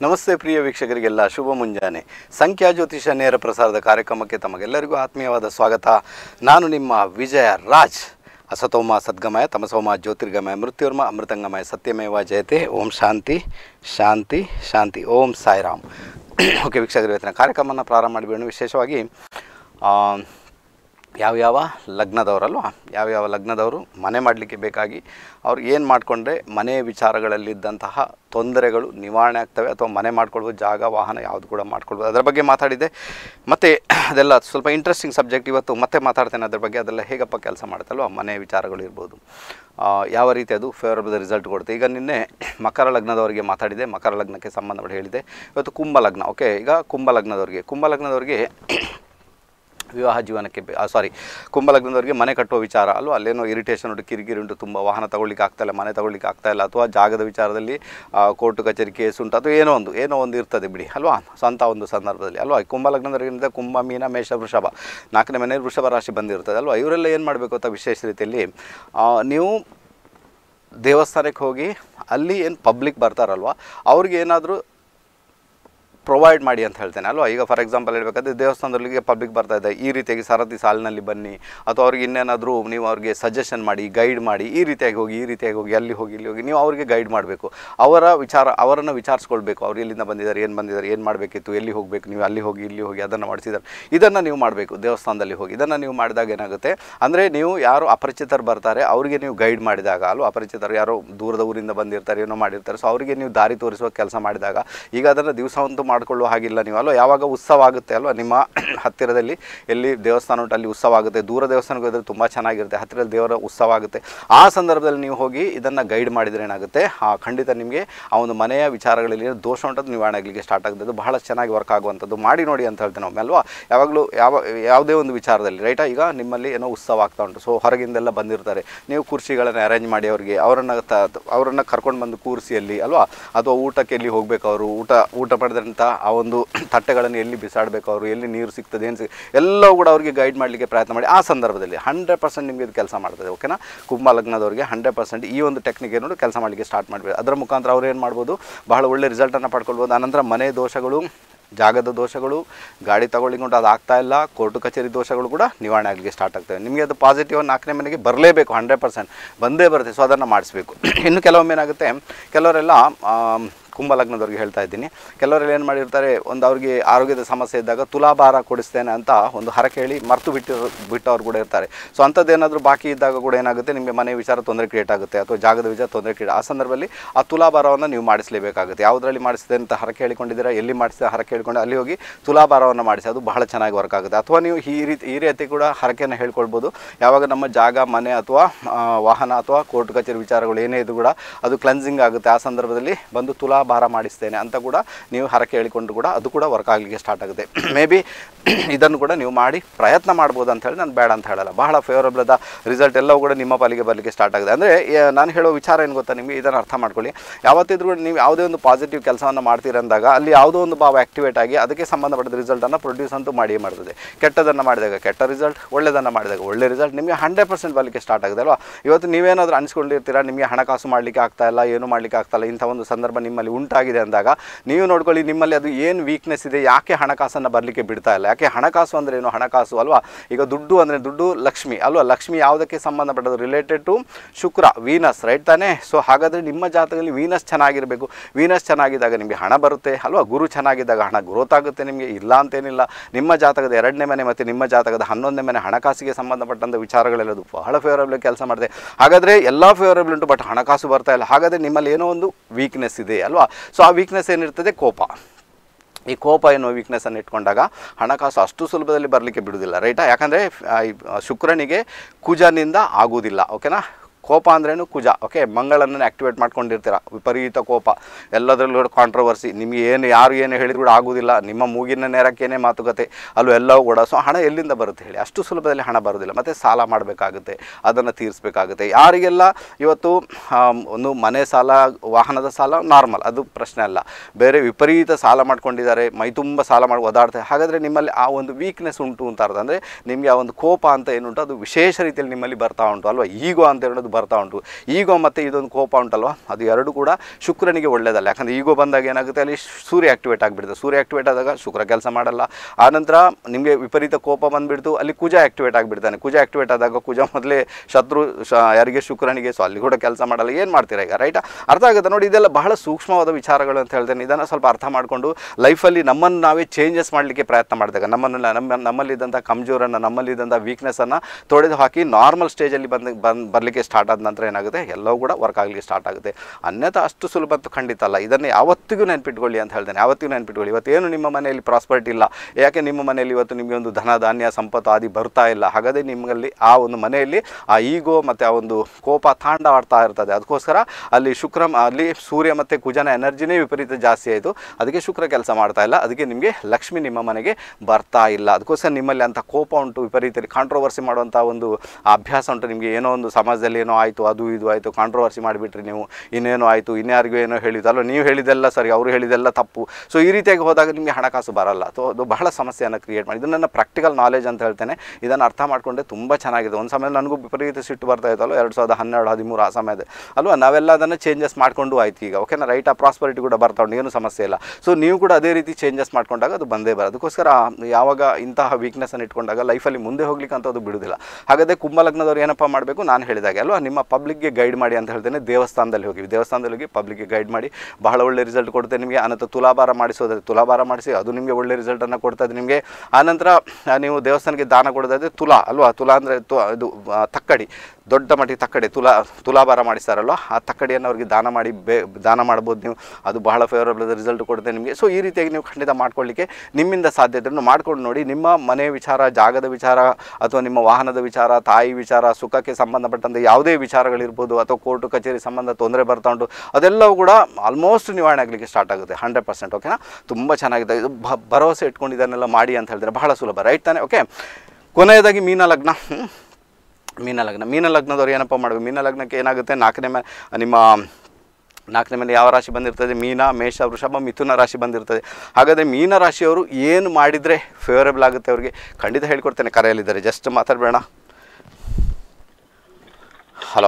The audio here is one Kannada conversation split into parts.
ನಮಸ್ತೆ ಪ್ರಿಯ ವೀಕ್ಷಕರಿಗೆಲ್ಲ ಶುಭ ಮುಂಜಾನೆ ಸಂಖ್ಯಾ ಜ್ಯೋತಿಷ ನೇರ ಪ್ರಸಾರದ ಕಾರ್ಯಕ್ರಮಕ್ಕೆ ತಮಗೆಲ್ಲರಿಗೂ ಆತ್ಮೀಯವಾದ ಸ್ವಾಗತ ನಾನು ನಿಮ್ಮ ವಿಜಯ ರಾಜ್ ಅಸತೋಮ ಸದ್ಗಮಯ ತಮಸೋಮ ಜ್ಯೋತಿರ್ಗಮಯ ಮೃತ್ಯುರ್ಮ ಅಮೃತಂಗಮಯ ಸತ್ಯಮೇವ ಜಯತೆ ಓಂ ಶಾಂತಿ ಶಾಂತಿ ಶಾಂತಿ ಓಂ ಸಾಯಿರಾಮ್ ಓಕೆ ವೀಕ್ಷಕರು ಇವತ್ತಿನ ಕಾರ್ಯಕ್ರಮವನ್ನು ಪ್ರಾರಂಭ ಮಾಡಿಬಿಡೋಣ ವಿಶೇಷವಾಗಿ ಆ, ಯಾವ್ಯಾವ ಲಗ್ನದವರಲ್ವ ಯಾವ್ಯಾವ ಲಗ್ನದವರು ಮನೆ ಮಾಡಲಿಕ್ಕೆ ಬೇಕಾಗಿ ಅವ್ರು ಏನು ಮಾಡಿಕೊಂಡ್ರೆ ಮನೆ ವಿಚಾರಗಳಲ್ಲಿದ್ದಂತಹ ತೊಂದರೆಗಳು ನಿವಾರಣೆ ಆಗ್ತವೆ ಅಥವಾ ಮನೆ ಮಾಡ್ಕೊಳ್ಬೋದು ಜಾಗ ವಾಹನ ಯಾವುದು ಕೂಡ ಮಾಡ್ಕೊಳ್ಬೋದು ಅದರ ಬಗ್ಗೆ ಮಾತಾಡಿದೆ ಮತ್ತು ಅದೆಲ್ಲ ಸ್ವಲ್ಪ ಇಂಟ್ರೆಸ್ಟಿಂಗ್ ಸಬ್ಜೆಕ್ಟ್ ಇವತ್ತು ಮತ್ತೆ ಮಾತಾಡ್ತೇನೆ ಅದ್ರ ಬಗ್ಗೆ ಅದೆಲ್ಲ ಹೇಗಪ್ಪ ಕೆಲಸ ಮಾಡುತ್ತಲ್ವ ಮನೆ ವಿಚಾರಗಳು ಇರ್ಬೋದು ಆ, ಯಾವ ರೀತಿ ಅದು ಫೇವರಬಲ್ ರಿಸಲ್ಟ್ ಕೊಡುತ್ತೆ ಈಗ ನಿನ್ನೆ ಮಕರ ಲಗ್ನದವರಿಗೆ ಮಾತಾಡಿದೆ ಮಕರ ಲಗ್ನಕ್ಕೆ ಸಂಬಂಧಪಟ್ಟ ಹೇಳಿದೆ ಇವತ್ತು ಕುಂಭ ಲಗ್ನ ಓಕೆ ಈಗ ಕುಂಭ ಲಗ್ನದವರಿಗೆ ಕುಂಭ ಲಗ್ನದವರಿಗೆ ವಿವಾಹ ಜೀವನಕ್ಕೆ ಸಾರಿ ಕುಂಭಲಗ್ನದವರಿಗೆ ಮನೆ ಕಟ್ಟುವ ವಿಚಾರ ಅಲ್ವಾ ಅಲ್ಲೇನೋ ಇರಿಟೇಷನ್ ಉಂಟು ಕಿರಿಕಿರಿ ಉಂಟು ತುಂಬ ವಾಹನ ತಗೊಳ್ಳಿಕ್ಕೆ ಆಗ್ತಾ ಇಲ್ಲ ಮನೆ ತಗೊಳ್ಳಿಕ್ಕೆ ಆಗ್ತಾ ಇಲ್ಲ ಅಥವಾ ಜಾಗದ ವಿಚಾರದಲ್ಲಿ ಕೋರ್ಟು ಕಚೇರಿ ಕೇಸ್ ಉಂಟು ಅಥವಾ ಏನೋ ಒಂದು ಏನೋ ಒಂದು ಇರ್ತದೆ ಬಿಡಿ ಅಲ್ವಾ ಸ್ವಂತ ಒಂದು ಸಂದರ್ಭದಲ್ಲಿ ಅಲ್ವಾ ಕುಂಭಲಗ್ನದವರಿಂದ ಕುಂಭ ಮೀನ ಮೇಷ ವೃಷಭ ನಾಲ್ಕನೇ ಮನೆ ವೃಷಭ ರಾಶಿ ಬಂದಿರ್ತದೆ ಅಲ್ವಾ ಇವರೆಲ್ಲ ಏನು ಮಾಡಬೇಕು ಅಂತ ವಿಶೇಷ ರೀತಿಯಲ್ಲಿ ಆ, ನೀವು ದೇವಸ್ಥಾನಕ್ಕೆ ಹೋಗಿ ಅಲ್ಲಿ ಏನು ಪಬ್ಲಿಕ್ ಬರ್ತಾರಲ್ವ ಅವ್ರಿಗೆ ಏನಾದರೂ ಪ್ರೊವೈಡ್ ಮಾಡಿ ಅಂತ ಹೇಳ್ತೇನೆ ಅಲ್ವಾ ಈಗ ಫಾರ್ ಎಕ್ಸಾಂಪಲ್ ಹೇಳಬೇಕಾದ್ರೆ ದೇವಸ್ಥಾನದಲ್ಲಿಗೆ ಪಬ್ಲಿಕ್ ಬರ್ತಾ ಇದೆ ಈ ರೀತಿಯಾಗಿ ಸರತಿ ಸಾಲಿನಲ್ಲಿ ಬನ್ನಿ ಅಥವಾ ಅವ್ರಿಗೆ ಇನ್ನೇನಾದರೂ ನೀವು ಅವ್ರಿಗೆ ಸಜೆಷನ್ ಮಾಡಿ ಗೈಡ್ ಮಾಡಿ ಈ ರೀತಿಯಾಗಿ ಹೋಗಿ ಈ ರೀತಿಯಾಗಿ ಹೋಗಿ ಅಲ್ಲಿ ಹೋಗಿ ಇಲ್ಲಿ ಹೋಗಿ ನೀವು ಅವರಿಗೆ ಗೈಡ್ ಮಾಡಬೇಕು ಅವರ ವಿಚಾರ ಅವರನ್ನು ವಿಚಾರಿಸ್ಕೊಳ್ಬೇಕು ಅವ್ರು ಎಲ್ಲಿಂದ ಬಂದಿದ್ದಾರೆ ಏನು ಬಂದಿದ್ದಾರೆ ಏನು ಮಾಡಬೇಕಿತ್ತು ಎಲ್ಲಿ ಹೋಗಬೇಕು ನೀವು ಅಲ್ಲಿ ಹೋಗಿ ಇಲ್ಲಿ ಹೋಗಿ ಅದನ್ನು ಮಾಡಿಸಿದ್ದಾರೆ ಇದನ್ನು ನೀವು ಮಾಡಬೇಕು ದೇವಸ್ಥಾನದಲ್ಲಿ ಹೋಗಿ ಇದನ್ನು ನೀವು ಮಾಡಿದಾಗ ಏನಾಗುತ್ತೆ ಅಂದರೆ ನೀವು ಯಾರು ಅಪರಿಚಿತರು ಬರ್ತಾರೆ ಅವರಿಗೆ ನೀವು ಗೈಡ್ ಮಾಡಿದಾಗ ಅಲ್ವಾ ಅಪರಿಚಿತರು ಯಾರೋ ದೂರದ ಊರಿಂದ ಬಂದಿರ್ತಾರೆ ಏನೋ ಮಾಡಿರ್ತಾರೆ ಸೊ ಅವರಿಗೆ ನೀವು ದಾರಿ ತೋರಿಸುವ ಕೆಲಸ ಮಾಡಿದಾಗ ಈಗ ಅದನ್ನು ದಿವಸವಂತೂ ಮಾಡಿಕೊಳ್ಳುವ ಹಾಗಿಲ್ಲ ನೀವು ಅಲ್ವಾ ಯಾವಾಗ ಉತ್ಸವ ಆಗುತ್ತೆ ಅಲ್ವಾ ನಿಮ್ಮ ಹತ್ತಿರದಲ್ಲಿ ಎಲ್ಲಿ ದೇವಸ್ಥಾನ ಉಂಟು ಅಲ್ಲಿ ಉತ್ಸವ ಆಗುತ್ತೆ ದೂರ ದೇವಸ್ಥಾನಕ್ಕೆ ಹೋದರೆ ತುಂಬ ಚೆನ್ನಾಗಿರುತ್ತೆ ಹತ್ತಿರದಲ್ಲಿ ದೇವರ ಉತ್ಸವ ಆಗುತ್ತೆ ಆ ಸಂದರ್ಭದಲ್ಲಿ ನೀವು ಹೋಗಿ ಇದನ್ನು ಗೈಡ್ ಮಾಡಿದರೆ ಏನಾಗುತ್ತೆ ಆ ಖಂಡಿತ ನಿಮಗೆ ಆ ಒಂದು ಮನೆಯ ವಿಚಾರಗಳಲ್ಲಿ ಏನು ದೋಷ ಉಂಟದು ನಿವಾರಣೆ ಆಗಲಿಕ್ಕೆ ಸ್ಟಾರ್ಟ್ ಆಗುತ್ತೆ ಅದು ಬಹಳ ಚೆನ್ನಾಗಿ ವರ್ಕ್ ಆಗುವಂಥದ್ದು ಮಾಡಿ ನೋಡಿ ಅಂತ ಹೇಳ್ತೇನೆ ಒಮ್ಮೆ ಅಲ್ವಾ ಯಾವಾಗಲೂ ಯಾವ ಯಾವುದೇ ಒಂದು ವಿಚಾರದಲ್ಲಿ ರೈಟಾ ಈಗ ನಿಮ್ಮಲ್ಲಿ ಏನೋ ಉತ್ಸವ ಆಗ್ತಾ ಉಂಟು ಸೊ ಹೊರಗಿಂದೆಲ್ಲ ಬಂದಿರ್ತಾರೆ ನೀವು ಕುರ್ಚಿಗಳನ್ನು ಅರೇಂಜ್ ಮಾಡಿ ಅವರಿಗೆ ಅವರನ್ನು ತ ಅವರನ್ನು ಕರ್ಕೊಂಡು ಬಂದು ಕೂರಿಸಿಯಲ್ಲಿ ಅಲ್ವಾ ಅಥವಾ ಊಟಕ್ಕೆ ಎಲ್ಲಿ ಹೋಗಬೇಕು ಅವರು ಊಟ ಊಟ ಪಡೆದಂಥ ಆ ಒಂದು ತಟ್ಟೆಗಳನ್ನು ಎಲ್ಲಿ ಬಿಸಾಡಬೇಕು ಅವರು ಎಲ್ಲಿ ನೀರು ಸಿಗ್ತದೆ ಏನು ಸಿಗ್ ಎಲ್ಲವೂ ಕೂಡ ಅವರಿಗೆ ಗೈಡ್ ಮಾಡಲಿಕ್ಕೆ ಪ್ರಯತ್ನ ಮಾಡಿ ಆ ಸಂದರ್ಭದಲ್ಲಿ ಹಂಡ್ರೆಡ್ ಪರ್ಸೆಂಟ್ ನಿಮಗೆ ಇದು ಕೆಲಸ ಮಾಡ್ತದೆ ಓಕೆನಾ ಕುಂಭ ಲಗ್ನದವರಿಗೆ ಹಂಡ್ರೆಡ್ ಪರ್ಸೆಂಟ್ ಈ ಒಂದು ಟೆಕ್ನಿಕ್ ಏನು ಕೆಲಸ ಮಾಡಲಿಕ್ಕೆ ಸ್ಟಾರ್ಟ್ ಮಾಡಬೇಕು ಅದರ ಮುಖಾಂತರ ಅವ್ರು ಏನು ಮಾಡ್ಬೋದು ಬಹಳ ಒಳ್ಳೆ ರಿಸಲ್ಟನ್ನು ಪಡ್ಕೊಳ್ಬೋದು ಆನಂತರ ಮನೆ ದೋಷಗಳು ಜಾಗದ ದೋಷಗಳು ಗಾಡಿ ತಗೊಳ್ಳಿಕೊಂಡು ಅದು ಆಗ್ತಾ ಇಲ್ಲ ಕೋರ್ಟು ಕಚೇರಿ ದೋಷಗಳು ಕೂಡ ನಿವಾರಣೆ ಆಗಲಿಕ್ಕೆ ಸ್ಟಾರ್ಟ್ ಆಗ್ತವೆ ನಿಮಗೆ ಅದು ಪಾಸಿಟಿವ್ ನಾಲ್ಕನೇ ಮನೆಗೆ ಬರಲೇಬೇಕು ಹಂಡ್ರೆಡ್ ಪರ್ಸೆಂಟ್ ಬಂದೇ ಬರುತ್ತೆ ಸೊ ಅದನ್ನು ಮಾಡಿಸ್ಬೇಕು ಇನ್ನು ಕೆಲವೊಮ್ಮೆ ಏನಾಗುತ್ತೆ ಕೆಲವರೆಲ್ಲ ಆಮ್, ಕುಂಭ ಲಗ್ನದವ್ರಿಗೆ ಹೇಳ್ತಾ ಇದ್ದೀನಿ ಕೆಲವರೆಲ್ಲ ಏನು ಮಾಡಿರ್ತಾರೆ ಒಂದು ಅವ್ರಿಗೆ ಆರೋಗ್ಯದ ಸಮಸ್ಯೆ ಇದ್ದಾಗ ತುಲಾಭಾರ ಕೊಡಿಸ್ತೇನೆ ಅಂತ ಒಂದು ಹರಕೆ ಹೇಳಿ ಮರ್ತು ಬಿಟ್ಟಿರೋ ಬಿಟ್ಟವ್ರು ಕೂಡ ಇರ್ತಾರೆ ಸೊ ಅಂಥದ್ದು ಏನಾದರೂ ಬಾಕಿ ಇದ್ದಾಗ ಕೂಡ ಏನಾಗುತ್ತೆ ನಿಮಗೆ ಮನೆ ವಿಚಾರ ತೊಂದರೆ ಕ್ರಿಯೇಟ್ ಆಗುತ್ತೆ ಅಥವಾ ಜಾಗದ ವಿಚಾರ ತೊಂದರೆ ಕ್ರಿಯೇಟ್ ಆ ಸಂದರ್ಭದಲ್ಲಿ ಆ ತುಲಾಭಾರವನ್ನು ನೀವು ಮಾಡಿಸಲೇಬೇಕಾಗುತ್ತೆ ಯಾವುದರಲ್ಲಿ ಮಾಡಿಸಿದೆ ಅಂತ ಹರಕೆ ಹೇಳಿಕೊಂಡಿದ್ದೀರಾ ಎಲ್ಲಿ ಮಾಡಿಸಿದೆ ಹರಕೆ ಹೇಳಿಕೊಂಡು ಅಲ್ಲಿ ಹೋಗಿ ತುಲಾಭಾರವನ್ನು ಮಾಡಿಸಿ ಅದು ಬಹಳ ಚೆನ್ನಾಗಿ ವರ್ಕ್ ಆಗುತ್ತೆ ಅಥವಾ ನೀವು ಈ ರೀತಿ ಈ ರೀತಿ ಕೂಡ ಹರಕೆಯನ್ನು ಹೇಳ್ಕೊಳ್ಬೋದು ಯಾವಾಗ ನಮ್ಮ ಜಾಗ ಮನೆ ಅಥವಾ ಆ, ವಾಹನ ಅಥವಾ ಕೋರ್ಟ್ ಕಚೇರಿ ವಿಚಾರಗಳು ಏನೇ ಇದು ಕೂಡ ಅದು ಕ್ಲೆನ್ಸಿಂಗ್ ಆಗುತ್ತೆ ಆ ಸಂದರ್ಭದಲ್ಲಿ ಬಂದು ತುಲಾಭಾರ ಮಾಡಿಸ್ತೇನೆ ಅಂತ ಕೂಡ ನೀವು ಹರಕೆ ಹೇಳಿಕೊಂಡು ಕೂಡ ಅದು ಕೂಡ ವರ್ಕ್ ಆಗಲಿಕ್ಕೆ ಸ್ಟಾರ್ಟ್ ಆಗುತ್ತೆ ಮೇ ಬಿ ಇದನ್ನು ಕೂಡ ನೀವು ಮಾಡಿ ಪ್ರಯತ್ನ ಮಾಡ್ಬೋದು ಅಂತ ಹೇಳಿ ನಾನು ಬೇಡ ಅಂತ ಹೇಳಲ್ಲ ಬಹಳ ಫೇವರಬಲ್ ಆದ ರಿಸಲ್ಟ್ ಎಲ್ಲವೂ ಕೂಡ ನಿಮ್ಮ ಪಾಲಿಗೆ ಬರಲಿಕ್ಕೆ ಸ್ಟಾರ್ಟ್ ಆಗಿದೆ ಅಂದರೆ ನಾನು ಹೇಳೋ ವಿಚಾರ ಏನು ಗೊತ್ತಾ ನಿಮಗೆ ಇದನ್ನು ಅರ್ಥ ಮಾಡ್ಕೊಳ್ಳಿ ಯಾವತ್ತಿದ್ರೂ ಕೂಡ ನೀವು ಯಾವುದೇ ಒಂದು ಪಾಸಿಟಿವ್ ಕೆಲಸವನ್ನು ಮಾಡ್ತೀರಂದಾಗ ಅಲ್ಲಿ ಯಾವುದೋ ಒಂದು ಭಾವ ಆ್ಯಕ್ಟಿವೇಟ್ ಆಗಿ ಅದಕ್ಕೆ ಸಂಬಂಧಪಟ್ಟ ರಿಸಲ್ಟನ್ನು ಪ್ರೊಡ್ಯೂಸ್ ಅಂತೂ ಮಾಡಿಯೇ ಮಾಡ್ತದೆ ಕೆಟ್ಟದನ್ನು ಮಾಡಿದಾಗ ಕೆಟ್ಟ ರಿಸಲ್ಟ್ ಒಳ್ಳೆಯದನ್ನು ಮಾಡಿದಾಗ ಒಳ್ಳೆ ರಿಸಲ್ಟ್ ನಿಮಗೆ ಹಂಡ್ರೆಡ್ ಪರ್ಸೆಂಟ್ ಬರಲಿಕ್ಕೆ ಸ್ಟಾರ್ಟ್ ಆಗಿದೆ ಅಲ್ವಾ ಇವತ್ತು ನೀವೇನಾದರೂ ಅನಿಸ್ಕೊಂಡಿರ್ತೀರಾ ನಿಮಗೆ ಹಣಕಾಸು ಮಾಡಲಿಕ್ಕೆ ಆಗ್ತಾ ಇಲ್ಲ ಏನು ಮಾಡಲಿಕ್ಕೆ ಆಗ್ತಾ ಇಲ್ಲ ಇಂಥ ಒಂದು ಸಂದರ್ಭ ನಿಮ್ಮಲ್ಲಿ ಉಂಟಾಗಿದೆ ಅಂದಾಗ ನೀವು ನೋಡ್ಕೊಳ್ಳಿ ನಿಮ್ಮಲ್ಲಿ ಅದು ಏನು ವೀಕ್ನೆಸ್ ಇದೆ ಯಾಕೆ ಹಣಕಾಸನ್ನು ಬರಲಿಕ್ಕೆ ಬಿಡ್ತಾ ಇಲ್ಲ ಯಾಕೆ ಹಣಕಾಸು ಅಂದರೆ ಏನು ಹಣಕಾಸು ಅಲ್ವಾ ಈಗ ದುಡ್ಡು ಅಂದರೆ ದುಡ್ಡು ಲಕ್ಷ್ಮಿ ಅಲ್ವಾ ಲಕ್ಷ್ಮಿ ಯಾವುದಕ್ಕೆ ಸಂಬಂಧಪಟ್ಟದ್ದು ರಿಲೇಟೆಡ್ ಟು ಶುಕ್ರ ವೀನಸ್ ರೈಟ್ ತಾನೇ ಸೊ ಹಾಗಾದರೆ ನಿಮ್ಮ ಜಾತಕದಲ್ಲಿ ವೀನಸ್ ಚೆನ್ನಾಗಿರಬೇಕು ವೀನಸ್ ಚೆನ್ನಾಗಿದ್ದಾಗ ನಿಮಗೆ ಹಣ ಬರುತ್ತೆ ಅಲ್ವಾ ಗುರು ಚೆನ್ನಾಗಿದ್ದಾಗ ಹಣ ಗ್ರೋತ್ ಆಗುತ್ತೆ ನಿಮಗೆ ಇಲ್ಲ ಅಂತೇನಿಲ್ಲ ನಿಮ್ಮ ಜಾತಕದ ಎರಡನೇ ಮನೆ ಮತ್ತು ನಿಮ್ಮ ಜಾತಕದ ಹನ್ನೊಂದನೇ ಮನೆ ಹಣಕಾಸಿಗೆ ಸಂಬಂಧಪಟ್ಟಂಥ ವಿಚಾರಗಳೆಲ್ಲದು ಬಹಳ ಫೇವರಬಲ್ ಕೆಲಸ ಮಾಡಿದೆ ಹಾಗಾದರೆ ಎಲ್ಲ ಫೇವರಬಲ್ ಉಂಟು ಬಟ್ ಹಣಕಾಸು ಬರ್ತಾ ಇಲ್ಲ ಹಾಗಾದರೆ ನಿಮ್ಮಲ್ಲಿ ಏನೋ ಒಂದು ವೀಕ್ನೆಸ್ ಇದೆ ಅಲ್ವಾ ಸೊ ಆ ವೀಕ್ನೆಸ್ ಏನಿರ್ತದೆ ಕೋಪ ಈ ಕೋಪ ಎನ್ನುವ ವೀಕ್ನೆಸ್ಸನ್ನು ಇಟ್ಕೊಂಡಾಗ ಹಣಕಾಸು ಅಷ್ಟು ಸುಲಭದಲ್ಲಿ ಬರಲಿಕ್ಕೆ ಬಿಡುವುದಿಲ್ಲ ರೈಟಾ ಯಾಕಂದರೆ ಶುಕ್ರನಿಗೆ ಕುಜನಿಂದ ಆಗುವುದಿಲ್ಲ ಓಕೆನಾ ಕೋಪ ಅಂದ್ರೇನು ಕುಜ ಓಕೆ ಮಂಗಳನನ್ನು ಆ್ಯಕ್ಟಿವೇಟ್ ಮಾಡ್ಕೊಂಡಿರ್ತೀರ ವಿಪರೀತ ಕೋಪ ಎಲ್ಲದರಲ್ಲೂ ಕೂಡ ಕಾಂಟ್ರವರ್ಸಿ ನಿಮಗೆ ಏನು ಯಾರು ಏನು ಹೇಳಿದ್ರು ಕೂಡ ಆಗೋದಿಲ್ಲ ನಿಮ್ಮ ಮೂಗಿನ ನೇರಕ್ಕೇನೆ ಮಾತುಕತೆ ಅಲ್ಲೂ ಎಲ್ಲವೂ ಕೂಡ ಸೊ ಹಣ ಎಲ್ಲಿಂದ ಬರುತ್ತೆ ಹೇಳಿ ಅಷ್ಟು ಸುಲಭದಲ್ಲಿ ಹಣ ಬರೋದಿಲ್ಲ ಮತ್ತು ಸಾಲ ಮಾಡಬೇಕಾಗುತ್ತೆ ಅದನ್ನು ತೀರಿಸಬೇಕಾಗುತ್ತೆ ಯಾರಿಗೆಲ್ಲ ಇವತ್ತು ಆಮ್, ಒಂದು ಮನೆ ಸಾಲ ವಾಹನದ ಸಾಲ ನಾರ್ಮಲ್ ಅದು ಪ್ರಶ್ನೆ ಅಲ್ಲ ಬೇರೆ ವಿಪರೀತ ಸಾಲ ಮಾಡ್ಕೊಂಡಿದ್ದಾರೆ ಮೈ ತುಂಬ ಸಾಲ ಮಾಡಿ ಓದಾಡ್ತಾರೆ ಹಾಗಾದರೆ ನಿಮ್ಮಲ್ಲಿ ಆ ಒಂದು ವೀಕ್ನೆಸ್ ಉಂಟು ಅಂತ ಅರ್ಥ ಅಂದರೆ ನಿಮಗೆ ಆ ಒಂದು ಕೋಪ ಅಂತ ಏನುಂಟು ಅದು ವಿಶೇಷ ರೀತಿಯಲ್ಲಿ ನಿಮ್ಮಲ್ಲಿ ಬರ್ತಾ ಉಂಟು ಅಲ್ವಾ ಈಗೋ ಅಂತ ಹೇಳೋದು ಬರ್ತಾ ಉಂಟು ಈಗೋ ಮತ್ತು ಇದೊಂದು ಕೋಪ ಉಂಟಲ್ವ ಅದು ಎರಡು ಕೂಡ ಶುಕ್ರನಿಗೆ ಒಳ್ಳೆಯದಲ್ಲ ಯಾಕಂದರೆ ಈಗೋ ಬಂದಾಗ ಏನಾಗುತ್ತೆ ಅಲ್ಲಿ ಸೂರ್ಯ ಆಕ್ಟಿವೇಟ್ ಆಗಿಬಿಡುತ್ತೆ ಸೂರ್ಯ ಆಕ್ಟಿವೇಟ್ ಆದಾಗ ಶುಕ್ರ ಕೆಲಸ ಮಾಡಲ್ಲ ಆನಂತರ ನಿಮಗೆ ವಿಪರೀತ ಕೋಪ ಬಂದುಬಿಡ್ತು ಅಲ್ಲಿ ಕುಜ ಆಕ್ಟಿವೇಟ್ ಆಗಿಬಿಡ್ತಾನೆ ಕುಜ ಆಕ್ಟಿವೇಟ್ ಆದಾಗ ಕುಜ ಮೊದಲೇ ಶತ್ರು ಶ ಯಾರಿಗೆ ಶುಕ್ರನಿಗೆ ಸೊ ಅಲ್ಲಿ ಕೂಡ ಕೆಲಸ ಮಾಡಲ್ಲ ಏನು ಮಾಡ್ತೀರಾ ಈಗ ರೈಟಾ ಅರ್ಥ ಆಗುತ್ತೆ ನೋಡಿ ಇದೆಲ್ಲ ಬಹಳ ಸೂಕ್ಷ್ಮವಾದ ವಿಚಾರಗಳು ಅಂತ ಹೇಳ್ತೇನೆ ಇದನ್ನು ಸ್ವಲ್ಪ ಅರ್ಥ ಮಾಡಿಕೊಂಡು ಲೈಫಲ್ಲಿ ನಮ್ಮನ್ನು ನಾವೇ ಚೇಂಜಸ್ ಮಾಡಲಿಕ್ಕೆ ಪ್ರಯತ್ನ ಮಾಡಿದಾಗ ನಮ್ಮನ್ನು ನಮ್ಮ ನಮ್ಮಲ್ಲಿದ್ದಂಥ ಕಮ್ಜೋರನ್ನು ನಮ್ಮಲ್ಲಿದ್ದಂಥ ವೀಕ್ನೆಸ್ಸನ್ನು ತೊಡೆದು ಹಾಕಿ ನಾರ್ಮಲ್ ಸ್ಟೇಜಲ್ಲಿ ಬಂದು ಬಂದು ಬರಲಿಕ್ಕೆ ಸ್ಟಾರ್ಟ್ ಆದ ನಂತರ ಏನಾಗುತ್ತೆ ಎಲ್ಲವೂ ಕೂಡ ವರ್ಕ್ ಆಗಲಿಕ್ಕೆ ಸ್ಟಾರ್ಟ್ ಆಗುತ್ತೆ ಅನ್ಯಥ ಅಷ್ಟು ಸುಲಭ ಅಂತೂ ಖಂಡಿತ ಅಲ್ಲ ಇದನ್ನು ಯಾವತ್ತಿಗೂ ನೆನ್ಪಿಟ್ಕೊಳ್ಳಿ ಅಂತ ಹೇಳ್ತೇನೆ ಯಾವತ್ತಿಗೂ ನೆನ್ಪಿಟ್ಕೊಳ್ಳಿ ಇವತ್ತೇನು ನಿಮ್ಮ ಮನೆಯಲ್ಲಿ ಪ್ರಾಸ್ಪರಿಟಿ ಇಲ್ಲ ಯಾಕೆ ನಿಮ್ಮ ಮನೆಯಲ್ಲಿ ಇವತ್ತು ನಿಮಗೆ ಒಂದು ಧನ ಧಾನ್ಯ ಸಂಪತ್ತು ಆದಿ ಬರ್ತಾ ಇಲ್ಲ ಹಾಗಾದರೆ ನಿಮ್ಮಲ್ಲಿ ಆ ಒಂದು ಮನೆಯಲ್ಲಿ ಆ ಈಗೋ ಮತ್ತು ಆ ಒಂದು ಕೋಪ ತಾಂಡವಾಡ್ತಾ ಇರ್ತದೆ ಅದಕ್ಕೋಸ್ಕರ ಅಲ್ಲಿ ಶುಕ್ರ ಅಲ್ಲಿ ಸೂರ್ಯ ಮತ್ತು ಕುಜನ ಎನರ್ಜಿನೇ ವಿಪರೀತ ಜಾಸ್ತಿ ಆಯಿತು ಅದಕ್ಕೆ ಶುಕ್ರ ಕೆಲಸ ಮಾಡ್ತಾ ಇಲ್ಲ ಅದಕ್ಕೆ ನಿಮಗೆ ಲಕ್ಷ್ಮಿ ನಿಮ್ಮ ಮನೆಗೆ ಬರ್ತಾ ಇಲ್ಲ ಅದಕ್ಕೋಸ್ಕರ ನಿಮ್ಮಲ್ಲಿ ಅಂಥ ಕೋಪ ಉಂಟು ವಿಪರೀತ ಕಾಂಟ್ರವರ್ಸಿ ಮಾಡುವಂಥ ಒಂದು ಅಭ್ಯಾಸ ಉಂಟು ನಿಮಗೆ ಏನೋ ಒಂದು ಸಮಾಜದಲ್ಲಿ ಏನೋ ಆಯಿತು ಅದು ಇದು ಆಯಿತು ಕಾಂಟ್ರವರ್ಸಿ ಮಾಡಿಬಿಟ್ರಿ ನೀವು ಇನ್ನೇನೋ ಆಯಿತು ಇನ್ಯಾರಿಗೂ ಏನೋ ಹೇಳಿದ್ದು ಅಲ್ವ ನೀವು ಹೇಳಿದ್ದೆಲ್ಲ ಸರಿ ಅವರು ಹೇಳಿದ್ದೆಲ್ಲ ತಪ್ಪು ಸೊ ಈ ರೀತಿಯಾಗಿ ಹೋದಾಗ ನಿಮಗೆ ಹಣಕಾಸು ಬರಲ್ಲ ಸೊ ಅದು ಬಹಳ ಸಮಸ್ಯೆಯನ್ನು ಕ್ರಿಯೇಟ್ ಮಾಡಿ ಇದನ್ನು ಪ್ರಾಕ್ಟಿಕಲ್ ನಾಲೆಜ್ ಅಂತ ಹೇಳ್ತೇನೆ ಇದನ್ನು ಅರ್ಥ ಮಾಡಿಕೊಂಡೆ ತುಂಬ ಚೆನ್ನಾಗಿದೆ ಒಂದು ಸಮಯ ನನಗೂ ವಿಪರೀತ ಸಿಟ್ಟು ಬರ್ತಾ ಇತ್ತಲ್ಲ ಎರಡು ಸಾವಿರದ ಹನ್ನೆರಡು ಹದಿಮೂರು ಆ ಸಮಯದ ಅಲ್ವಾ ನಾವೆಲ್ಲ ಅದನ್ನು ಚೇಂಜಸ್ ಮಾಡಿಕೊಂಡು ಆಯ್ತು ಈಗ ಓಕೆನಾ ರೈಟ್ ಆ ಪ್ರಾಸ್ಪರಿಟಿ ಕೂಡ ಬರ್ತಾ ಉಂಟು ಏನು ಸಮಸ್ಯೆ ಇಲ್ಲ ಸೊ ನೀವು ಕೂಡ ಅದೇ ರೀತಿ ಚೇಂಜಸ್ ಮಾಡ್ಕೊಂಡಾಗ ಅದು ಬಂದೇ ಬರೋದು ಅದಕ್ಕೋಸ್ಕರ ಯಾವಾಗ ಇಂತಹ ವೀಕ್ನೆಸ್ಸನ್ನು ಇಟ್ಕೊಂಡಾಗ ಲೈಫಲ್ಲಿ ಮುಂದೆ ಹೋಗ್ಲಿಕ್ಕೆ ಅಂತ ಅದು ಬಿಡುವುದಿಲ್ಲ ಹಾಗಾದರೆ ಕುಂಭಲಗ್ನದವ್ರು ಏನಪ್ಪ ಮಾಡಬೇಕು ನಾನು ಹೇಳಿದಾಗೆ ಅಲ್ವಾ ನಿಮ್ಮ ಪಬ್ಲಿಕ್ಗೆ ಗೈಡ್ ಮಾಡಿ ಅಂತ ಹೇಳ್ತೇನೆ ದೇವಸ್ಥಾನದಲ್ಲಿ ಹೋಗಿ ದೇವಸ್ಥಾನದಲ್ಲಿ ಹೋಗಿ ಪಬ್ಲಿಕ್ಗೆ ಗೈಡ್ ಮಾಡಿ ಬಹಳ ಒಳ್ಳೆ ರಿಸಲ್ಟ್ ಕೊಡುತ್ತೆ ನಿಮಗೆ ಅನಂತರ ತುಲಾಭಾರ ಮಾಡಿಸೋದ್ರೆ ತುಲಾಭಾರ ಮಾಡಿಸಿ ಅದು ನಿಮಗೆ ಒಳ್ಳೆ ರಿಸಲ್ಟನ್ನು ಕೊಡ್ತದೆ ನಿಮಗೆ ಆನಂತರ ಆ, ನೀವು ದೇವಸ್ಥಾನಕ್ಕೆ ದಾನ ಕೊಡೋದಾದ್ರೆ ತುಲಾ ಅಲ್ವಾ ತುಲಾ ಅಂದರೆ ತು ಇದು ಆ, ತಕ್ಕಡಿ ದೊಡ್ಡ ಮಟ್ಟಿಗೆ ತಕ್ಕಡಿ ತುಲಾ ತುಲಾಭಾರ ಮಾಡಿಸ್ತಾರಲ್ವ ಆ ತಕ್ಕಡಿಯನ್ನು ಅವ್ರಿಗೆ ದಾನ ಮಾಡಿ ಬೇ ದಾನ ಮಾಡ್ಬೋದು ನೀವು ಅದು ಬಹಳ ಫೇವರಬಲ್ ರಿಸಲ್ಟ್ ಕೊಡುತ್ತೆ ನಿಮಗೆ ಸೊ ಈ ರೀತಿಯಾಗಿ ನೀವು ಖಂಡಿತ ಮಾಡ್ಕೊಳ್ಳಿಕ್ಕೆ ನಿಮ್ಮಿಂದ ಸಾಧ್ಯ ಇದ್ರೂ ಮಾಡ್ಕೊಂಡು ನೋಡಿ ನಿಮ್ಮ ಮನೆ ವಿಚಾರ ಜಾಗದ ವಿಚಾರ ಅಥವಾ ನಿಮ್ಮ ವಾಹನದ ವಿಚಾರ ತಾಯಿ ವಿಚಾರ ಸುಖಕ್ಕೆ ಸಂಬಂಧಪಟ್ಟಂತೆ ಯಾವುದೇ ವಿಚಾರಗಳಿರ್ಬೋದು ಅಥವಾ ಕೋರ್ಟು ಕಚೇರಿ ಸಂಬಂಧ ತೊಂದರೆ ಬರ್ತಾ ಉಂಟು ಅದೆಲ್ಲವೂ ಕೂಡ ಆಲ್ಮೋಸ್ಟ್ ನಿವಾರಣೆ ಆಗಲಿಕ್ಕೆ ಸ್ಟಾರ್ಟ್ ಆಗುತ್ತೆ ಹಂಡ್ರೆಡ್ ಪರ್ಸೆಂಟ್ ಓಕೆನಾ ತುಂಬ ಚೆನ್ನಾಗಿದೆ ಇದು ಭ- ಭರವಸೆ ಇಟ್ಕೊಂಡು ಇದನ್ನೆಲ್ಲ ಮಾಡಿ ಅಂತ ಹೇಳ್ತಾರೆ ಬಹಳ ಸುಲಭ ರೈಟ್ ತಾನೆ ಓಕೆ ಕೊನೆಯದಾಗಿ ಮೀನ ಲಗ್ನ ಹ್ಮ್. ಮೀನ ಲಗ್ನ ಮೀನ ಲಗ್ನದವ್ರು ಏನಪ್ಪ ಮಾಡಬೇಕು ಮೀನ ಲಗ್ನಕ್ಕೆ ಏನಾಗುತ್ತೆ ನಾಲ್ಕನೇ ಮೇ ನಿಮ್ಮ ನಾಲ್ಕನೇ ಮೇಲೆ ಯಾವ ರಾಶಿ ಬಂದಿರ್ತದೆ ಮೀನ ಮೇಷ ವೃಷಭ ಮಿಥುನ ರಾಶಿ ಬಂದಿರ್ತದೆ ಹಾಗಾದರೆ ಮೀನ ರಾಶಿಯವರು ಏನು ಮಾಡಿದರೆ ಫೇವರೇಬಲ್ ಆಗುತ್ತೆ ಅವ್ರಿಗೆ ಖಂಡಿತ ಹೇಳ್ಕೊಡ್ತೇನೆ ಕರೆಯಲ್ಲಿದ್ದಾರೆ ಜಸ್ಟ್ ಮಾತಾಡಬೇಡ ಹಲೋ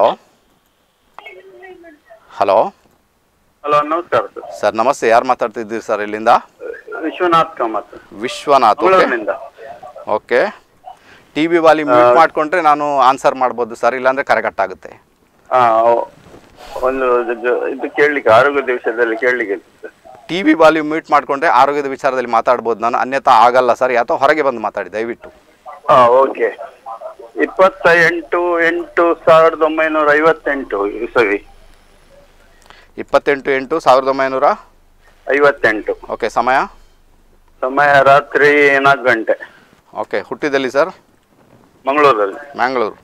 ಹಲೋ ಹಲೋ ನಮಸ್ಕಾರ ಸರ್ ಸರ್ ನಮಸ್ತೆ ಯಾರು ಮಾತಾಡ್ತಿದ್ದೀರಿ ಸರ್ ಇಲ್ಲಿಂದ ವಿಶ್ವನಾಥ್ ಕಾಮತ್ ವಿಶ್ವನಾಥ್ ಓಕೆ ಮಂಗಳೂರಿನಿಂದ ಓಕೆ ಟಿ ವಿ ವಾಲಿ ಮ್ಯೂಟ್ ಮಾಡಿಕೊಂಡ್ರೆ ನಾನು ಆನ್ಸರ್ ಮಾಡ್ಬೋದು ಸರ್ ಇಲ್ಲಾಂದರೆ ಕರೆ ಕಟ್ಟಾಗುತ್ತೆ ಹಾ ಓ- ಒಂದು ಇದು- ಇದು ಕೇಳಲಿಕ್ಕೆ ಆರೋಗ್ಯದ ವಿಷಯದಲ್ಲಿ ಕೇಳಲಿಕ್ಕೆ ಇತ್ತು sir T V volume mute ಮಾಡಿಕೊಂಡ್ರೆ ಆರೋಗ್ಯದ ವಿಚಾರದಲ್ಲಿ ಮಾತಾಡ್ಬೋದು ನಾನು ಅನ್ಯಥಾ ಆಗಲ್ಲ ಸರ್ ಯಾತೋ ಹೊರಗೆ ಬಂದು ಮಾತಾಡಿ ದಯವಿಟ್ಟು ಹಾ ಓಕೆ ಇಪ್ಪತ್ತ ಎಂಟು ಎಂಟು ಸಾವಿರದ ಒಂಬೈನೂರ ಐವತ್ತೆಂಟು ಇಸವಿ ಇಪ್ಪತ್ತೆಂಟು ಎಂಟು ಸಾವಿರದ ಒಂಬೈನೂರ ಐವತ್ತೆಂಟು ಓಕೆ ಸಮಯ ಸಮಯ ರಾತ್ರಿ ನಾಲ್ಕು ಗಂಟೆ ಓಕೆ ಹುಟ್ಟಿದಲ್ಲಿ ಸರ್ ಮಂಗಳೂರಲ್ಲಿ ಮ್ಯಾಂಗ್ಳೂರು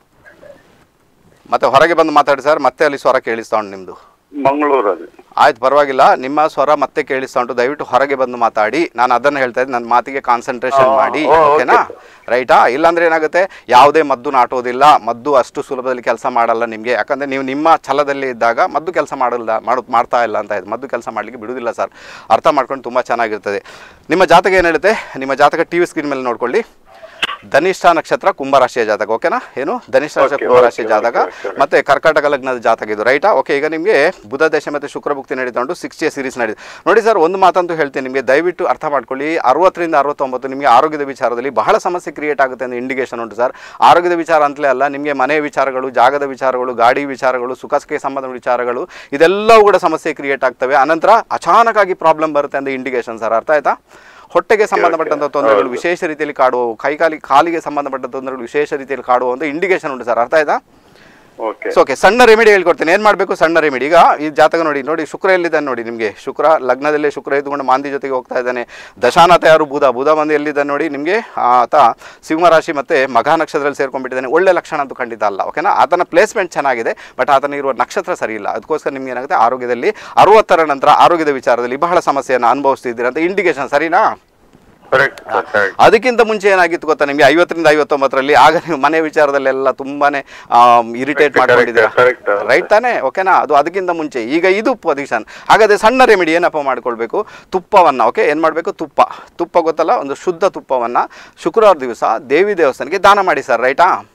ಮತ್ತೆ ಹೊರಗೆ ಬಂದು ಮಾತಾಡಿ ಸರ್ ಮತ್ತೆ ಅಲ್ಲಿ ಸ್ವರ ಕೇಳಿಸ್ತಾ ಉಂಟು ನಿಮ್ಮದು ಮಂಗಳೂರಲ್ಲಿ ಆಯ್ತು ಪರವಾಗಿಲ್ಲ ನಿಮ್ಮ ಸ್ವರ ಮತ್ತೆ ಕೇಳಿಸ್ತಾ ಉಂಟು ದಯವಿಟ್ಟು ಹೊರಗೆ ಬಂದು ಮಾತಾಡಿ ನಾನು ಅದನ್ನು ಹೇಳ್ತಾ ಇದ್ದೆ ನನ್ನ ಮಾತಿಗೆ ಕಾನ್ಸಂಟ್ರೇಷನ್ ಆ, ಮಾಡಿ ಓ, ಓಕೆನಾ ಓಕೆ ರೈಟಾ ಇಲ್ಲಾಂದ್ರೆ ಏನಾಗುತ್ತೆ ಯಾವುದೇ ಮದ್ದು ನಾಟೋದಿಲ್ಲ ಮದ್ದು ಅಷ್ಟು ಸುಲಭದಲ್ಲಿ ಕೆಲಸ ಮಾಡಲ್ಲ ನಿಮಗೆ ಯಾಕಂದರೆ ನೀವು ನಿಮ್ಮ ಛಲದಲ್ಲಿ ಇದ್ದಾಗ ಮದ್ದು ಕೆಲಸ ಮಾಡಲ್ಲ ಮಾಡು ಮಾಡ್ತಾ ಇಲ್ಲ ಅಂತ ಇದೆ ಮದ್ದು ಕೆಲಸ ಮಾಡಲಿಕ್ಕೆ ಬಿಡುವುದಿಲ್ಲ ಸರ್ ಅರ್ಥ ಮಾಡ್ಕೊಂಡು ತುಂಬ ಚೆನ್ನಾಗಿರ್ತದೆ ನಿಮ್ಮ ಜಾತಕ ಏನು ಹೇಳುತ್ತೆ ನಿಮ್ಮ ಜಾತಕ ಟಿ ವಿ ಸ್ಕ್ರೀನ್ ಮೇಲೆ ನೋಡ್ಕೊಳ್ಳಿ ಧನಿಷ್ಠ ನಕ್ಷತ್ರ ಕುಂಭರಾಶಿಯ ಜಾತಕ ಓಕೆನಾ ಏನು ಧನಿಷ್ಠ ನಕ್ಷತ್ರ Okay, ಕುಂಭರಾಶಿಯ okay, ಜಾತಕ okay, okay. ಮತ್ತೆ ಕರ್ಕಾಟಕ ಲಗ್ನದ ಜಾತಕ ಇದು ರೈಟಾ ಓಕೆ ಈಗ ನಿಮಗೆ ಬುಧ ದೇಶ ಮತ್ತು ಶುಕ್ರ ಭುಕ್ತಿ ನಡೀತಾ ಉಂಟು ಸಿಕ್ಸ್ಟಿಯ ಸೀರೀಸ್ ನಡೀತು ನೋಡಿ ಸರ್ ಒಂದು ಮಾತಂತೂ ಹೇಳ್ತೀನಿ ನಿಮಗೆ ದಯವಿಟ್ಟು ಅರ್ಥ ಮಾಡ್ಕೊಳ್ಳಿ ಅರವತ್ತರಿಂದ ಅರವತ್ತೊಂಬತ್ತು ನಿಮಗೆ ಆರೋಗ್ಯದ ವಿಚಾರದಲ್ಲಿ ಬಹಳ ಸಮಸ್ಯೆ ಕ್ರಿಯೇಟ್ ಆಗುತ್ತೆ ಅಂತ ಇಂಡಿಕೇಶನ್ ಉಂಟು ಸರ್ ಆರೋಗ್ಯದ ವಿಚಾರ ಅಂತಲೇ ಅಲ್ಲ ನಿಮಗೆ ಮನೆ ವಿಚಾರಗಳು ಜಾಗದ ವಿಚಾರಗಳು ಗಾಡಿ ವಿಚಾರಗಳು ಸುಖಕ್ಕೆ ಸಂಬಂಧ ವಿಚಾರಗಳು ಇದೆಲ್ಲವೂ ಕೂಡ ಸಮಸ್ಯೆ ಕ್ರಿಯೇಟ್ ಆಗ್ತವೆ ಅನಂತರ ಅಚಾನಕ್ಕಾಗಿ ಪ್ರಾಬ್ಲಮ್ ಬರುತ್ತೆ ಅಂತ ಇಂಡಿಕೇಶನ್ ಸರ್ ಅರ್ಥ ಆಯ್ತಾ ಹೊಟ್ಟೆಗೆ ಸಂಬಂಧಪಟ್ಟಂಥ ತೊಂದರೆಗಳು ವಿಶೇಷ ರೀತಿಯಲ್ಲಿ ಕಾಡುವವು ಕೈಕಾಲಿ ಕಾಲಿಗೆ ಸಂಬಂಧಪಟ್ಟ ತೊಂದರೆಗಳು ವಿಶೇಷ ರೀತಿಯಲ್ಲಿ ಕಾಡುವ ಒಂದು ಇಂಡಿಕೇಶನ್ ಉಂಟು ಸರ್ ಅರ್ಥ ಆಯ್ತಾ ಓಕೆ ಸೊ ಓಕೆ ಸಣ್ಣ ರೆಮಿಡಿ ಹೇಳ್ಕೊಡ್ತೇನೆ ಏನು ಮಾಡಬೇಕು ಸಣ್ಣ ರೆಮಿಡಿ ಈಗ ಈ ಜಾತಕ ನೋಡಿ ನೋಡಿ ಶುಕ್ರ ಎಲ್ಲಿದ್ದಾನೆ ನೋಡಿ ನಿಮಗೆ ಶುಕ್ರ ಲಗ್ನದಲ್ಲೇ ಶುಕ್ರ ಇದ್ದುಕೊಂಡು ಮಾಂದಿ ಜೊತೆಗೆ ಹೋಗ್ತಾ ಇದ್ದಾನೆ ದಶಾನಾಥ ಯಾರು ಬುಧ ಬುಧ ಬಂದು ಎಲ್ಲಿದ್ದಾನೆ ನೋಡಿ ನಿಮಗೆ ಆತ ಸಿಂಹರಾಶಿ ಮತ್ತು ಮಘ ನಕ್ಷತ್ರದಲ್ಲಿ ಸೇರ್ಕೊಂಡ್ಬಿಟ್ಟಿದ್ದಾನೆ ಒಳ್ಳೆ ಲಕ್ಷಣ ಅಂತೂ ಖಂಡಿತ ಅಲ್ಲ ಓಕೆನಾ ಆತನ ಪ್ಲೇಸ್ಮೆಂಟ್ ಚೆನ್ನಾಗಿದೆ ಬಟ್ ಆತನ ಇರುವ ನಕ್ಷತ್ರ ಸರಿ ಇಲ್ಲ ಅದಕ್ಕೋಸ್ಕರ ನಿಮ್ಗೆ ಏನಾಗುತ್ತೆ ಆರೋಗ್ಯದಲ್ಲಿ ಅರವತ್ತರ ನಂತರ ಆರೋಗ್ಯದ ವಿಚಾರದಲ್ಲಿ ಬಹಳ ಸಮಸ್ಯೆಯನ್ನು ಅನುಭವಿಸ್ತಿದ್ದೀರಾ ಅಂತ ಇಂಡಿಕೇಶನ್ ಸರಿನಾ ಕರೆಕ್ಟ್ ಸರ್ ಕರೆಕ್ಟ್ ಅದಕ್ಕಿಂತ ಮುಂಚೆ ಏನಾಗಿತ್ತು ಗೊತ್ತಾ ನಿಮಗೆ ಐವತ್ತರಿಂದ ಐವತ್ತೊಂಬತ್ತರಲ್ಲಿ ಆಗ ನೀವು ಮನೆ ವಿಚಾರದಲ್ಲೆಲ್ಲ ತುಂಬಾನೇ ಇರಿಟೇಟ್ Correct, ಮಾಡ್ಕೊಂಡಿದ್ದೀರಾ correct, correct. ರೈಟ್ ತಾನೇ ಓಕೆನಾ ಅದು ಅದಕ್ಕಿಂತ ಮುಂಚೆ ಈಗ ಇದು ಪೊಸಿಷನ್ ಹಾಗಾದ್ರೆ ಸಣ್ಣ ರೆಮಿಡಿ ಏನಪ್ಪ ಮಾಡ್ಕೊಳ್ಬೇಕು ತುಪ್ಪವನ್ನು ಓಕೆ ಏನು ಮಾಡಬೇಕು ತುಪ್ಪ ತುಪ್ಪ ಗೊತ್ತಲ್ಲ ಒಂದು ಶುದ್ಧ ತುಪ್ಪವನ್ನು ಶುಕ್ರವಾರ ದಿವಸ ದೇವಿ ದೇವಸ್ಥಾನಕ್ಕೆ ದಾನ ಮಾಡಿ ಸರ್ ರೈಟಾ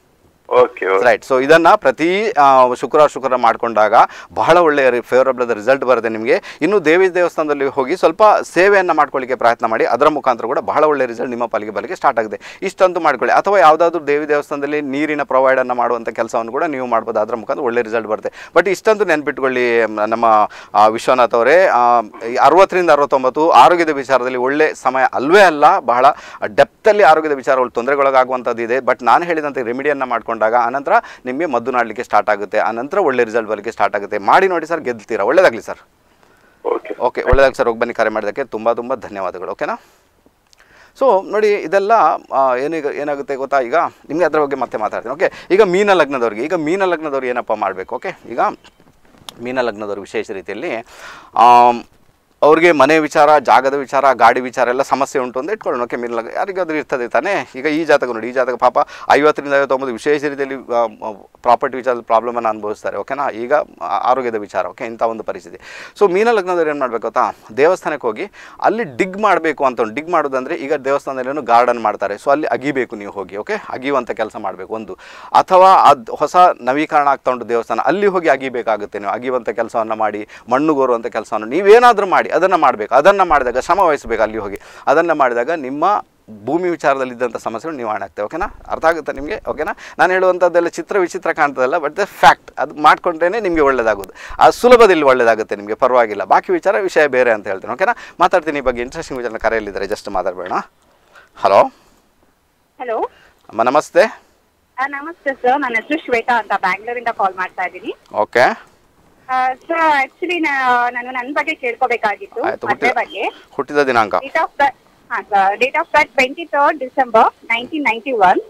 ಓಕೆ ಓಕೆ ರೈಟ್ ಸೊ ಇದನ್ನ ಪ್ರತಿ ಆ, ಶುಕ್ರವಾರ ಶುಕ್ರವಾರ ಮಾಡ್ಕೊಂಡಾಗ ಬಹಳ ಒಳ್ಳೆಯ ಫೇವರಬಲ್ ಆದ ರಿಸಲ್ಟ್ ಬರುತ್ತೆ ನಿಮಗೆ ಇನ್ನು ದೇವಿ ದೇವಸ್ಥಾನದಲ್ಲಿ ಹೋಗಿ ಸ್ವಲ್ಪ ಸೇವೆಯನ್ನು ಮಾಡ್ಕೊಳ್ಳಿಕ್ಕೆ ಪ್ರಯತ್ನ ಮಾಡಿ ಅದರ ಮುಖಾಂತರ ಕೂಡ ಬಹಳ ಒಳ್ಳೆಯ ರಿಸಲ್ಟ್ ನಿಮ್ಮ ಪಾಲಿಗೆ ಬರಲಿಕ್ಕೆ ಸ್ಟಾರ್ಟ್ ಆಗಿದೆ ಇಷ್ಟಂತೂ ಮಾಡ್ಕೊಳ್ಳಿ ಅಥವಾ ಯಾವುದಾದ್ರೂ ದೇವಿ ದೇವಸ್ಥಾನದಲ್ಲಿ ನೀರಿನ ಪ್ರೊವೈಡನ್ನು ಮಾಡುವಂಥ ಕೆಲಸವನ್ನು ಕೂಡ ನೀವು ಮಾಡ್ಬೋದು ಅದರ ಮುಖಾಂತರ ಒಳ್ಳೆ ರಿಸಲ್ಟ್ ಬರುತ್ತೆ ಬಟ್ ಇಷ್ಟಂತೂ ನೆನ್ಪಿಟ್ಕೊಳ್ಳಿ ಮ- ನಮ್ಮ ಆ, ವಿಶ್ವನಾಥ್ ಅವರೇ ಆ, ಈ ಅರವತ್ತರಿಂದ ಅರವತ್ತೊಂಬತ್ತು ಆರೋಗ್ಯದ ವಿಚಾರದಲ್ಲಿ ಒಳ್ಳೆ ಸಮಯ ಅಲ್ವೇ ಅಲ್ಲ ಬಹಳ ಡೆಪ್ತಲ್ಲಿ ಆರೋಗ್ಯದ ವಿಚಾರಗಳು ತೊಂದರೆಗೊಳಗಾಗುವಂಥದ್ದು ಇದೆ ಬಟ್ ನಾನು ಹೇಳಿದಂತೆ ರೆಮಿಡಿಯನ್ನು ಮಾಡ್ಕೊಂಡಾಗ ಆನಂತರ ನಿಮಗೆ ಮದ್ದು ನಾಡಲಿಕ್ಕೆ ಸ್ಟಾರ್ಟ್ ಆಗುತ್ತೆ ಆನಂತರ ಒಳ್ಳೆ ರಿಸಲ್ಟ್ ಬರಲಿಕ್ಕೆ ಸ್ಟಾರ್ಟ್ ಆಗುತ್ತೆ ಮಾಡಿ ನೋಡಿ ಸರ್ ಗೆಲ್ತೀರಾ ಒಳ್ಳೇದಾಗಲಿ ಸರ್ ಓಕೆ ಓಕೆ ಒಳ್ಳೆದಾಗಿ ಸರ್ ಹೋಗಿ ಬನ್ನಿ ಕರೆ ಮಾಡೋದಕ್ಕೆ ತುಂಬ ತುಂಬ ಧನ್ಯವಾದಗಳು ಓಕೆನಾ ಸೊ ನೋಡಿ ಇದೆಲ್ಲ ಆ, ಏನೀಗ ಏನಾಗುತ್ತೆ ಗೊತ್ತಾ ಈಗ ನಿಮಗೆ ಅದರ ಬಗ್ಗೆ ಮತ್ತೆ ಮಾತಾಡ್ತೀನಿ ಓಕೆ ಈಗ ಮೀನ ಲಗ್ನದವ್ರಿಗೆ ಈಗ ಮೀನ ಲಗ್ನದವ್ರು ಏನಪ್ಪ ಮಾಡಬೇಕು ಓಕೆ ಈಗ ಮೀನ ಲಗ್ನದವ್ರು ವಿಶೇಷ ರೀತಿಯಲ್ಲಿ ಆಮ್, ಅವ್ರಿಗೆ ಮನೆ ವಿಚಾರ ಜಾಗದ ವಿಚಾರ ಗಾಡಿ ವಿಚಾರ ಎಲ್ಲ ಸಮಸ್ಯೆ ಉಂಟು ಅಂತ ಇಟ್ಕೊಳ್ಳೋಣ ಓಕೆ ಮೀನ ಲಗ್ನ ಯಾರಿಗಾದ್ರೂ ಇರ್ತದೆ ತಾನೇ ಈಗ ಈ ಜಾತಕ ನೋಡಿ ಈ ಜಾತಕ ಪಾಪ ಐವತ್ತರಿಂದ ಐವತ್ತೊಂಬತ್ತು ವಿಶೇಷ ರೀತಿಯಲ್ಲಿ ಪ್ರಾಪರ್ಟಿ ವಿಚಾರದ ಪ್ರಾಬ್ಲಮನ್ನು ಅನುಭವಿಸ್ತಾರೆ ಓಕೆನಾ ಈಗ ಆ, ಆರೋಗ್ಯದ ವಿಚಾರ ಓಕೆ ಇಂಥ ಒಂದು ಪರಿಸ್ಥಿತಿ ಸೊ ಮೀನ ಲಗ್ನದವ್ರು ಏನು ಮಾಡಬೇಕು ಗೊತ್ತಾ ದೇವಸ್ಥಾನಕ್ಕೆ ಹೋಗಿ ಅಲ್ಲಿ ಡಿಗ್ ಮಾಡಬೇಕು ಅಂತ ಡಿಗ್ ಮಾಡೋದಂದರೆ ಈಗ ದೇವಸ್ಥಾನದಲ್ಲಿ ಗಾರ್ಡನ್ ಮಾಡ್ತಾರೆ ಸೊ ಅಲ್ಲಿ ಅಗಿಬೇಕು ನೀವು ಹೋಗಿ ಓಕೆ ಅಗಿಯುವಂಥ ಕೆಲಸ ಮಾಡಬೇಕು ಒಂದು ಅಥವಾ ಅದು ಹೊಸ ನವೀಕರಣ ಆಗ್ತಾ ಉಂಟು ದೇವಸ್ಥಾನ ಅಲ್ಲಿ ಹೋಗಿ ಅಗಿಬೇಕಾಗುತ್ತೆ ನೀವು ಅಗಿಯುವಂಥ ಕೆಲಸವನ್ನು ಮಾಡಿ ಮಣ್ಣು ಗೋರುವಂಥ ಕೆಲಸವನ್ನು ನೀವೇನಾದರೂ ಮಾಡಿ ಅದನ್ನು ಮಾಡಬೇಕು ಅದನ್ನು ಮಾಡಿದಾಗ ಶ್ರಮ ವಹಿಸಬೇಕು ಅಲ್ಲಿ ಹೋಗಿ ಅದನ್ನು ಮಾಡಿದಾಗ ನಿಮ್ಮ ಭೂಮಿ ವಿಚಾರದಲ್ಲಿದ್ದಂಥ ಸಮಸ್ಯೆಗಳು ನಿವಾರಣೆ ಆಗ್ತವೆ ಓಕೆನಾ ಅರ್ಥ ಆಗುತ್ತೆ ನಿಮಗೆ ಓಕೆನಾ ನಾನು ಹೇಳುವಂಥದ್ದೆಲ್ಲ ಚಿತ್ರ ವಿಚಿತ್ರ ಕಾಣ್ತದಲ್ಲ ಬಟ್ ದ ಫ್ಯಾಕ್ಟ್ ಅದು ಮಾಡ್ಕೊಂಡ್ರೇ ನಿಮಗೆ ಒಳ್ಳೇದಾಗೋದು ಆ ಸುಲಭದಲ್ಲಿ ಒಳ್ಳೇದಾಗುತ್ತೆ ನಿಮಗೆ ಪರವಾಗಿಲ್ಲ ಬಾಕಿ ವಿಚಾರ ವಿಷಯ ಬೇರೆ ಅಂತ ಹೇಳ್ತೀನಿ ಓಕೆನಾ ಮಾತಾಡ್ತೀನಿ ಈ ಬಗ್ಗೆ ಇಂಟ್ರೆಸ್ಟಿಂಗ್ ವಿಚಾರ ಕರೆಯಲ್ಲಿದ್ದಾರೆ ಜಸ್ಟ್ ಮಾತಾಡಬೇಡ ಹಲೋ ಹಲೋ ಅಮ್ಮ ನಮಸ್ತೆ ನಮಸ್ತೆ ಸರ್ ನನ್ನ ಹೆಸರು ಶ್ವೇತಾ ಅಂತ ಬ್ಯಾಂಗ್ಳೂರಿಂದ ಕಾಲ್ ಮಾಡ್ತಾ ಇದ್ದೀನಿ ಓಕೆ ಸರ್ ಆಕ್ಚುಲಿ ನಾನು ನನ್ನ ಬಗ್ಗೆ ಕೇಳ್ಕೋಬೇಕಾಗಿತ್ತು ಆಯ್ತು ಮದುವೆ ಹುಟ್ಟಿದ ಬಗ್ಗೆ ಹುಟ್ಟಿದ ದಿನಾಂಕ ಡೇಟ್ ಆಫ್ ಬರ್ತ್ ಹಾಂ sir date of birth twenty third December nineteen ninety one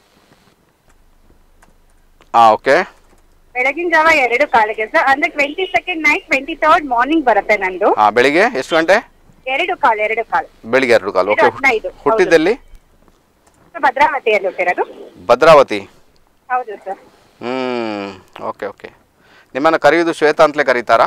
ಹಾಂ ಓಕೆ ಬೆಳಗಿನ ಜಾವ ಎರಡು ಕಾಲಿಗೆ ಸರ್ ಅಂದ್ರೆ twenty second night twenty third morning ಬರುತ್ತೆ ನಂದು ಹಾಂ ಬೆಳಿಗ್ಗೆ ಎಷ್ಟು ಗಂಟೆ ಎರಡು ಕಾಲ್ ಎರಡು ಕಾಲ್ ಬೆಳಿಗ್ಗೆ ಎರಡು ಕಾಲು ಓಕೆ ಇದು ಹದಿನೈದು, ಹೌದು. ಹುಟ್ಟಿದ್ದಲ್ಲಿ ಸರ್ ಭದ್ರಾವತಿಯಲ್ಲಿ ಹುಟ್ಟಿರೋದು ಭದ್ರಾವತಿ ಹೌದು ಸರ್ ಹ್ಞೂ ಓಕೆ ಓಕೆ ನಿಮ್ಮನ್ನು ಕರೆಯೋದು ಶ್ವೇತಾ ಅಂತಲೇ ಕರೀತಾರಾ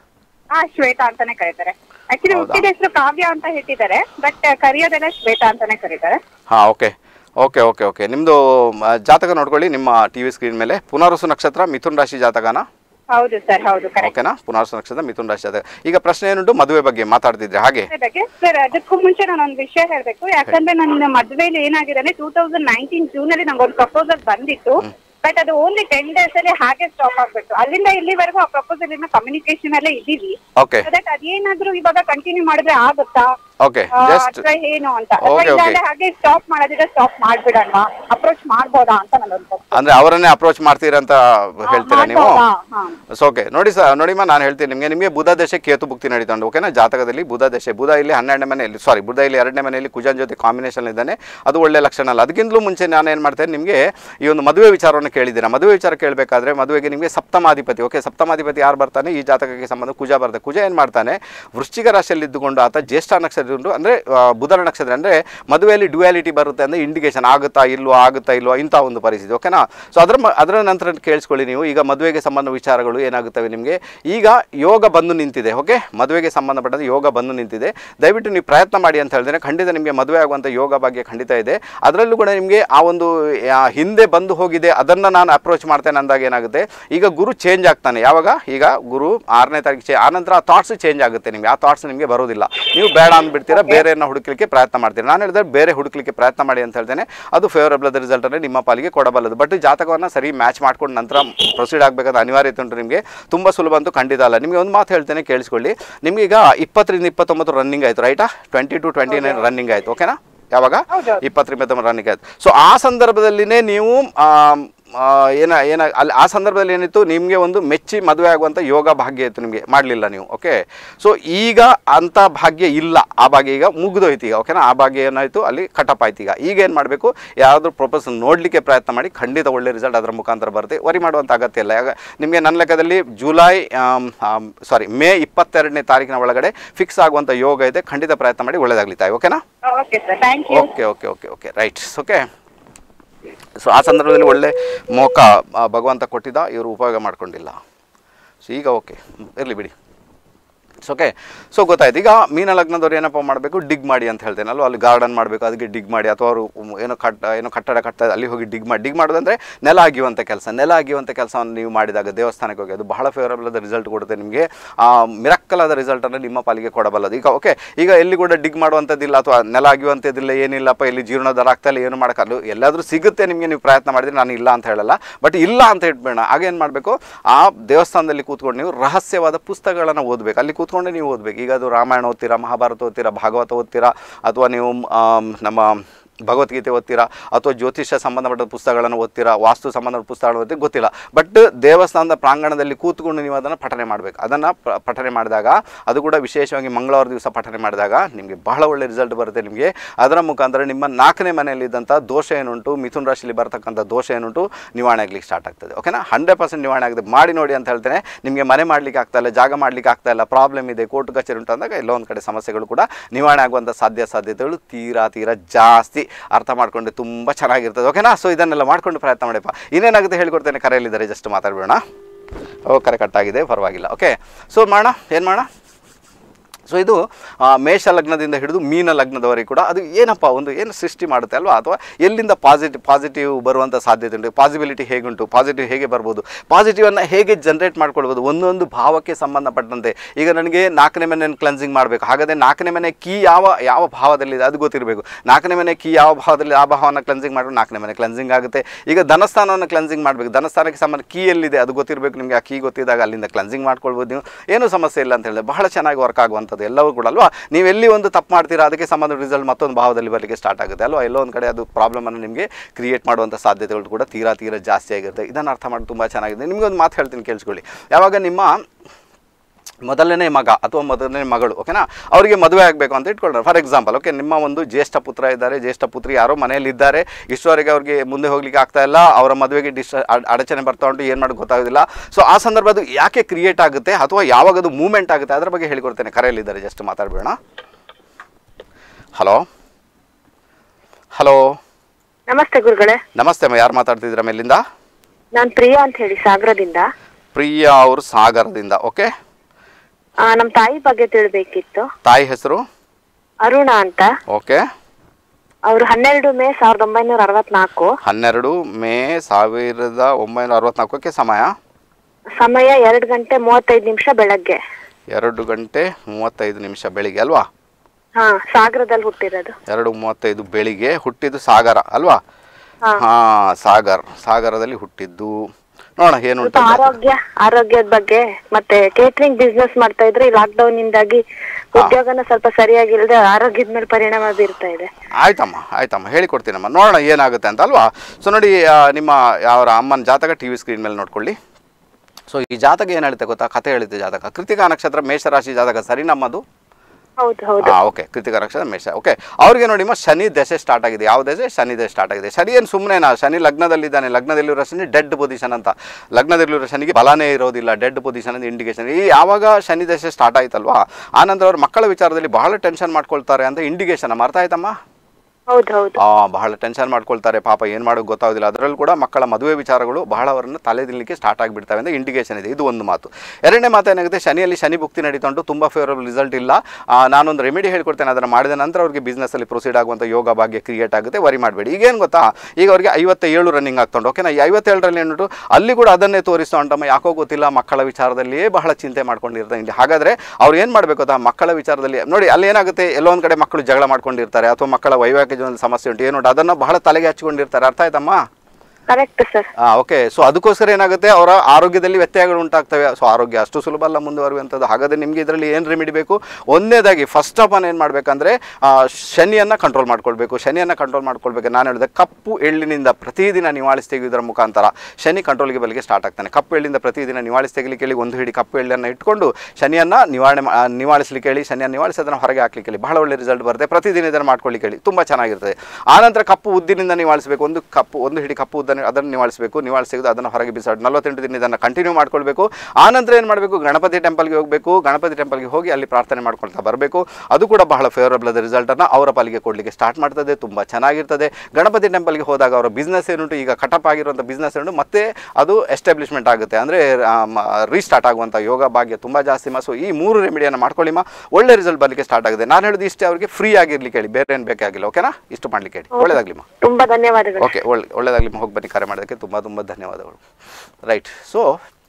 ಹಾ ಶ್ವೇತಾ ಅಂತಾನೆ ಕರೀತಾರೆ ಆಕ್ಚುಲಿ ಹೌದಾ? ಹುಟ್ಟಿದ ಹೆಸರು ಕಾವ್ಯ ಅಂತ ಹೇಳ್ತಿದ್ದಾರೆ ಬಟ್ ಕರೆಯೋದೆಲ್ಲ ಶ್ವೇತಾ ಅಂತಾನೆ ಕರೀತಾರೆ ಹಾಂ ಓಕೆ ಓಕೆ ಓಕೆ ಓಕೆ ನಿಮ್ಮದು ಜಾತಕ ನೋಡ್ಕೊಳ್ಳಿ ನಿಮ್ಮ ಟಿ ವಿ ಸ್ಕ್ರೀನ್ ಮೇಲೆ ಪುನರ್ವಸು ನಕ್ಷತ್ರ ಮಿಥುನ್ ರಾಶಿ ಜಾತಕನ ಹೌದು ಸರ್ ಹೌದು ಕರೆಕ್ಟ್ ಓಕೆನಾ ಪುನರ್ವಸು ನಕ್ಷತ್ರ ಮಿಥುನ್ ರಾಶಿ ಜಾತಕ ಈಗ ಪ್ರಶ್ನೆ ಏನುಂಟು ಮದುವೆ ಬಗ್ಗೆ ಮಾತಾಡ್ತಿದ್ರೆ ಹಾಗೆ ಬಗ್ಗೆ ಸರ್ ಅದಕ್ಕೂ ಮುಂಚೆ ನಾನು ಒಂದು ವಿಷಯ ಹೇಳ್ಬೇಕು ಯಾಕಂದ್ರೆ ನನ್ನ ಮದುವೆಲಿ ಏನಾಗಿದೆ ಅಂದ್ರೆ ಟೂ ತೌಸಂಡ್ ನೈನ್ಟೀನ್ ಜೂನ್ ಅಲ್ಲಿ ನಂಗೆ ಒಂದು ಪ್ರಪೋಸಲ್ ಬಂದಿತ್ತು ಬಟ್ ಅದು ಓನ್ಲಿ ಟೆನ್ ಡೇಸ್ ಅಲ್ಲಿ ಹಾಗೆ ಸ್ಟಾಪ್ ಆಗ್ಬಿಟ್ಟು ಅಲ್ಲಿಂದ ಇಲ್ಲಿವರೆಗೂ ಆ ಪ್ರಪೋಸಲ್ ಇಂದ ಕಮ್ಯುನಿಕೇಶನ್ ಅಲ್ಲೇ ಇದೀವಿ ಓಕೆ ದಟ್ ಅದೇನಾದ್ರೂ ಇವಾಗ ಕಂಟಿನ್ಯೂ ಮಾಡಿದ್ರೆ ಆಗುತ್ತಾ ಓಕೆ ಜಸ್ಟ್ ಅಥವಾ ಏನು ಅಂತ ಅಥವಾ Okay, ಇಲ್ಲ okay. ಅಂದ್ರೆ ಹಾಗೆ ಸ್ಟಾಪ್ ಮಾಡೋದಿದ್ರೆ ಸ್ಟಾಪ್ ಮಾಡ್ಬಿಡೋಣ ಅಪ್ರೋಚ್ ಮಾಡ್ಬೋದಾ ಅಂತ ನನ್ನೊಂದು ಅಂದರೆ ಅವರನ್ನೇ ಅಪ್ರೋಚ್ ಮಾಡ್ತೀರಂತ ಹೇಳ್ತೀರಾ ನೀವು ಮಾಡ್ಬೋದಾ ಹಾ ಸೊ ಓಕೆ ನೋಡಿ ಸರ್ ನೋಡಿಮ್ಮ ನಾನು ಹೇಳ್ತೀನಿ ನಿಮಗೆ ನಿಮಗೆ ಬುಧ ದಶೆ ಕೇತು ಭುಕ್ತಿ ನಡೀತಾ ಉಂಟು ಓಕೆನಾ ಜಾತಕದಲ್ಲಿ ಬುಧ ದಶೆ ಬುಧ ಇಲ್ಲಿ ಹನ್ನೆರಡನೇ ಮನೆಯಲ್ಲಿ ಸಾರಿ ಬುಧ ಇಲ್ಲಿ ಎರಡನೇ ಮನೆಯಲ್ಲಿ ಕುಜನ್ ಜೊತೆ ಕಾಂಬಿನೇಷನ್ ಇದ್ದಾನೆ ಅದು ಒಳ್ಳೆ ಲಕ್ಷಣ ಅಲ್ಲ ಅದಕ್ಕಿಂತಲೂ ಮುಂಚೆ ನಾನು ಏನು ಮಾಡ್ತೇನೆ ನಿಮಗೆ ಈ ಒಂದು ಮದುವೆ ವಿಚಾರವನ್ನು ಕೇಳಿದ್ದೀರಾ ಮದುವೆ ವಿಚಾರ ಕೇಳಬೇಕಾದ್ರೆ ಮದುವೆಗೆ ನಿಮಗೆ ಸಪ್ತಮಾಧಿಪತಿ ಓಕೆ ಸಪ್ತಮಾಧಿಪತಿ ಯಾರು ಬರ್ತಾನೆ ಈ ಜಾತಕಕ್ಕೆ ಸಂಬಂಧ ಕುಜ ಬರ್ತದೆ ಕುಜ ಏನು ಮಾಡ್ತಾನೆ ವೃಶ್ಚಿಕ ರಾಶಿಯಲ್ಲಿ ಇದ್ದುಕೊಂಡು ಆತ ಜ್ಯೇಷ್ಠ ನಕ್ಷತ್ರ ಉಂಟು ಅಂದರೆ ಬುಧನ ನಕ್ಷತ್ರ ಅಂದರೆ ಮದುವೆಯಲ್ಲಿ ಡ್ಯುಯಾಲಿಟಿ ಬರುತ್ತೆ ಅಂದರೆ ಇಂಡಿಕೇಶನ್ ಆಗುತ್ತಾ ಇಲ್ವೋ ಆಗುತ್ತಾ ಇಲ್ವೋ ಇಂಥ ಒಂದು ಪರಿಸ್ಥಿತಿ ಓಕೆನಾ ಸೊ ಅದರ ಮ- ಅದರ ನಂತರ ಕೇಳಿಸ್ಕೊಳ್ಳಿ ನೀವು ಈಗ ಮದುವೆಗೆ ಸಂಬಂಧ ವಿಚಾರಗಳು ಏನಾಗುತ್ತವೆ ನಿಮಗೆ ಈಗ ಯೋಗ ಬಂದು ನಿಂತಿದೆ ಓಕೆ ಮದುವೆಗೆ ಸಂಬಂಧಪಟ್ಟಂತೆ ಯೋಗ ಬಂದು ನಿಂತಿದೆ ದಯವಿಟ್ಟು ನೀವು ಪ್ರಯತ್ನ ಮಾಡಿ ಅಂತ ಹೇಳಿದ್ರೆ ಖಂಡಿತ ನಿಮಗೆ ಮದುವೆ ಆಗುವಂಥ ಯೋಗ ಬಗ್ಗೆ ಖಂಡಿತ ಇದೆ ಅದರಲ್ಲೂ ಕೂಡ ನಿಮಗೆ ಆ ಒಂದು ಆ, ಹಿಂದೆ ಬಂದು ಹೋಗಿದೆ ಅದನ್ನು ನಾನು ಅಪ್ರೋಚ್ ಮಾಡ್ತೇನೆ ಅಂದಾಗ ಏನಾಗುತ್ತೆ ಈಗ ಗುರು ಚೇಂಜ್ ಆಗ್ತಾನೆ ಯಾವಾಗ ಈಗ ಗುರು ಆರನೇ ತಾರೀಕು ಚೇ ಆನಂತರ ಆ ಥಾಟ್ಸ್ ಚೇಂಜ್ ಆಗುತ್ತೆ ನಿಮಗೆ ಆ ಥಾಟ್ಸ್ ನಿಮಗೆ ಬರೋದಿಲ್ಲ ನೀವು ಬೇಡ ಅಂದ್ಬಿಡ್ತೀರಾ ಬೇರೆಯನ್ನ ಹುಡುಕ್ಲಿಕ್ಕೆ ಪ್ರಯತ್ನ ಮಾಡ್ತೀರಾ ನಾನು ಹೇಳಿದ್ರೆ ಬೇರೆ ಹುಡುಕ್ಲಿಕ್ಕೆ ಪ್ರಯತ್ನ ಮಾಡಿ ಅಂತ ಹೇಳ್ತೇನೆ ಅದು ಫೇವರಬಲ್ ಆದ ರಿಸಲ್ಟನ್ನು ನಿಮ್ಮ ಪಾಲಿಗೆ ಕೊಡಬಲ್ಲದು ಬಟ್ ಜಾತಕವನ್ನು ಸರಿ ಮ್ಯಾಚ್ ಮಾಡ್ಕೊಂಡು ನಂತರ ಪ್ರೊಸೀಡ್ ಆಗಬೇಕಾದ ಅನಿವಾರ್ಯತೆ ಉಂಟು ನಿಮಗೆ ತುಂಬ ಸುಲಭ ಅಂತೂ ಖಂಡಿತ ಅಲ್ಲ ನಿಮಗೆ ಒಂದು ಮಾತು ಹೇಳ್ತೇನೆ ಕೇಳಿಸ್ಕೊಳ್ಳಿ ನಿಮ್ಗೆ ಈಗ ಇಪ್ಪತ್ತರಿಂದ ಇಪ್ಪತ್ತೊಂಬತ್ತು ರನ್ನಿಂಗ್ ಆಯಿತು ರೈಟಾ twenty two twenty nine running ಆಯಿತು ಓಕೆನಾ ಯಾವಾಗ ಹೌದು. ಇಪ್ಪತ್ತರಿಂದ ಇಪ್ಪತ್ತೊಂಬತ್ತು ರನ್ನಿಂಗ್ ಆಯಿತು ಸೊ ಆ ಸಂದರ್ಭದಲ್ಲಿನೇ ನೀವು ಆಮ್, ಆ, ಏನ ಏನ ಅಲ್ಲಿ ಆ ಸಂದರ್ಭದಲ್ಲಿ ಏನಿತ್ತು ನಿಮಗೆ ಒಂದು ಮೆಚ್ಚಿ ಮದುವೆ ಆಗುವಂಥ ಯೋಗ ಭಾಗ್ಯ ಇತ್ತು ನಿಮಗೆ ಮಾಡಲಿಲ್ಲ ನೀವು ಓಕೆ ಸೊ ಈಗ ಅಂಥ ಭಾಗ್ಯ ಇಲ್ಲ ಆ ಭಾಗ್ಯ ಈಗ ಮುಗಿದೋಯ್ತು ಈಗ ಓಕೆನಾ ಆ ಭಾಗ್ಯ ಏನಾಯಿತು ಅಲ್ಲಿ ಕಟಪ್ ಆಯ್ತು ಈಗ ಈಗ ಏನು ಮಾಡಬೇಕು ಯಾರಾದರೂ ಪ್ರೊಪೋಸಲ್ ನೋಡಲಿಕ್ಕೆ ಪ್ರಯತ್ನ ಮಾಡಿ ಖಂಡಿತ ಒಳ್ಳೆ ರಿಸಲ್ಟ್ ಅದರ ಮುಖಾಂತರ ಬರುತ್ತೆ ವರಿ ಮಾಡುವಂಥ ಅಗತ್ಯ ಇಲ್ಲ ಯಾಗ ನಿಮಗೆ ನನ್ನ ಲೆಕ್ಕದಲ್ಲಿ ಜುಲೈ ಸಾರಿ ಮೇ ಇಪ್ಪತ್ತೆರಡನೇ ತಾರೀಕಿನ ಒಳಗಡೆ ಫಿಕ್ಸ್ ಆಗುವಂಥ ಯೋಗ ಇದೆ ಖಂಡಿತ ಪ್ರಯತ್ನ ಮಾಡಿ ಒಳ್ಳೆದಾಗ್ಲಿ ತಾಯಿ ಓಕೆನಾ okay sir thank you okay okay okay okay right okay so ಆ ಸಂದರ್ಭದಲ್ಲಿ ಒಳ್ಳೆ ಮೋಕ ಆ, ಭಗವಂತ ಕೊಟ್ಟಿದ್ದ ಇವರು ಉಪಯೋಗ ಮಾಡ್ಕೊಂಡಿಲ್ಲ ಸೊ ಈಗ ಓಕೆ ಇರಲಿ ಬಿಡಿ ಓಕೆ ಸೊ ಗೊತ್ತಾಯ್ತು ಈಗ ಮೀನ ಲಗ್ನದವ್ರು ಏನಪ್ಪ ಮಾಡಬೇಕು ಡಿಗ್ ಮಾಡಿ ಅಂತ ಹೇಳ್ತೇನೆ ಅಲ್ವಾ ಅಲ್ಲಿ ಗಾರ್ಡನ್ ಮಾಡಬೇಕು ಅದಕ್ಕೆ ಡಿಗ್ ಮಾಡಿ ಅಥವಾ ಅವರು ಏನೋ ಕಟ್ ಏನೋ ಕಟ್ಟಡ ಕಟ್ತಾ ಅಲ್ಲಿ ಹೋಗಿ ಡಿಗ್ ಮಾಡಿ ಡಿಗ್ ಮಾಡೋದಂದ್ರೆ ನೆಲ ಅಗಿಯುವಂಥ ಕೆಲಸ ನೆಲ ಅಗಿಯುವಂಥ ಕೆಲಸವನ್ನು ನೀವು ಮಾಡಿದಾಗ ದೇವಸ್ಥಾನಕ್ಕೆ ಹೋಗಿ ಅದು ಬಹಳ ಫೇವರಬಲ್ ಆದ ರಿಸಲ್ಟ್ ಕೊಡುತ್ತೆ ನಿಮಗೆ ಮಿರಕ್ಕಲ್ ಆದ ರಿಸಲ್ಟನ್ನು ನಿಮ್ಮ ಪಾಲಿಗೆ ಕೊಡಬಲ್ಲದು ಈಗ ಓಕೆ ಈಗ ಎಲ್ಲಿ ಕೂಡ ಡಿಗ್ ಮಾಡುವಂಥದ್ದಿಲ್ಲ ಅಥವಾ ನೆಲ ಅಗಿಯುವಂಥದ್ದಿಲ್ಲ ಏನಿಲ್ಲಪ್ಪ ಇಲ್ಲಿ ಜೀರ್ಣೋದ್ಧಾರ ಆಗ್ತಾ ಇಲ್ಲ ಏನು ಮಾಡೋಕ್ಕಲ್ಲ ಎಲ್ಲಾದರೂ ಸಿಗುತ್ತೆ ನಿಮಗೆ ನೀವು ಪ್ರಯತ್ನ ಮಾಡಿದ್ರೆ ನಾನು ಇಲ್ಲ ಅಂತ ಹೇಳಲ್ಲ ಬಟ್ ಇಲ್ಲ ಅಂತ ಇಟ್ಬೇಡ ಆಗ ಏನು ಮಾಡಬೇಕು ಆ ದೇವಸ್ಥಾನದಲ್ಲಿ ಕೂತ್ಕೊಂಡು ನೀವು ರಹಸ್ಯವಾದ ಪುಸ್ತಕಗಳನ್ನು ಓದಬೇಕು ಅಲ್ಲಿ ಕೂತ್ಕೊಂಡೆ ನೀವು ಓದಬೇಕು ಈಗ ಅದು ರಾಮಾಯಣ ಓದ್ತೀರಾ ಮಹಾಭಾರತ ಓದ್ತೀರಾ ಭಾಗವತ ಓದ್ತೀರಾ ಅಥವಾ ನೀವು ಆಮ್, ನಮ್ಮ ಭಗವದ್ಗೀತೆ ಓದ್ತೀರಾ ಅಥವಾ ಜ್ಯೋತಿಷ್ಯ ಸಂಬಂಧಪಟ್ಟ ಪುಸ್ತಕಗಳನ್ನು ಓದ್ತೀರಾ ವಾಸ್ತು ಸಂಬಂಧಪಟ್ಟ ಪುಸ್ತಕಗಳನ್ನು ಓದ್ತೀರಾ ಗೊತ್ತಿಲ್ಲ ಬಟ್ ದೇವಸ್ಥಾನದ ಪ್ರಾಂಗಣದಲ್ಲಿ ಕೂತ್ಕೊಂಡು ನೀವು ಅದನ್ನು ಪಠನೆ ಮಾಡಬೇಕು ಅದನ್ನು ಪಠನೆ ಮಾಡಿದಾಗ ಅದು ಕೂಡ ವಿಶೇಷವಾಗಿ ಮಂಗಳವಾರ ದಿವಸ ಪಠನೆ ಮಾಡಿದಾಗ ನಿಮಗೆ ಬಹಳ ಒಳ್ಳೆ ರಿಸಲ್ಟ್ ಬರುತ್ತೆ ನಿಮಗೆ ಅದರ ಮುಖಾಂತರ ನಿಮ್ಮ ನಾಲ್ಕನೇ ಮನೆಯಲ್ಲಿದ್ದಂಥ ದೋಷ ಏನುಂಟು ಮಿಥುನ್ ರಾಶಿಯಲ್ಲಿ ಬರ್ತಕ್ಕಂಥ ದೋಷ ಏನುಂಟು ನಿವಾರಣೆ ಆಗ್ಲಿಕ್ಕೆ ಸ್ಟಾರ್ಟ್ ಆಗ್ತದೆ ಓಕೆನಾ ಹಂಡ್ರೆಡ್ ಪರ್ಸೆಂಟ್ ನಿವಾರಣೆ ಆಗಿದೆ ಮಾಡಿ ನೋಡಿ ಅಂತ ಹೇಳ್ತೇನೆ ನಿಮಗೆ ಮನೆ ಮಾಡಲಿಕ್ಕೆ ಆಗ್ತಾ ಇಲ್ಲ ಜಾಗ ಮಾಡಲಿಕ್ಕೆ ಆಗ್ತಾ ಇಲ್ಲ ಪ್ರಾಬ್ಲಮ್ ಇದೆ ಕೋರ್ಟ್ ಕಚೇರಿ ಉಂಟು ಅಂದಾಗ ಎಲ್ಲೋ ಒಂದು ಕಡೆ ಸಮಸ್ಯೆಗಳು ಕೂಡ ನಿವಾರಣೆ ಆಗುವಂಥ ಸಾಧ್ಯ ಸಾಧ್ಯತೆಗಳು ತೀರಾ ತೀರಾ ಜಾಸ್ತಿ ಅರ್ಥ ಮಾಡ್ಕೊಂಡ್ರೆ ತುಂಬ ಚೆನ್ನಾಗಿರ್ತದೆ ಓಕೆನಾ ಸೊ ಇದನ್ನೆಲ್ಲ ಮಾಡ್ಕೊಂಡು ಪ್ರಯತ್ನ ಮಾಡಿಪ್ಪ ಇನ್ನೇನಾಗುತ್ತೆ ಹೇಳ್ಕೊಡ್ತೇನೆ ಕರೆಯಲ್ಲಿದ್ದಾರೆ ಜಸ್ಟ್ ಮಾತಾಡಬೇಡ ಓ ಕರೆ ಕಟ್ಟಾಗಿದೆ ಪರವಾಗಿಲ್ಲ ಓಕೆ ಸೊ ಮಾಡೋಣ ಏನು ಮಾಡೋಣ ಸೊ ಇದು ಆ, ಮೇಷ ಲಗ್ನದಿಂದ ಹಿಡಿದು ಮೀನ ಲಗ್ನದವರೆಗೆ ಕೂಡ ಅದು ಏನಪ್ಪ ಒಂದು ಏನು ಸೃಷ್ಟಿ ಮಾಡುತ್ತೆ ಅಲ್ವಾ ಅಥವಾ ಎಲ್ಲಿಂದ ಪಾಸಿಟಿವ್ ಪಾಸಿಟಿವ್ ಬರುವಂಥ ಸಾಧ್ಯತೆ ಉಂಟು ಪಾಸಿಬಿಲಿಟಿ ಹೇಗುಂಟು ಪಾಸಿಟಿವ್ ಹೇಗೆ ಬರ್ಬೋದು ಪಾಸಿಟಿವನ್ನು ಹೇಗೆ ಜನ್ರೇಟ್ ಮಾಡ್ಕೊಳ್ಬೋದು ಒಂದೊಂದು ಭಾವಕ್ಕೆ ಸಂಬಂಧಪಟ್ಟಂತೆ ಈಗ ನನಗೆ ನಾಲ್ಕನೇ ಮನೆ ಕ್ಲೆನ್ಸಿಂಗ್ ಮಾಡಬೇಕು ಹಾಗಾದರೆ ನಾಲ್ಕನೇ ಮನೆ ಕೀ ಯಾವ ಯಾವ ಭಾವದಲ್ಲಿದೆ ಅದು ಗೊತ್ತಿರಬೇಕು ನಾಲ್ಕನೇ ಮನೆ ಕೀ ಯಾವ ಭಾವದಲ್ಲಿ ಆ ಭಾವನ ಕ್ಲೆನ್ಸಿಂಗ್ ಮಾಡಿದ್ರೆ ನಾಲ್ಕನೇ ಮನೆ ಕ್ಲೆನ್ಸಿಂಗ್ ಆಗುತ್ತೆ ಈಗ ಧನಸ್ಥಾನವನ್ನು ಕ್ಲೆನ್ಸಿಂಗ್ ಮಾಡಬೇಕು ಧನಸ್ಥಾನಕ್ಕೆ ಸಂಬಂಧ ಕೀ ಎಲ್ಲಿದೆ ಅದು ಗೊತ್ತಿರಬೇಕು ನಿಮಗೆ ಆ ಕೀ ಗೊತ್ತಿದ್ದಾಗ ಅಲ್ಲಿಂದ ಕ್ಲೆನ್ಸಿಂಗ್ ಮಾಡ್ಕೊಳ್ಬೋದು ನೀವು ಏನೂ ಸಮಸ್ಯೆ ಇಲ್ಲ ಅಂತ ಹೇಳಿದ್ರೆ ಬಹಳ ಚೆನ್ನಾಗಿ ವರ್ಕ್ ಆಗುವಂಥದ್ದು ಎಲ್ಲವೂ ಕೂಡ ಅಲ್ವಾ ನೀವು ಎಲ್ಲಿ ಒಂದು ತಪ್ಪು ಮಾಡ್ತೀರಾ ಅದಕ್ಕೆ ಸಂಬಂಧ ರಿಸಲ್ಟ್ ಮತ್ತೊಂದು ಭಾವದಲ್ಲಿ ಬರಲಿಕ್ಕೆ ಸ್ಟಾರ್ಟ್ ಆಗುತ್ತೆ ಅಲ್ವಾ ಎಲ್ಲೋ ಒಂದು ಕಡೆ ಅದು ಪ್ರಾಬ್ಲಮನ್ನು ನಿಮಗೆ ಕ್ರಿಯೇಟ್ ಮಾಡುವಂಥ ಸಾಧ್ಯತೆಗಳು ಕೂಡ ತೀರಾ ತೀರಾ ಜಾಸ್ತಿ ಆಗಿರುತ್ತೆ ಇದನ್ನು ಅರ್ಥ ಮಾಡಿ ತುಂಬ ಚೆನ್ನಾಗಿದೆ ನಿಮಗೆ ಒಂದು ಮಾತು ಹೇಳ್ತೀನಿ ಕೇಳಿಸ್ಕೊಳ್ಳಿ ಯಾವಾಗ ನಿಮ್ಮ ಮೊದಲನೇ ಮಗ ಅಥವಾ ಮೊದಲನೇ ಮಗಳು ಓಕೆನಾ ಅವರಿಗೆ ಮದುವೆ ಆಗಬೇಕು ಅಂತ ಇಟ್ಕೊಳ್ಳೋಣ ಫಾರ್ ಎಕ್ಸಾಂಪಲ್ ಓಕೆ ನಿಮ್ಮ ಒಂದು ಜ್ಯೇಷ್ಠ ಪುತ್ರ ಇದ್ದಾರೆ ಜ್ಯೇಷ್ಠ ಪುತ್ರಿ ಯಾರೋ ಮನೆಯಲ್ಲಿ ಇದ್ದಾರೆ ಇಷ್ಟವರೆಗೆ ಅವ್ರಿಗೆ ಮುಂದೆ ಹೋಗ್ಲಿಕ್ಕೆ ಆಗ್ತಾ ಇಲ್ಲ ಅವರ ಮದುವೆಗೆ ಡಿಸ್ ಅಡ್- ಅಡಚಣೆ ಬರ್ತಾ ಉಂಟು ಏನು ಮಾಡೋದು ಗೊತ್ತಾಗೋದಿಲ್ಲ ಸೊ ಆ ಸಂದರ್ಭ ಅದು ಯಾಕೆ ಕ್ರಿಯೇಟ್ ಆಗುತ್ತೆ ಅಥವಾ ಯಾವಾಗ ಅದು ಮೂವ್ಮೆಂಟ್ ಆಗುತ್ತೆ ಅದರ ಬಗ್ಗೆ ಹೇಳಿಕೊಡ್ತೇನೆ ಕರೆಯಲ್ಲಿದ್ದಾರೆ ಜಸ್ಟ್ ಮಾತಾಡಬೇಡ ಹಲೋ ಹಲೋ ನಮಸ್ತೆ ಗುರುಗಳೇ ನಮಸ್ತೆ ಅಮ್ಮ ಯಾರು ಮಾತಾಡ್ತಿದ್ದೀರಾ ಮೇಲಿಂದ ನಾನ್ ಪ್ರಿಯಾ ಅಂತ ಹೇಳಿ ಸಾಗರದಿಂದ ಪ್ರಿಯಾ ಅವರು ಸಾಗರದಿಂದ ಓಕೆ ಆ, ನಮ್ ತಾಯಿ ಬಗ್ಗೆ ತಿಳ್ಬೇಕಿತ್ತು ತಾಯಿ ಹೆಸರು ಅರುಣ ಅಂತ ಓಕೆ ಅವ್ರು ಹನ್ನೆರಡು ಮೇ ಸಾವಿರದ ಒಂಬೈನೂರ ಅರವತ್ನಾಲ್ಕು ಹನ್ನೆರಡು ಮೇ ಸಾವಿರದ ಒಂಬೈನೂರ ಅರವತ್ನಾಲ್ಕಕ್ಕೆ ಸಮಯ ಸಮಯ ಎರಡು ಗಂಟೆ ಮೂವತ್ತೈದು ನಿಮಿಷ ಬೆಳಗ್ಗೆ ಎರಡು ಗಂಟೆ ಮೂವತ್ತೈದು ನಿಮಿಷ ಬೆಳಿಗ್ಗೆ ಅಲ್ವಾ ಹಾ ಸಾಗರದಲ್ಲಿ ಹುಟ್ಟಿರೋದು ಎರಡು ಮೂವತ್ತೈದು ಬೆಳಿಗ್ಗೆ ಹುಟ್ಟಿದ್ದು ಸಾಗರ ಅಲ್ವಾ ಹಾ. ಹಾ ಸಾಗರ್ ಸಾಗರದಲ್ಲಿ ಹುಟ್ಟಿದ್ದು ನೋಡೋಣ ಏನು ಸ್ವಲ್ಪ ಉಂಟು ಆರೋಗ್ಯ ಆರೋಗ್ಯದ ಬಗ್ಗೆ ಮತ್ತೆ ಕೇಟರಿಂಗ್ ಬಿಸ್ನೆಸ್ ಮಾಡ್ತಾ ಇದ್ರೆ ಲಾಕ್ ಡೌನ್ ಇಂದಾಗಿ ಉದ್ಯೋಗನ ಸ್ವಲ್ಪ ಸರಿಯಾಗಿಲ್ಲದೆ ಆರೋಗ್ಯದ ಮೇಲೆ ಪರಿಣಾಮ ಬೀರ್ತಾ ಇದೆ ಆಯ್ತಮ್ಮ ಆಯ್ತಮ್ಮ ಹೇಳಿಕೊಡ್ತೀನಮ್ಮ ನೋಡೋಣ ಏನಾಗುತ್ತೆ ಅಂತ ಅಲ್ವಾ ಸೊ ನೋಡಿ ಆ, ನಿಮ್ಮ ಅವರ ಅಮ್ಮನ ಜಾತಕ ಟಿ ವಿ ಸ್ಕ್ರೀನ್ ಮೇಲೆ ನೋಡ್ಕೊಳ್ಳಿ ಸೊ ಈ ಜಾತಕ ಏನು ಹೇಳುತ್ತೆ ಗೊತ್ತಾ ಕಥೆ ಹೇಳುತ್ತೆ ಜಾತಕ ಕೃತಿಕಾ ನಕ್ಷತ್ರ ಮೇಷರಾಶಿ ಜಾತಕ ಸರಿ ನಮ್ಮದು ಹೌದು ಹೌದು ಹಾಂ ಓಕೆ ಕೃತಿಕ ನಕ್ಷತ್ರ ಮೇಷ ಓಕೆ ಅವ್ರಿಗೆ ನೋಡಿ ಮ ಶನಿ ದಶೆ ಸ್ಟಾರ್ಟ್ ಆಗಿದೆ ಯಾವ ದಶೆ ಶನಿ ದಶೆ ಸ್ಟಾರ್ಟ್ ಆಗಿದೆ ಶನಿ ಏನು ಸುಮ್ಮನೆನಾ ಶನಿ ಲಗ್ನದಲ್ಲಿದ್ದಾನೆ ಲಗ್ನದಲ್ಲಿರೋ ಶನಿ ಡೆಡ್ ಪೊಸಿಷನ್ ಅಂತ ಲಗ್ನದಲ್ಲಿರೋ ಶನಿಗೆ ಬಲನೇ ಇರೋದಿಲ್ಲ ಡೆಡ್ ಪೊಸಿಷನ್ ಅಂತ ಇಂಡಿಕೇಶನ್ ಈ ಯಾವಾಗ ಶನಿ ದಶೆ ಸ್ಟಾರ್ಟ್ ಆಯ್ತಲ್ವಾ ಆನಂತರ ಅವ್ರ ಮಕ್ಕಳ ವಿಚಾರದಲ್ಲಿ ಬಹಳ ಟೆನ್ಷನ್ ಮಾಡ್ಕೊಳ್ತಾರೆ ಅಂತ ಇಂಡಿಕೇಶನ್ ಅಮ್ಮ ಅರ್ಥ ಆಯ್ತಮ್ಮ ಹೌದು ಹೌದು ಆ, ಬಹಳ ಟೆನ್ಷನ್ ಮಾಡ್ಕೊಳ್ತಾರೆ ಪಾಪ ಏನು ಮಾಡೋದು ಗೊತ್ತಾಗೋದಿಲ್ಲ ಅದರಲ್ಲೂ ಕೂಡ ಮಕ್ಕಳ ಮದುವೆ ವಿಚಾರಗಳು ಬಹಳ ಅವರನ್ನು ತಲೆದಿಲ್ಲಕ್ಕೆ ಸ್ಟಾರ್ಟ್ ಆಗಿಬಿಡ್ತವೆ ಅಂತ ಇಂಡಿಕೇಶನ್ ಇದೆ ಇದು ಒಂದು ಮಾತು ಎರಡನೇ ಮಾತು ಏನಾಗುತ್ತೆ ಶನಿಯಲ್ಲಿ ಶನಿ ಭುಕ್ತಿ ನಡೀತಾ ಉಂಟು ತುಂಬ ಫೇವರಬಲ್ ರಿಸಲ್ಟ್ ಇಲ್ಲ ಆ, ನಾನೊಂದು ರೆಮಿಡಿ ಹೇಳ್ಕೊಡ್ತೇನೆ ಅದನ್ನು ಮಾಡಿದ ನಂತರ ಅವ್ರಿಗೆ ಬಿಸ್ನೆಸ್ಸಲ್ಲಿ ಪ್ರೊಸೀಡ್ ಆಗುವಂಥ ಯೋಗ ಭಾಗ್ಯ ಕ್ರಿಯೇಟ್ ಆಗುತ್ತೆ ವರಿ ಮಾಡಬೇಡಿ ಈಗೇನು ಗೊತ್ತಾ ಈಗ ಅವ್ರಿಗೆ ಐವತ್ತೇಳು ರನ್ನಿಂಗ್ ಆಗ್ತುಂಟು ಓಕೆನಾ ಈ ಐವತ್ತೇಳರಲ್ಲಿ ಏನುಂಟು ಅಲ್ಲಿ ಕೂಡ ಅದನ್ನೇ ತೋರಿಸ್ತಾ ಉಂಟಮ್ಮ ಯಾಕೋ ಗೊತ್ತಿಲ್ಲ ಮಕ್ಕಳ ವಿಚಾರದಲ್ಲಿಯೇ ಬಹಳ ಚಿಂತೆ ಮಾಡ್ಕೊಂಡಿರ್ತಾರೆ ಇಲ್ಲಿ ಹಾಗಾದರೆ ಅವ್ರು ಏನು ಮಾಡಬೇಕು ಗೊತ್ತಾ ಮಕ್ಕಳ ವಿಚಾರದಲ್ಲಿ ನೋಡಿ ಅಲ್ಲಿ ಏನಾಗುತ್ತೆ ಎಲ್ಲೋ ಒಂದು ಕಡೆ ಮಕ್ಕಳು ಜಗಳ ಮಾಡ್ಕೊಂಡಿರ್ತಾರೆ ಅಥವಾ ಮಕ್ಕಳ ವೈವಾಹಿಕ ಜೀವನದಲ್ಲಿ ಸಮಸ್ಯೆ ಉಂಟು ಏನು ಉಂಟು ಅದನ್ನು ಬಹಳ ತಲೆಗೆ ಹಚ್ಕೊಂಡಿರ್ತಾರೆ ಅರ್ಥ ಆಯ್ತಮ್ಮ ಕರೆಕ್ಟ್ ಸರ್ ಹಾಂ ಓಕೆ ಸೊ ಅದಕ್ಕೋಸ್ಕರ ಏನಾಗುತ್ತೆ ಅವರ ಆರೋಗ್ಯದಲ್ಲಿ ವ್ಯತ್ಯಯಗಳು ಉಂಟಾಗ್ತವೆ ಸೊ ಆರೋಗ್ಯ ಅಷ್ಟು ಸುಲಭ ಅಲ್ಲ ಮುಂದುವರಿಯುವಂಥದ್ದು ಹಾಗಾದರೆ ನಿಮಗೆ ಇದರಲ್ಲಿ ಏನು ರೆಮಿಡಿ ಬೇಕು ಒಂದನೇದಾಗಿ ಫಸ್ಟ್ ಆಫ್ ಆಲ್ ಏನು ಮಾಡಬೇಕಂದ್ರೆ ಶನಿಯನ್ನು ಕಂಟ್ರೋಲ್ ಮಾಡ್ಕೊಳ್ಬೇಕು ಶನಿಯನ್ನು ಕಂಟ್ರೋಲ್ ಮಾಡ್ಕೊಳ್ಬೇಕು ನಾನು ಹೇಳಿದೆ ಕಪ್ಪು ಎಳ್ಳಿನಿಂದ ಪ್ರತಿದಿನ ನಿವಾಳಿಸಿ ತೆಗೆಯುವುದರ ಮುಖಾಂತರ ಶನಿ ಕಂಟ್ರೋಲ್ಗೆ ಬಲಿಗೆ ಸ್ಟಾರ್ಟ್ ಆಗ್ತಾನೆ ಕಪ್ಪು ಎಳ್ಳಿಂದ ಪ್ರತಿದಿನ ನಿವಾಳಿಸಿ ತೆಗಿಲಿಕ್ಕೆ ಹೇಳಿ ಒಂದು ಹಿಡಿ ಕಪ್ಪು ಎಳ್ಳನ್ನು ಇಟ್ಕೊಂಡು ಶನಿಯನ್ನು ನಿವಾರಣೆ ಮಾ- ಆ, ನಿವಾಳಿಸ್ಲಿಕ್ಕೆ ಹೇಳಿ ಶನಿಯನ್ನು ನಿವಾಳಿಸಿ ಅದನ್ನು ಹೊರಗೆ ಹಾಕ್ಲಿಕ್ಕೆ ಹೇಳಿ ಬಹಳ ಒಳ್ಳೆ ರಿಸಲ್ಟ್ ಬರುತ್ತೆ ಪ್ರತಿದಿನ ಇದನ್ನು ಮಾಡ್ಕೊಳ್ಳಿಕ್ಕೆ ಹೇಳಿ ತುಂಬ ಚೆನ್ನಾಗಿರ್ತದೆ ಆನಂತರ ಕಪ್ಪು ಉದ್ದಿನಿಂದ ನಿವಾಳಿಸಬೇಕು ಒಂದು ಕಪ್ಪು ಒಂದು ಹಿಡಿ ಕಪ್ಪು ಉದ್ದನ್ನು ಅದನ್ನು ಅದನ್ನು ನಿವಾಳಿಸಬೇಕು ನಿವಾಳಿಸಿದ್ದು ಅದನ್ನು ಹೊರಗೆ ಬಿಸಾಡಿ ನಲವತ್ತೆಂಟು ದಿನ ಇದನ್ನು ಕಂಟಿನ್ಯೂ ಮಾಡ್ಕೊಳ್ಬೇಕು ಆನಂತರ ಏನು ಮಾಡಬೇಕು ಗಣಪತಿ ಟೆಂಪಲ್ಗೆ ಹೋಗಬೇಕು ಗಣಪತಿ ಟೆಂಪಲ್ಗೆ ಹೋಗಿ ಅಲ್ಲಿ ಪ್ರಾರ್ಥನೆ ಮಾಡ್ಕೊಳ್ತಾ ಬರಬೇಕು ಅದು ಕೂಡ ಬಹಳ ಫೇವರಬಲ್ ಆದ ರಿಸಲ್ಟನ್ನು ಅವರ ಪಾಲಿಗೆ ಕೊಡಲಿಕ್ಕೆ ಸ್ಟಾರ್ಟ್ ಮಾಡ್ತದೆ ತುಂಬ ಚೆನ್ನಾಗಿರ್ತದೆ ಗಣಪತಿ ಟೆಂಪಲ್ಗೆ ಹೋದಾಗ ಅವರ ಬಿಸ್ನೆಸ್ ಏನುಂಟು ಈಗ ಕಟಪ್ ಆಗಿರುವಂಥ ಬಿಸ್ನೆಸ್ ಏನುಂಟು ಮತ್ತೆ ಅದು ಎಸ್ಟಾಬ್ಲಿಷ್ಮೆಂಟ್ ಆಗುತ್ತೆ ಅಂದರೆ ರೀಸ್ಟಾರ್ಟ್ ಆಗುವಂಥ ಯೋಗ ಭಾಗ್ಯ ತುಂಬ ಜಾಸ್ತಿ ಮಾ ಸೊ ಈ ಮೂರು ರೆಮಿಡಿಯನ್ನು ಮಾಡ್ಕೊಳ್ಳಿಮ್ಮ ಒಳ್ಳೆ ರಿಸಲ್ಟ್ ಬರಲಿಕ್ಕೆ ಸ್ಟಾರ್ಟ್ ಆಗುತ್ತೆ ನಾನು ಹೇಳೋದು ಇಷ್ಟೇ ಅವರಿಗೆ ಫ್ರೀ ಆಗಿರ್ಲಿಕ್ಕೆ ಹೇಳಿ ಬೇರೆ ಏನು ಬೇಕಾಗಿಲ್ಲ ಓಕೆನಾ ಇಷ್ಟು ಮಾಡ್ಲಿಕ್ಕೆ ಹೇಳಿ ಒಳ್ಳೇದಾಗ್ಲಿಮ್ಮ ತುಂಬಾ ಧನ್ಯವಾದಗಳು ಓಕೆ ಒಳ್ಳೆ ಒಳ್ಳೆಯದಾಗಲಿ ಹೋಗಿ ಬನ್ನಿ ಕರೆ ಮಾಡೋದಕ್ಕೆ ತುಂಬ ತುಂಬ ಧನ್ಯವಾದಗಳು ರೈಟ್ ಸೊ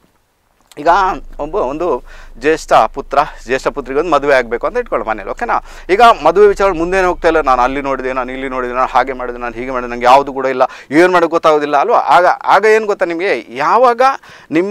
ಈಗ ಒಬ್ಬ ಒಂದು ಜ್ಯೇಷ್ಠ ಪುತ್ರ ಜ್ಯೇಷ್ಠ ಪುತ್ರಿಗೆ ಒಂದು ಮದುವೆ ಆಗಬೇಕು ಅಂತ ಇಟ್ಕೊಳ್ಳಿ ಮನೇಲಿ ಓಕೆನಾ ಈಗ ಮದುವೆ ವಿಚಾರ ಮುಂದೇನೆ ಹೋಗ್ತಾ ಇಲ್ಲ ನಾನು ಅಲ್ಲಿ ನೋಡಿದೆ ನಾನು ಇಲ್ಲಿ ನೋಡಿದೆ ನಾನು ಹಾಗೆ ಮಾಡಿದೆ ನಾನು ಹೀಗೆ ಮಾಡಿದೆ ನನಗೆ ಯಾವುದು ಕೂಡ ಇಲ್ಲ ಏನು ಮಾಡೋದು ಗೊತ್ತಾಗೋದಿಲ್ಲ ಅಲ್ವಾ ಆಗ ಆಗ ಏನು ಗೊತ್ತಾ ನಿಮಗೆ ಯಾವಾಗ ನಿಮ್ಮ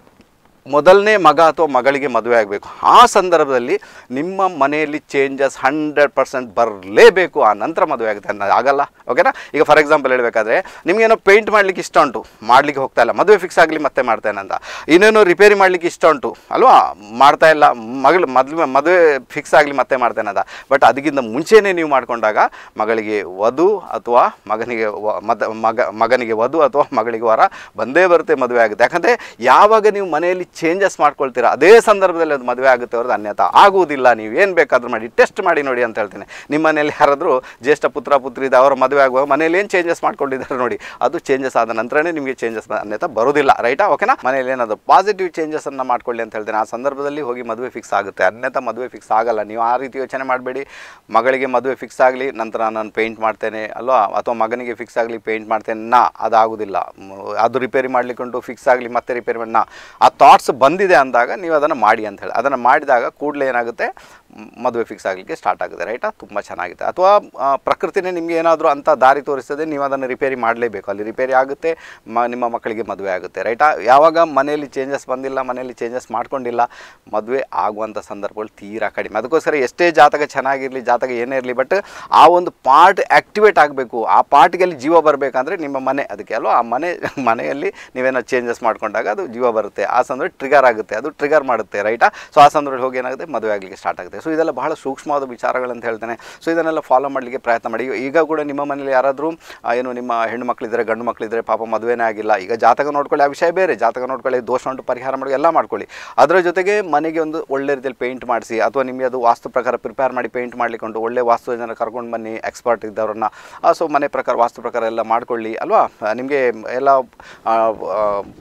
ಮೊದಲನೇ ಮಗ ಅಥವಾ ಮಗಳಿಗೆ ಮದುವೆ ಆಗಬೇಕು ಆ ಸಂದರ್ಭದಲ್ಲಿ ನಿಮ್ಮ ಮನೆಯಲ್ಲಿ ಚೇಂಜಸ್ ಹಂಡ್ರೆಡ್ ಪರ್ಸೆಂಟ್ ಬರಲೇಬೇಕು ಆ ನಂತರ ಮದುವೆ ಆಗುತ್ತೆ ಅನ್ನೋದು ಆಗಲ್ಲ ಓಕೆನಾ ಈಗ ಫಾರ್ ಎಕ್ಸಾಂಪಲ್ ಹೇಳಬೇಕಾದ್ರೆ ನಿಮಗೇನೋ ಪೇಂಟ್ ಮಾಡಲಿಕ್ಕೆ ಇಷ್ಟ ಉಂಟು ಮಾಡಲಿಕ್ಕೆ ಹೋಗ್ತಾ ಇಲ್ಲ ಮದುವೆ ಫಿಕ್ಸ್ ಆಗಲಿ ಮತ್ತೆ ಮಾಡ್ತೇನೆ ಅಂತ ಇನ್ನೇನೋ ರಿಪೇರಿ ಮಾಡಲಿಕ್ಕೆ ಇಷ್ಟ ಉಂಟು ಅಲ್ವಾ ಮಾಡ್ತಾ ಇಲ್ಲ ಮಗಳು ಮದುವೆ ಮದುವೆ ಫಿಕ್ಸ್ ಆಗಲಿ ಮತ್ತೆ ಮಾಡ್ತೇನೆ ಅಂತ ಬಟ್ ಅದಕ್ಕಿಂತ ಮುಂಚೆನೇ ನೀವು ಮಾಡ್ಕೊಂಡಾಗ ಮಗಳಿಗೆ ವಧು ಅಥವಾ ಮಗನಿಗೆ ವ- ಮದ ಮಗ ಮಗನಿಗೆ ವಧು ಅಥವಾ ಮಗಳಿಗೆ ವರ ಬಂದೇ ಬರುತ್ತೆ ಮದುವೆ ಆಗುತ್ತೆ ಯಾಕಂದರೆ ಯಾವಾಗ ನೀವು ಮನೆಯಲ್ಲಿ ಚೇಂಜಸ್ ಮಾಡ್ಕೊಳ್ತೀರಾ ಅದೇ ಸಂದರ್ಭದಲ್ಲಿ ಅದು ಮದುವೆ ಆಗುತ್ತೆ ಅವ್ರದ್ದು ಅನ್ಯತಾ ಆಗುವುದಿಲ್ಲ ನೀವು ಏನು ಬೇಕಾದ್ರೂ ಮಾಡಿ ಟೆಸ್ಟ್ ಮಾಡಿ ನೋಡಿ ಅಂತ ಹೇಳ್ತೀನಿ ನಿಮ್ಮ ಮನೆಯಲ್ಲಿ ಯಾರಾದರೂ ಜ್ಯೇಷ್ಠ ಪುತ್ರ ಪುತ್ರಿ ಇದೆ ಅವರ ಮದುವೆ ಆಗುವಾಗ ಮನೆಯಲ್ಲಿ ಏನು ಚೇಂಜಸ್ ಮಾಡ್ಕೊಂಡಿದ್ದಾರೆ ನೋಡಿ ಅದು ಚೇಂಜಸ್ ಆದ ನಂತರನೇ ನಿಮಗೆ ಚೇಂಜಸ್ ಅನ್ಯತಾ ಬರೋದಿಲ್ಲ ರೈಟಾ ಓಕೆನಾ ಮನೆಯಲ್ಲಿ ಏನಾದರೂ ಪಾಸಿಟಿವ್ ಚೇಂಜಸನ್ನು ಮಾಡ್ಕೊಳ್ಳಿ ಅಂತ ಹೇಳ್ತೇನೆ ಆ ಸಂದರ್ಭದಲ್ಲಿ ಹೋಗಿ ಮದುವೆ ಫಿಕ್ಸ್ ಆಗುತ್ತೆ ಅನ್ಯತಾ ಮದುವೆ ಫಿಕ್ಸ್ ಆಗಲ್ಲ ನೀವು ಆ ರೀತಿ ಯೋಚನೆ ಮಾಡಬೇಡಿ ಮಗಳಿಗೆ ಮದುವೆ ಫಿಕ್ಸ್ ಆಗಲಿ ನಂತರ ನಾನು ಪೇಂಟ್ ಮಾಡ್ತೇನೆ ಅಲ್ವಾ ಅಥವಾ ಮಗನಿಗೆ ಫಿಕ್ಸ್ ಆಗಲಿ ಪೇಂಟ್ ಮಾಡ್ತೇನೆ ನಾ ಅದಾಗೋದಿಲ್ಲ ಮ್, ಅದು ರಿಪೇರಿ ಮಾಡ್ಲಿಕ್ಕುಂಟು ಫಿಕ್ಸ್ ಆಗಲಿ ಮತ್ತೆ ರಿಪೇರಿ ಮಾಡಿ ನಾ ಆ ಥಾಟ್ಸ್ ಬಂದಿದೆ ಅಂದಾಗ ನೀವು ಅದನ್ನು ಮಾಡಿ ಅಂತ ಹೇಳಿ ಅದನ್ನು ಮಾಡಿದಾಗ ಕೂಡಲೇ ಏನಾಗುತ್ತೆ ಮ್, ಮದುವೆ ಫಿಕ್ಸ್ ಆಗಲಿಕ್ಕೆ ಸ್ಟಾರ್ಟ್ ಆಗುತ್ತೆ ರೈಟಾ ತುಂಬ ಚೆನ್ನಾಗಿದೆ ಅಥವಾ ಆ, ಪ್ರಕೃತಿನೇ ನಿಮಗೆ ಏನಾದರೂ ಅಂತ ದಾರಿ ತೋರಿಸ್ತದೆ ನೀವು ಅದನ್ನು ರಿಪೇರಿ ಮಾಡಲೇಬೇಕು ಅಲ್ಲಿ ರಿಪೇರಿ ಆಗುತ್ತೆ ಮ ನಿಮ್ಮ ಮಕ್ಕಳಿಗೆ ಮದುವೆ ಆಗುತ್ತೆ ರೈಟಾ ಯಾವಾಗ ಮನೆಯಲ್ಲಿ ಚೇಂಜಸ್ ಬಂದಿಲ್ಲ ಮನೆಯಲ್ಲಿ ಚೇಂಜಸ್ ಮಾಡ್ಕೊಂಡಿಲ್ಲ ಮದುವೆ ಆಗುವಂಥ ಸಂದರ್ಭಗಳು ತೀರಾ ಕಡಿಮೆ ಅದಕ್ಕೋಸ್ಕರ ಎಷ್ಟೇ ಜಾತಕ ಚೆನ್ನಾಗಿರಲಿ ಜಾತಕ ಏನೇ ಇರಲಿ ಬಟ್ ಆ ಒಂದು ಪಾರ್ಟ್ ಆ್ಯಕ್ಟಿವೇಟ್ ಆಗಬೇಕು ಆ ಪಾರ್ಟ್ಗೆ ಅಲ್ಲಿ ಜೀವ ಬರಬೇಕಂದ್ರೆ ನಿಮ್ಮ ಮನೆ ಅದಕ್ಕೆ ಅಲ್ವಾ ಆ ಮನೆ ಮನೆಯಲ್ಲಿ ನೀವೇನೋ ಚೇಂಜಸ್ ಮಾಡ್ಕೊಂಡಾಗ ಅದು ಜೀವ ಬರುತ್ತೆ ಆ ಸಂದರ್ಭ ಟ್ರಿಗರ್ ಆಗುತ್ತೆ ಅದು ಟ್ರಿಗರ್ ಮಾಡುತ್ತೆ ರೈಟಾ ಸೊ ಆ ಸಂದರ್ಭದಲ್ಲಿ ಹೋಗಿ ಏನಾಗುತ್ತೆ ಮದುವೆ ಆಗಲಿಕ್ಕೆ ಸ್ಟಾರ್ಟ್ ಆಗುತ್ತೆ ಸೊ ಇದೆಲ್ಲ ಬಹಳ ಸೂಕ್ಷ್ಮವಾದ ವಿಚಾರಗಳಂತ ಹೇಳ್ತೇನೆ ಸೊ ಇದನ್ನೆಲ್ಲ ಫಾಲೋ ಮಾಡಲಿಕ್ಕೆ ಪ್ರಯತ್ನ ಮಾಡಿ ಈಗ ಕೂಡ ನಿಮ್ಮ ಮನೇಲಿ ಯಾರಾದರೂ ಆ, ಏನು ನಿಮ್ಮ ಹೆಣ್ಣು ಮಕ್ಕಳಿದ್ದಾರೆ ಗಂಡು ಮಕ್ಕಳಿದ್ದಾರೆ ಪಾಪ ಮದುವೆನೇ ಆಗಿಲ್ಲ ಈಗ ಜಾತಕ ನೋಡ್ಕೊಳ್ಳಿ ಆ ವಿಷಯ ಬೇರೆ ಜಾತಕ ನೋಡ್ಕೊಳ್ಳಿ ದೋಷ ಉಂಟು ಪರಿಹಾರ ಮಾಡಿ ಎಲ್ಲ ಮಾಡ್ಕೊಳ್ಳಿ ಅದರ ಜೊತೆಗೆ ಮನೆಗೆ ಒಂದು ಒಳ್ಳೆ ರೀತಿಯಲ್ಲಿ ಪೇಂಟ್ ಮಾಡಿಸಿ ಅಥವಾ ನಿಮಗೆ ಅದು ವಾಸ್ತು ಪ್ರಕಾರ ಪ್ರಿಪೇರ್ ಮಾಡಿ ಪೇಂಟ್ ಮಾಡ್ಲಿಕ್ಕೆ ಉಂಟು ಒಳ್ಳೆ ವಾಸ್ತು ಜನ ಕರ್ಕೊಂಡು ಬನ್ನಿ ಎಕ್ಸ್ಪರ್ಟ್ ಇದ್ದವ್ರನ್ನ ಸೊ ಮನೆ ಪ್ರಕಾರ ವಾಸ್ತು ಪ್ರಕಾರ ಎಲ್ಲ ಮಾಡ್ಕೊಳ್ಳಿ ಅಲ್ವಾ ನಿಮಗೆ ಎಲ್ಲ ಆ, ಆ,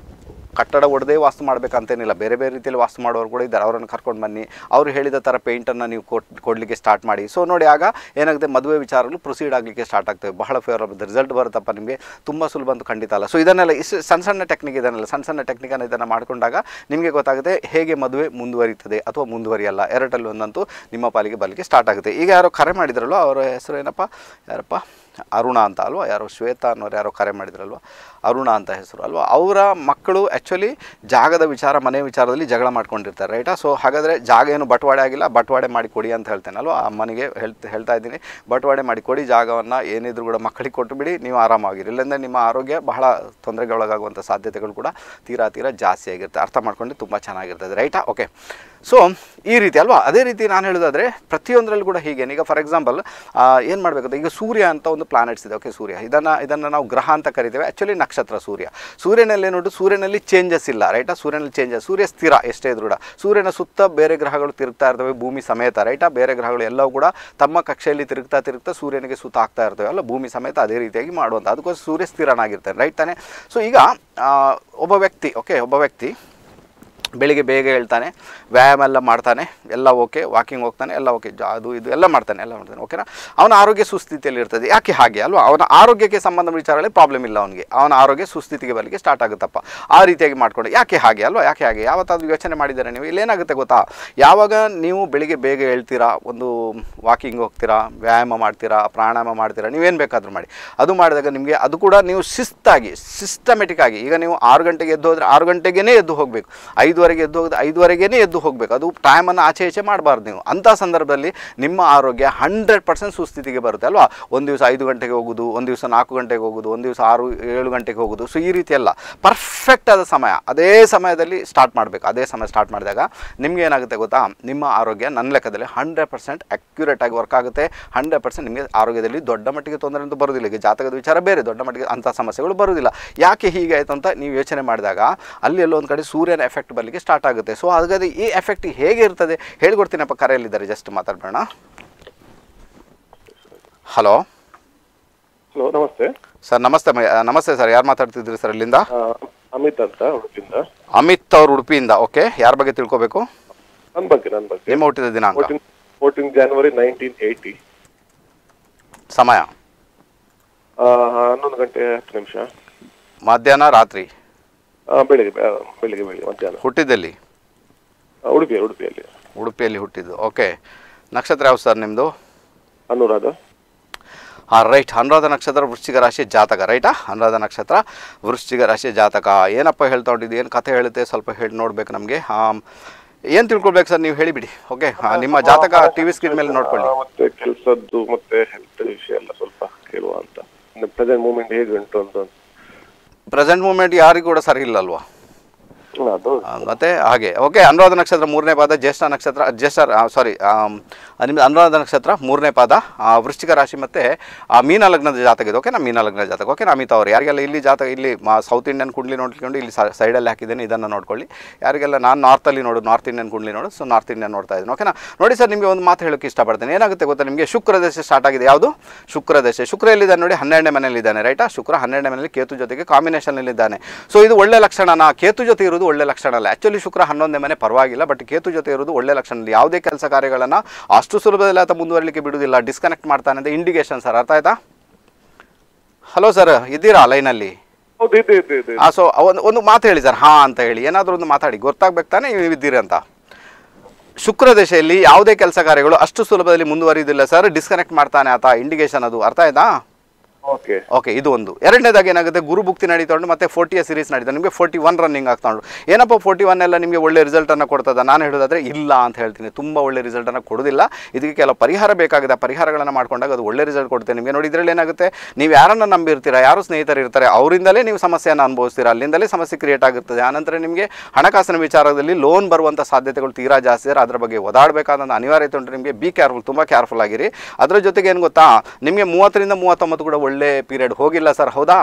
ಕಟ್ಟಡ ಒಡೆದೇ ವಾಸ್ತು ಮಾಡಬೇಕಂತೇನಿಲ್ಲ ಬೇರೆ ಬೇರೆ ರೀತಿಯಲ್ಲಿ ವಾಸ್ತು ಮಾಡೋರು ಕೂಡ ಇದ್ದಾರೆ ಅವರನ್ನು ಕರ್ಕೊಂಡು ಬನ್ನಿ ಅವರು ಹೇಳಿದ ಥರ ಪೇಂಟನ್ನು ನೀವು ಕೊಟ್ ಕೊಡಲಿಕ್ಕೆ ಸ್ಟಾರ್ಟ್ ಮಾಡಿ ಸೊ ನೋಡಿ ಆಗ ಏನಾಗುತ್ತೆ ಮದುವೆ ವಿಚಾರಗಳು ಪ್ರೊಸೀಡ್ ಆಗಲಿಕ್ಕೆ ಸ್ಟಾರ್ಟ್ ಆಗ್ತವೆ ಬಹಳ ಫೇವರಬಲ್ ರಿಸಲ್ಟ್ ಬರುತ್ತಪ್ಪ ನಿಮಗೆ ತುಂಬ ಸುಲಭ ಅಂತ ಖಂಡಿತ ಅಲ್ಲ ಸೊ ಇದನ್ನೆಲ್ಲ ಇಷ್ಟು ಸಣ್ಣ ಸಣ್ಣ ಟೆಕ್ನಿಕ್ ಇದನ್ನೆಲ್ಲ ಸಣ್ಣ ಸಣ್ಣ ಟೆಕ್ನಿಕನ್ನು ಇದನ್ನು ಮಾಡಿಕೊಂಡಾಗ ನಿಮಗೆ ಗೊತ್ತಾಗುತ್ತೆ ಹೇಗೆ ಮದುವೆ ಮುಂದುವರಿತದೆ ಅಥವಾ ಮುಂದುವರಿಯಲ್ಲ ಎರಡರಲ್ಲಿ ಒಂದಂತೂ ನಿಮ್ಮ ಪಾಲಿಗೆ ಬರಲಿಕ್ಕೆ ಸ್ಟಾರ್ಟ್ ಆಗುತ್ತೆ ಈಗ ಯಾರೋ ಕರೆ ಮಾಡಿದ್ರಲ್ವ ಅವರ ಹೆಸರು ಏನಪ್ಪ ಯಾರಪ್ಪ ಅರುಣ ಅಂತ ಅಲ್ವಾ ಯಾರೋ ಶ್ವೇತಾ ಅನ್ನೋರು ಯಾರೋ ಕರೆ ಮಾಡಿದ್ರಲ್ವ ಅರುಣ ಅಂತ ಹೆಸರು ಅಲ್ವಾ ಅವರ ಮಕ್ಕಳು ಆ್ಯಕ್ಚುಲಿ ಜಾಗದ ವಿಚಾರ ಮನೆ ವಿಚಾರದಲ್ಲಿ ಜಗಳ ಮಾಡ್ಕೊಂಡಿರ್ತಾರೆ ರೈಟಾ ಸೊ ಹಾಗಾದರೆ ಜಾಗ ಏನು ಬಟವಾಡೆ ಆಗಿಲ್ಲ ಬಟವಾಡೆ ಮಾಡಿ ಕೊಡಿ ಅಂತ ಹೇಳ್ತೇನೆ ಅಲ್ವಾ ಅಮ್ಮನಿಗೆ ಹೇಳ್ತಾ ಹೇಳ್ತಾ ಇದ್ದೀನಿ ಬಟವಾಡೆ ಮಾಡಿ ಕೊಡಿ ಜಾಗವನ್ನು ಏನಿದ್ರು ಕೂಡ ಮಕ್ಕಳಿಗೆ ಕೊಟ್ಟು ಬಿಡಿ ನೀವು ಆರಾಮಾಗಿರಿ ಇಲ್ಲಾಂದರೆ ನಿಮ್ಮ ಆರೋಗ್ಯ ಬಹಳ ತೊಂದರೆಗೆ ಒಳಗಾಗುವಂಥ ಸಾಧ್ಯತೆಗಳು ಕೂಡ ತೀರಾ ತೀರಾ ಜಾಸ್ತಿ ಆಗಿರುತ್ತೆ ಅರ್ಥ ಮಾಡ್ಕೊಂಡು ತುಂಬ ಚೆನ್ನಾಗಿರ್ತದೆ ರೈಟಾ ಓಕೆ ಸೊ ಈ ರೀತಿ ಅಲ್ವಾ ಅದೇ ರೀತಿ ನಾನು ಹೇಳೋದಾದರೆ ಪ್ರತಿಯೊಂದರಲ್ಲೂ ಕೂಡ ಹೀಗೆ ಈಗ ಫಾರ್ ಎಕ್ಸಾಂಪಲ್ ಏನು ಮಾಡಬೇಕು ಈಗ ಸೂರ್ಯ ಅಂತ ಒಂದು ಪ್ಲಾನೆಟ್ಸ್ ಇದೆ ಓಕೆ ಸೂರ್ಯ ಇದನ್ನು ಇದನ್ನು ನಾವು ಗ್ರಹ ಅಂತ ಕರಿತೇವೆ ಆ್ಯಕ್ಚುಲಿ ನಕ್ಷತ್ರ ಸೂರ್ಯ ಸೂರ್ಯನಲ್ಲಿ ಏನುಂಟು ಸೂರ್ಯನಲ್ಲಿ ಚೇಂಜಸ್ ಇಲ್ಲ ರೈಟಾ ಸೂರ್ಯನಲ್ಲಿ ಚೇಂಜಸ್ ಸೂರ್ಯ ಸ್ಥಿರ ಎಷ್ಟೇ ಇದ್ರೂ ಕೂಡ ಸೂರ್ಯನ ಸುತ್ತ ಬೇರೆ ಗ್ರಹಗಳು ತಿರುಗ್ತಾ ಇರ್ತವೆ ಭೂಮಿ ಸಮೇತ ರೈಟಾ ಬೇರೆ ಗ್ರಹಗಳು ಎಲ್ಲವೂ ಕೂಡ ತಮ್ಮ ಕಕ್ಷೆಯಲ್ಲಿ ತಿರುಗ್ತಾ ತಿರುಗ್ತಾ ಸೂರ್ಯನಿಗೆ ಸುತ್ತ ಆಗ್ತಾ ಇರ್ತವೆ ಅಲ್ಲ ಭೂಮಿ ಸಮೇತ ಅದೇ ರೀತಿಯಾಗಿ ಮಾಡುವಂಥ ಅದಕ್ಕೋಸ್ಕರ ಸೂರ್ಯ ಸ್ಥಿರನಾಗಿರ್ತಾನೆ ರೈಟ್ ತಾನೆ ಸೊ ಈಗ ಆ, ಒಬ್ಬ ವ್ಯಕ್ತಿ ಓಕೆ ಒಬ್ಬ ವ್ಯಕ್ತಿ ಬೆಳಿಗ್ಗೆ ಬೇಗ ಹೇಳ್ತಾನೆ ವ್ಯಾಯಾಮ ಎಲ್ಲ ಮಾಡ್ತಾನೆ ಎಲ್ಲ ಓಕೆ ವಾಕಿಂಗ್ ಹೋಗ್ತಾನೆ ಎಲ್ಲ ಓಕೆ ಅದು ಇದು ಎಲ್ಲ ಮಾಡ್ತಾನೆ ಎಲ್ಲ ಮಾಡ್ತಾನೆ ಓಕೆನಾ ಅವನ ಆರೋಗ್ಯ ಸುಸ್ಥಿತಿಯಲ್ಲಿ ಇರ್ತದೆ ಯಾಕೆ ಹಾಗೆ ಅಲ್ವಾ ಅವನ ಆರೋಗ್ಯಕ್ಕೆ ಸಂಬಂಧ ವಿಚಾರಗಳಲ್ಲಿ ಪ್ರಾಬ್ಲಮ್ ಇಲ್ಲ ಅವನಿಗೆ ಅವನ ಆರೋಗ್ಯ ಸುಸ್ಥಿತಿಗೆ ಬರಲಿಕ್ಕೆ ಸ್ಟಾರ್ಟ್ ಆಗುತ್ತಪ್ಪ ಆ ರೀತಿಯಾಗಿ ಮಾಡ್ಕೊಂಡು ಯಾಕೆ ಹಾಗೆ ಅಲ್ವಾ ಯಾಕೆ ಹಾಗೆ ಯಾವತ್ತಾದ್ರೂ ಯೋಚನೆ ಮಾಡಿದ್ದಾರೆ ನೀವು ಇಲ್ಲೇನಾಗುತ್ತೆ ಗೊತ್ತಾ ಯಾವಾಗ ನೀವು ಬೆಳಿಗ್ಗೆ ಬೇಗ ಹೇಳ್ತೀರಾ ಒಂದು ವಾಕಿಂಗ್ ಹೋಗ್ತೀರಾ ವ್ಯಾಯಾಮ ಮಾಡ್ತೀರಾ ಪ್ರಾಣಾಯಾಮ ಮಾಡ್ತೀರಾ ನೀವೇನು ಬೇಕಾದರೂ ಮಾಡಿ ಅದು ಮಾಡಿದಾಗ ನಿಮಗೆ ಅದು ಕೂಡ ನೀವು ಶಿಸ್ತಾಗಿ ಸಿಸ್ಟಮೆಟಿಕ್ ಆಗಿ ಈಗ ನೀವು ಆರು ಗಂಟೆಗೆ ಎದ್ದು ಹೋದರೆ ಆರು ಗಂಟೆಗೇ ಎದ್ದು ಹೋಗಬೇಕು ಐದುವರೆ ಐದುವರೆಗೆ ಎದ್ದು ಹೋಗೋದು ಐದುವರೆಗೇ ಎದ್ದು ಹೋಗಬೇಕು ಅದು ಟೈಮನ್ನು ಆಚೆ ಈಚೆ ಮಾಡಬಾರ್ದು ನೀವು ಅಂಥ ಸಂದರ್ಭದಲ್ಲಿ ನಿಮ್ಮ ಆರೋಗ್ಯ ಹಂಡ್ರೆಡ್ ಪರ್ಸೆಂಟ್ ಸುಸ್ಥಿತಿಗೆ ಬರುತ್ತೆ ಅಲ್ವಾ ಒಂದು ದಿವಸ ಐದು ಗಂಟೆಗೆ ಹೋಗೋದು ಒಂದು ದಿವಸ ನಾಲ್ಕು ಗಂಟೆಗೆ ಹೋಗೋದು ಒಂದು ದಿವಸ ಆರು ಏಳು ಗಂಟೆಗೆ ಹೋಗೋದು ಸೊ ಈ ರೀತಿ ಎಲ್ಲ ಪರ್ಫೆಕ್ಟ್ ಆದ ಸಮಯ ಅದೇ ಸಮಯದಲ್ಲಿ ಸ್ಟಾರ್ಟ್ ಮಾಡಬೇಕು ಅದೇ ಸಮಯ ಸ್ಟಾರ್ಟ್ ಮಾಡಿದಾಗ ನಿಮ್ಗೆ ಏನಾಗುತ್ತೆ ಗೊತ್ತಾ ನಿಮ್ಮ ಆರೋಗ್ಯ ನನ್ನ ಲೆಕ್ಕದಲ್ಲಿ ಹಂಡ್ರೆಡ್ ಪರ್ಸೆಂಟ್ ಆಗಿ ವರ್ಕ್ ಆಗುತ್ತೆ ಹಂಡ್ರೆಡ್ ಪರ್ಸೆಂಟ್ ನಿಮಗೆ ಆರೋಗ್ಯದಲ್ಲಿ ದೊಡ್ಡ ಮಟ್ಟಿಗೆ ತೊಂದರೆ ಅಂತೂ ಬರೋದಿಲ್ಲ ಈಗ ಜಾತಕದ ವಿಚಾರ ಬೇರೆ ದೊಡ್ಡ ಮಟ್ಟಿಗೆ ಅಂಥ ಸಮಸ್ಯೆಗಳು ಬರೋದಿಲ್ಲ ಯಾಕೆ ಹೀಗಾಯಿತು ಅಂತ ನೀವು ಯೋಚನೆ ಮಾಡಿದಾಗ ಅಲ್ಲಿ ಎಲ್ಲೋ ಒಂದು ಕಡೆ ಸೂರ್ಯನ ಎಫೆಕ್ಟ್ ಬರಲಿಕ್ಕೆ ಸ್ಟಾರ್ಟ್ ಆಗುತ್ತೆ ಸೊ ಹಾಗಾದ್ರೆ ಈ ಎಫೆಕ್ಟ್ ಹೇಗೆ ಇರ್ತದೆ ಹೇಳ್ಕೊಡ್ತೀನಪ್ಪ ಕರೆಯಲ್ಲಿದ್ದಾರೆ ಜಸ್ಟ್ ಮಾತಾಡಬೇಡ ಹಲೋ ಹಲೋ ನಮಸ್ತೆ ಸರ್ ನಮಸ್ತೆ ಮ- ನಮಸ್ತೆ ಸರ್ ಯಾರು ಮಾತಾಡ್ತಿದ್ರಿ ಸರ್ ಅಲ್ಲಿಂದ ಆ, ಅಮಿತ್ ಅಂತ ಉಡುಪಿಯಿಂದ ಅಮಿತ್ ಅವ್ರು ಉಡುಪಿಯಿಂದ ಓಕೆ ಯಾರ ಬಗ್ಗೆ ತಿಳ್ಕೊಬೇಕು ನನ್ನ ಬಗ್ಗೆ ನನ್ನ ಬಗ್ಗೆ ನಿಮ್ಮ ಹುಟ್ಟಿದ ದಿನಾಂಕ fourteen fourteen January nineteen eighty ಸಮಯ ಹನ್ನೊಂದು ಗಂಟೆ ಹತ್ತು ನಿಮಿಷ ಮಧ್ಯಾಹ್ನ ರಾತ್ರಿ ಆ, ಬೆಳಿಗ್ಗೆ ಬೆ- ಆ, ಬೆಳಿಗ್ಗೆ ಬೆಳಿಗ್ಗೆ ಮಧ್ಯಾಹ್ನ ಹುಟ್ಟಿದ್ದಲ್ಲಿ ಆ, ಉಡುಪಿ ಉಡುಪಿಯಲ್ಲಿ ಉಡುಪಿಯಲ್ಲಿ ಹುಟ್ಟಿದ್ದು ಓಕೆ ನಕ್ಷತ್ರ ಯಾವ ಸರ್ ನಿಮ್ಮದು ಅನುರಾಧ ಹಾಂ ರೈಟ್ ಅನುರಾಧ ನಕ್ಷತ್ರ ವೃಶ್ಚಿಕ ರಾಶಿ ಜಾತಕ ರೈಟಾ ಅನುರಾಧ ನಕ್ಷತ್ರ ವೃಶ್ಚಿಕ ರಾಶಿ ಜಾತಕ ಏನಪ್ಪ ಹೇಳ್ತಾ ಹೊಂಟಿದ್ದು ಏನು ಕಥೆ ಹೇಳುತ್ತೆ ಸ್ವಲ್ಪ ಹೇಳಿ ನೋಡ್ಬೇಕು ನಮಗೆ ಏನು ತಿಳ್ಕೊಳ್ಬೇಕು ಸರ್ ನೀವು ಹೇಳಿಬಿಡಿ ಓಕೆ ನಿಮ್ಮ ಜಾತಕ ಟಿ ವಿ ಸ್ಕ್ರೀನ್ ಮೇಲೆ ನೋಡ್ಕೊಳ್ಳಿ ಆ, ಮತ್ತೆ ಕೆಲಸದ್ದು ಮತ್ತೆ ಹೆಲ್ತ್ ವಿಷಯ ಎಲ್ಲ ಸ್ವಲ್ಪ ಕೇಳುವ ಅಂತ ಪ್ರೆಸೆಂಟ್ ಮೂಮೆಂಟ್ ಹೇಗೆ ಉಂಟು ಅಂತ ಪ್ರೆಸೆಂಟ್ ಮೂಮೆಂಟ್ ಯಾರಿಗೂ ಕೂಡ ಸರಿ ಇಲ್ಲ ಅಲ್ವಾ ಹ್ಮ್, ಅದು ಆ, ಮತ್ತೆ ಹಾಗೆ ಓಕೆ ಅನುರಾಧ ನಕ್ಷತ್ರ ಮೂರನೇ ಪಾದ ಜ್ಯೇಷ್ಠ ನಕ್ಷತ್ರ ಜ್ಯೇಷ್ಠ ಸಾರಿ ನಿಮ್ದು ಅನುರಾಧ ನಕ್ಷತ್ರ ಮೂರನೇ ಪಾದ ಆ, ವೃಶ್ಚಿಕ ರಾಶಿ ಮತ್ತು ಆ ಮೀನ ಲಗ್ನದ ಜಾತಕ ಇದೆ ಓಕೆ ನಾ ಮೀನ ಲಗ್ನದ ಜಾತಕ ಓಕೆ ಅಮಿತ್ ಅವರು ಯಾರಿಗೆಲ್ಲ ಇಲ್ಲಿ ಜಾತಕ ಇಲ್ಲಿ ಮಾ- ಸೌತ್ ಇಂಡಿಯನ್ ಕುಂಡ್ಲಿ ನೋಡ್ಕೊಂಡು ಇಲ್ಲಿ ಸೈಡಲ್ಲಿ ಹಾಕಿದ್ದೇನೆ ಇದನ್ನು ನೋಡ್ಕೊಳ್ಳಿ ಯಾರಿಗೆಲ್ಲ ನಾನು ನಾರ್ತಲ್ಲಿ ನೋಡು ನಾರ್ತ್ ಇಂಡಿಯನ್ ಕುಂಡ್ಲಿ ನೋಡು ಸೊ ನಾರ್ತ್ ಇಂಡಿಯನ್ ನೋಡ್ತಾ ಇದ್ದೀನಿ ಓಕೆನಾ ನೋಡಿ ಸರ್ ನಿಮಗೆ ಒಂದು ಮಾತು ಹೇಳೋಕ್ಕೆ ಇಷ್ಟಪಡ್ತೇನೆ ಏನಾಗುತ್ತೆ ಗೊತ್ತಾ ನಿಮಗೆ ಶುಕ್ರ ದಶೆ ಸ್ಟಾರ್ಟ್ ಆಗಿದೆ ಯಾವುದು ಶುಕ್ರ ದಶೆ ಶುಕ್ರ ಎಲ್ಲಿದ್ದಾನೆ ನೋಡಿ ಹನ್ನೆರಡನೇ ಮನೆಯಲ್ಲಿದ್ದಾನೆ ರೈಟಾ ಶುಕ್ರ ಹನ್ನೆರಡನೇ ಮನೆಯಲ್ಲಿ ಕೇತು ಜೊತೆಗೆ ಕಾಂಬಿನೇಷನಲ್ಲಿದ್ದಾನೆ ಸೊ ಇದು ಒಳ್ಳೆ ಲಕ್ಷಣನ ಕೇತು ಜೊತೆ ಇರೋದು ಒಳ್ಳೆ ಲಕ್ಷಣ ಅಲ್ಲ ಆ್ಯಕ್ಚುಲಿ ಶುಕ್ರ ಹನ್ನೊಂದನೇ ಮನೆ ಪರವಾಗಿಲ್ಲ ಬಟ್ ಕೇತು ಜೊತೆ ಇರೋದು ಒಳ್ಳೆ ಲಕ್ಷಣ ಇಲ್ಲ ಯಾವುದೇ ಕೆಲಸ ಕಾರ್ಯಗಳನ್ನು ಅಷ್ಟು ಸುಲಭದಲ್ಲಿ ಆತ ಮುಂದುವರಲಿಕ್ಕೆ ಬಿಡುವುದಿಲ್ಲ ಡಿಸ್ಕನೆಕ್ಟ್ ಮಾಡ್ತಾನೆ ಅಂತ ಇಂಡಿಕೇಶನ್ ಸರ್ ಅರ್ಥ ಆಯ್ತಾ ಹಲೋ ಸರ್ ಇದ್ದೀರಾ ಲೈನಲ್ಲಿ ಹೌದು ಇದೆ ಇದೆ ಇದೆ ಹಾಂ ಸೊ ಒಂದು ಒಂದು ಮಾತು ಹೇಳಿ ಸರ್ ಹಾಂ ಅಂತ ಹೇಳಿ ಏನಾದರೂ ಒಂದು ಮಾತಾಡಿ ಗೊತ್ತಾಗ್ಬೇಕು ತಾನೇ ನೀವು ಇದ್ದೀರಿ ಅಂತ ಶುಕ್ರ ದಶೆಯಲ್ಲಿ ಯಾವುದೇ ಕೆಲಸ ಕಾರ್ಯಗಳು ಅಷ್ಟು ಸುಲಭದಲ್ಲಿ ಮುಂದುವರಿಯುವುದಿಲ್ಲ ಸರ್ ಡಿಸ್ಕನೆಕ್ಟ್ ಮಾಡ್ತಾನೆ ಆತ ಇಂಡಿಕೇಶನ್ ಅದು ಅರ್ಥ ಆಯ್ತಾ ಓಕೆ ಓಕೆ ಇದು ಒಂದು ಎರಡನೇದಾಗಿ ಏನಾಗುತ್ತೆ ಗುರು ಭುಕ್ತಿ ನಡೀತೊಂಡು ಮತ್ತೆ ಫೋರ್ಟಿಯ ಸೀರೀಸ್ ನಡೀತಾ ನಿಮಗೆ ಫೋರ್ಟಿ ಒನ್ ರನ್ನಿಂಗ್ ಆಗ್ತಾ ಉಂಟು ಏನಪ್ಪ ಫೋರ್ಟಿ ಒನ್ ಎಲ್ಲ ನಿಮಗೆ ಒಳ್ಳೆ ರಿಸಲ್ಟನ್ನು ಕೊಡ್ತದ ನಾನು ಹೇಳೋದಾದ್ರೆ ಇಲ್ಲ ಅಂತ ಹೇಳ್ತೀನಿ ತುಂಬ ಒಳ್ಳೆ ರಿಸಲ್ಟನ್ನು ಕೊಡೋದಿಲ್ಲ ಇದಕ್ಕೆ ಕೆಲವು ಪರಿಹಾರ ಬೇಕಾಗಿದೆ ಆ ಪರಿಹಾರಗಳನ್ನು ಮಾಡ್ಕೊಂಡಾಗ ಅದು ಒಳ್ಳೆ ರಿಸಲ್ಟ್ ಕೊಡುತ್ತೆ ನಿಮಗೆ ನೋಡಿ ಇದರಲ್ಲಿ ಏನಾಗುತ್ತೆ ನೀವು ಯಾರನ್ನು ನಂಬಿರ್ತೀರಾ ಯಾರು ಸ್ನೇಹಿತರು ಇರ್ತಾರೆ ಅವರಿಂದಲೇ ನೀವು ಸಮಸ್ಯೆಯನ್ನು ಅನುಭವಿಸ್ತೀರಾ ಅಲ್ಲಿಂದಲೇ ಸಮಸ್ಯೆ ಕ್ರಿಯೇಟ್ ಆಗುತ್ತದೆ ಆನಂತರ ನಿಮಗೆ ಹಣಕಾಸಿನ ವಿಚಾರದಲ್ಲಿ ಲೋನ್ ಬರುವಂಥ ಸಾಧ್ಯತೆಗಳು ತೀರಾ ಜಾಸ್ತಿ ಇದ್ದಾರೆ ಅದರ ಬಗ್ಗೆ ಓದಾಡಬೇಕಾದಂಥ ಅನಿವಾರ್ಯತೆ ಉಂಟು ನಿಮಗೆ ಬಿ ಕೇರ್ಫುಲ್ ತುಂಬ ಕೇರ್ಫುಲ್ ಆಗಿರಿ ಅದರ ಜೊತೆಗೆ ಏನು ಗೊತ್ತಾ ನಿಮಗೆ ಮೂವತ್ತರಿಂದ ಮೂವತ್ತೊಂಬತ್ತು ಕೂಡ ಒಳ್ಳೆ ಪೀರಿಯಡ್ ಹೋಗಿಲ್ಲ ಸರ್ ಹೌದಾ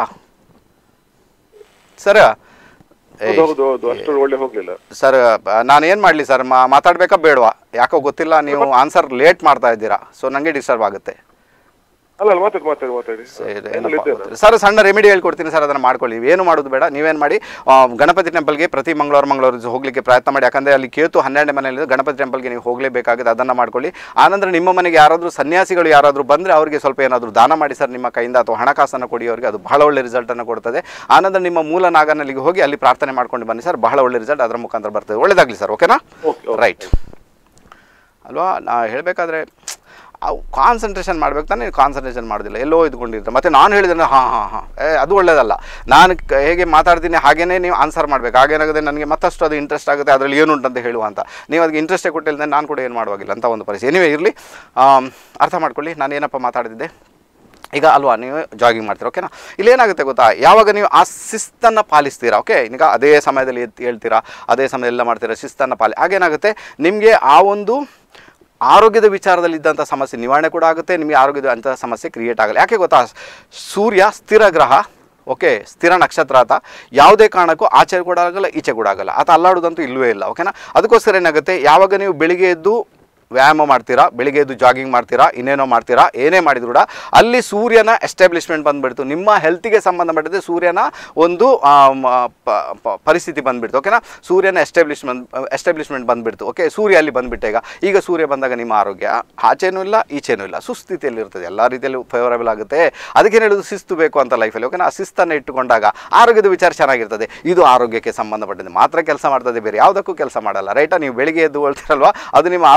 ಸರ್ ಹೌದು ಹೌದು ಹೌದು ಅಷ್ಟು ಒಳ್ಳೆ ಹೋಗ್ಲಿಲ್ಲ ಸರ್ ನಾನು ಏನು ಮಾಡಲಿ ಸರ್ ಮಾ ಮಾತಾಡಬೇಕಾ ಬೇಡವಾ ಯಾಕೋ ಗೊತ್ತಿಲ್ಲ ನೀವು ಆನ್ಸರ್ ಲೇಟ್ ಮಾಡ್ತಾ ಇದ್ದೀರಾ ಸೊ ನನಗೆ ಡಿಸ್ಟರ್ಬ್ ಆಗುತ್ತೆ ಅಲ್ಲ ಅಲ್ಲ ಮಾತಾಡಿ ಮಾತಾಡಿ ಮಾತಾಡಿ ಸರಿ, ಅದ್ರಲ್ಲಿ ಏನಪ್ಪ ಇದ್ದೇನೆ. ಗೊತ್ತಿಲ್ಲ. ಸರ್ ಸಣ್ಣ ರೆಮಿಡಿ ಹೇಳ್ಕೊಡ್ತೀನಿ ಸರ್ ಅದನ್ನು ಮಾಡ್ಕೊಳ್ಳಿ ಏನು ಮಾಡೋದು ಬೇಡ ನೀವೇನು ಮಾಡಿ ಆ, ಗಣಪತಿ ಟೆಂಪಲ್ಗೆ ಪ್ರತಿ ಮಂಗಳವಾರ ಮಂಗಳವಾರ ಹೋಗ್ಲಿಕ್ಕೆ ಪ್ರಯತ್ನ ಮಾಡಿ ಯಾಕಂದರೆ ಅಲ್ಲಿ ಕೇತು ಹನ್ನೆರಡನೇ ಮನೆಯಲ್ಲಿ ಗಣಪತಿ ಟೆಂಪಲ್ಗೆ ನೀವು ಹೋಗಲೇಬೇಕಾಗಿದೆ ಅದನ್ನು ಮಾಡ್ಕೊಳ್ಳಿ ಆನಂತರ ನಿಮ್ಮ ಮನೆಗೆ ಯಾರಾದರೂ ಸನ್ಯಾಸಿಗಳು ಯಾರಾದರೂ ಬಂದರೆ ಅವರಿಗೆ ಸ್ವಲ್ಪ ಏನಾದರೂ ದಾನ ಮಾಡಿ ಸರ್ ನಿಮ್ಮ ಕೈಯಿಂದ ಅಥವಾ ಹಣಕಾಸನ್ನು ಕೊಡಿ ಅವರಿಗೆ ಅದು ಬಹಳ ಒಳ್ಳೆ ರಿಸಲ್ಟನ್ನು ಕೊಡ್ತದೆ ಆನಂತರ ನಿಮ್ಮ ಮೂಲ ನಾಗನಲ್ಲಿಗೆ ಹೋಗಿ ಅಲ್ಲಿ ಪ್ರಾರ್ಥನೆ ಮಾಡ್ಕೊಂಡು ಬನ್ನಿ ಸರ್ ಬಹಳ ಒಳ್ಳೆ ರಿಸಲ್ಟ್ ಅದರ ಮುಖಾಂತರ ಬರ್ತದೆ ಒಳ್ಳೇದಾಗಲಿ ಸರ್ ಓಕೆನಾ ಓಕೆ ಓಕೆ ರೈಟ್ ಅಲ್ವಾ ನಾ ಹೇಳಬೇಕಾದ್ರೆ ಅವು ಕಾನ್ಸಂಟ್ರೇಷನ್ ಮಾಡ್ಬೇಕು ತಾನೇ ಕಾನ್ಸಂಟ್ರೇಷನ್ ಮಾಡೋದಿಲ್ಲ ಎಲ್ಲೋ ಇದ್ಕೊಂಡಿರ್ತಾರೆ ಮತ್ತು ನಾನು ಹೇಳಿದ್ರೆ ಹಾಂ ಹಾಂ ಹಾಂ ಏ ಅದು ಒಳ್ಳೇದಲ್ಲ ನಾನು ಕ- ಹೇಗೆ ಮಾತಾಡ್ತೀನಿ ಹಾಗೇನೇ ನೀವು ಆನ್ಸರ್ ಮಾಡಬೇಕು ಹಾಗೇನಾಗುತ್ತೆ ನನಗೆ ಮತ್ತಷ್ಟು ಅದು ಇಂಟ್ರೆಸ್ಟ್ ಆಗುತ್ತೆ ಅದರಲ್ಲಿ ಏನುಂಟು ಅಂತ ಹೇಳುವ ಅಂತ ನೀವು ಅದಕ್ಕೆ ಇಂಟ್ರೆಸ್ಟೇ ಕೊಟ್ಟಿಲ್ಲ ನಾನು ಕೂಡ ಏನು ಮಾಡುವಾಗಿಲ್ಲ ಅಂತ ಒಂದು ಪರಿಸ್ಥಿತಿ ಎನಿವೇ ಇರಲಿ ಅರ್ಥ ಮಾಡ್ಕೊಳ್ಳಿ ನಾನು ಏನಪ್ಪ ಮಾತಾಡ್ತಿದ್ದೆ ಈಗ ಅಲ್ವಾ ನೀವು ಜಾಗಿಂಗ್ ಮಾಡ್ತೀರಾ ಓಕೆನಾ ಇಲ್ಲಿ ಏನಾಗುತ್ತೆ ಗೊತ್ತಾ ಯಾವಾಗ ನೀವು ಆ ಶಿಸ್ತನ್ನು ಪಾಲಿಸ್ತೀರಾ ಓಕೆ ಈಗ ಅದೇ ಸಮಯದಲ್ಲಿ ಎದ್ದು ಹೇಳ್ತೀರಾ ಅದೇ ಸಮಯದಲ್ಲಿ ಎಲ್ಲ ಮಾಡ್ತೀರಾ ಶಿಸ್ತನ್ನು ಪಾಲಿ ಆಗೇನಾಗುತ್ತೆ ನಿಮಗೆ ಆ ಒಂದು ಆರೋಗ್ಯದ ವಿಚಾರದಲ್ಲಿ ಇದ್ದಂಥ ಸಮಸ್ಯೆ ನಿವಾರಣೆ ಕೂಡ ಆಗುತ್ತೆ ನಿಮಗೆ ಆರೋಗ್ಯದ ಅಂಥ ಸಮಸ್ಯೆ ಕ್ರಿಯೇಟ್ ಆಗಲ್ಲ ಯಾಕೆ ಗೊತ್ತಾ ಸೂರ್ಯ ಸ್ಥಿರ ಗ್ರಹ ಓಕೆ ಸ್ಥಿರ ನಕ್ಷತ್ರ ಆತ ಯಾವುದೇ ಕಾರಣಕ್ಕೂ ಆಚೆ ಕೂಡ ಆಗಲ್ಲ ಈಚೆ ಕೂಡ ಆಗಲ್ಲ ಆತ ಅಲ್ಲಾಡೋದಂತೂ ಇಲ್ಲವೇ ಇಲ್ಲ ಓಕೆನಾ ಅದಕ್ಕೋಸ್ಕರ ಏನಾಗುತ್ತೆ ಯಾವಾಗ ನೀವು ಬೆಳಿಗ್ಗೆ ಎದ್ದು ವ್ಯಾಯಾಮ ಮಾಡ್ತೀರಾ ಬೆಳಿಗ್ಗೆ ಎದ್ದು ಜಾಗಿಂಗ್ ಮಾಡ್ತೀರಾ ಇನ್ನೇನೋ ಮಾಡ್ತೀರಾ ಏನೇ ಮಾಡಿದ್ರು ಕೂಡ ಅಲ್ಲಿ ಸೂರ್ಯನ ಎಸ್ಟಾಬ್ಲಿಷ್ಮೆಂಟ್ ಬಂದುಬಿಡ್ತು ನಿಮ್ಮ ಹೆಲ್ತಿಗೆ ಸಂಬಂಧಪಟ್ಟಿದೆ ಸೂರ್ಯನ ಒಂದು ಆಮ್, ಪ- ಪ- ಪರಿಸ್ಥಿತಿ ಬಂದುಬಿಡ್ತು ಓಕೆನಾ ಸೂರ್ಯನ ಎಸ್ಟಾಬ್ಲಿಷ್ಮೆಂಟ್ ಎಸ್ಟಾಬ್ಲಿಷ್ಮೆಂಟ್ ಬಂದುಬಿಡ್ತು ಓಕೆ ಸೂರ್ಯ ಅಲ್ಲಿ ಬಂದುಬಿಟ್ಟೆ ಈಗ ಈಗ ಸೂರ್ಯ ಬಂದಾಗ ನಿಮ್ಮ ಆರೋಗ್ಯ ಆಚೆನೂ ಇಲ್ಲ ಈಚೆನೂ ಇಲ್ಲ ಸುಸ್ಥಿತಿಯಲ್ಲಿ ಇರ್ತದೆ ಎಲ್ಲ ರೀತಿಯಲ್ಲೂ ಫೇವರಬಲ್ ಆಗುತ್ತೆ ಅದಕ್ಕೇನು ಹೇಳೋದು ಶಿಸ್ತು ಬೇಕು ಅಂತ ಲೈಫಲ್ಲಿ ಓಕೆನಾ ಆ ಶಿಸ್ತನ್ನು ಇಟ್ಟುಕೊಂಡಾಗ ಆರೋಗ್ಯದ ವಿಚಾರ ಚೆನ್ನಾಗಿರ್ತದೆ ಇದು ಆರೋಗ್ಯಕ್ಕೆ ಸಂಬಂಧಪಟ್ಟಿದೆ ಮಾತ್ರ ಕೆಲಸ ಮಾಡ್ತದೆ ಬೇರೆ ಯಾವುದಕ್ಕೂ ಕೆಲಸ ಮಾಡಲ್ಲ ರೈಟಾ ನೀವು ಬೆಳಿಗ್ಗೆ ಎದ್ದು ಹೇಳ್ತೀರಲ್ವಾ ಅದು ನಿಮ್ಮ ಆರೋಗ್ಯವನ್ನು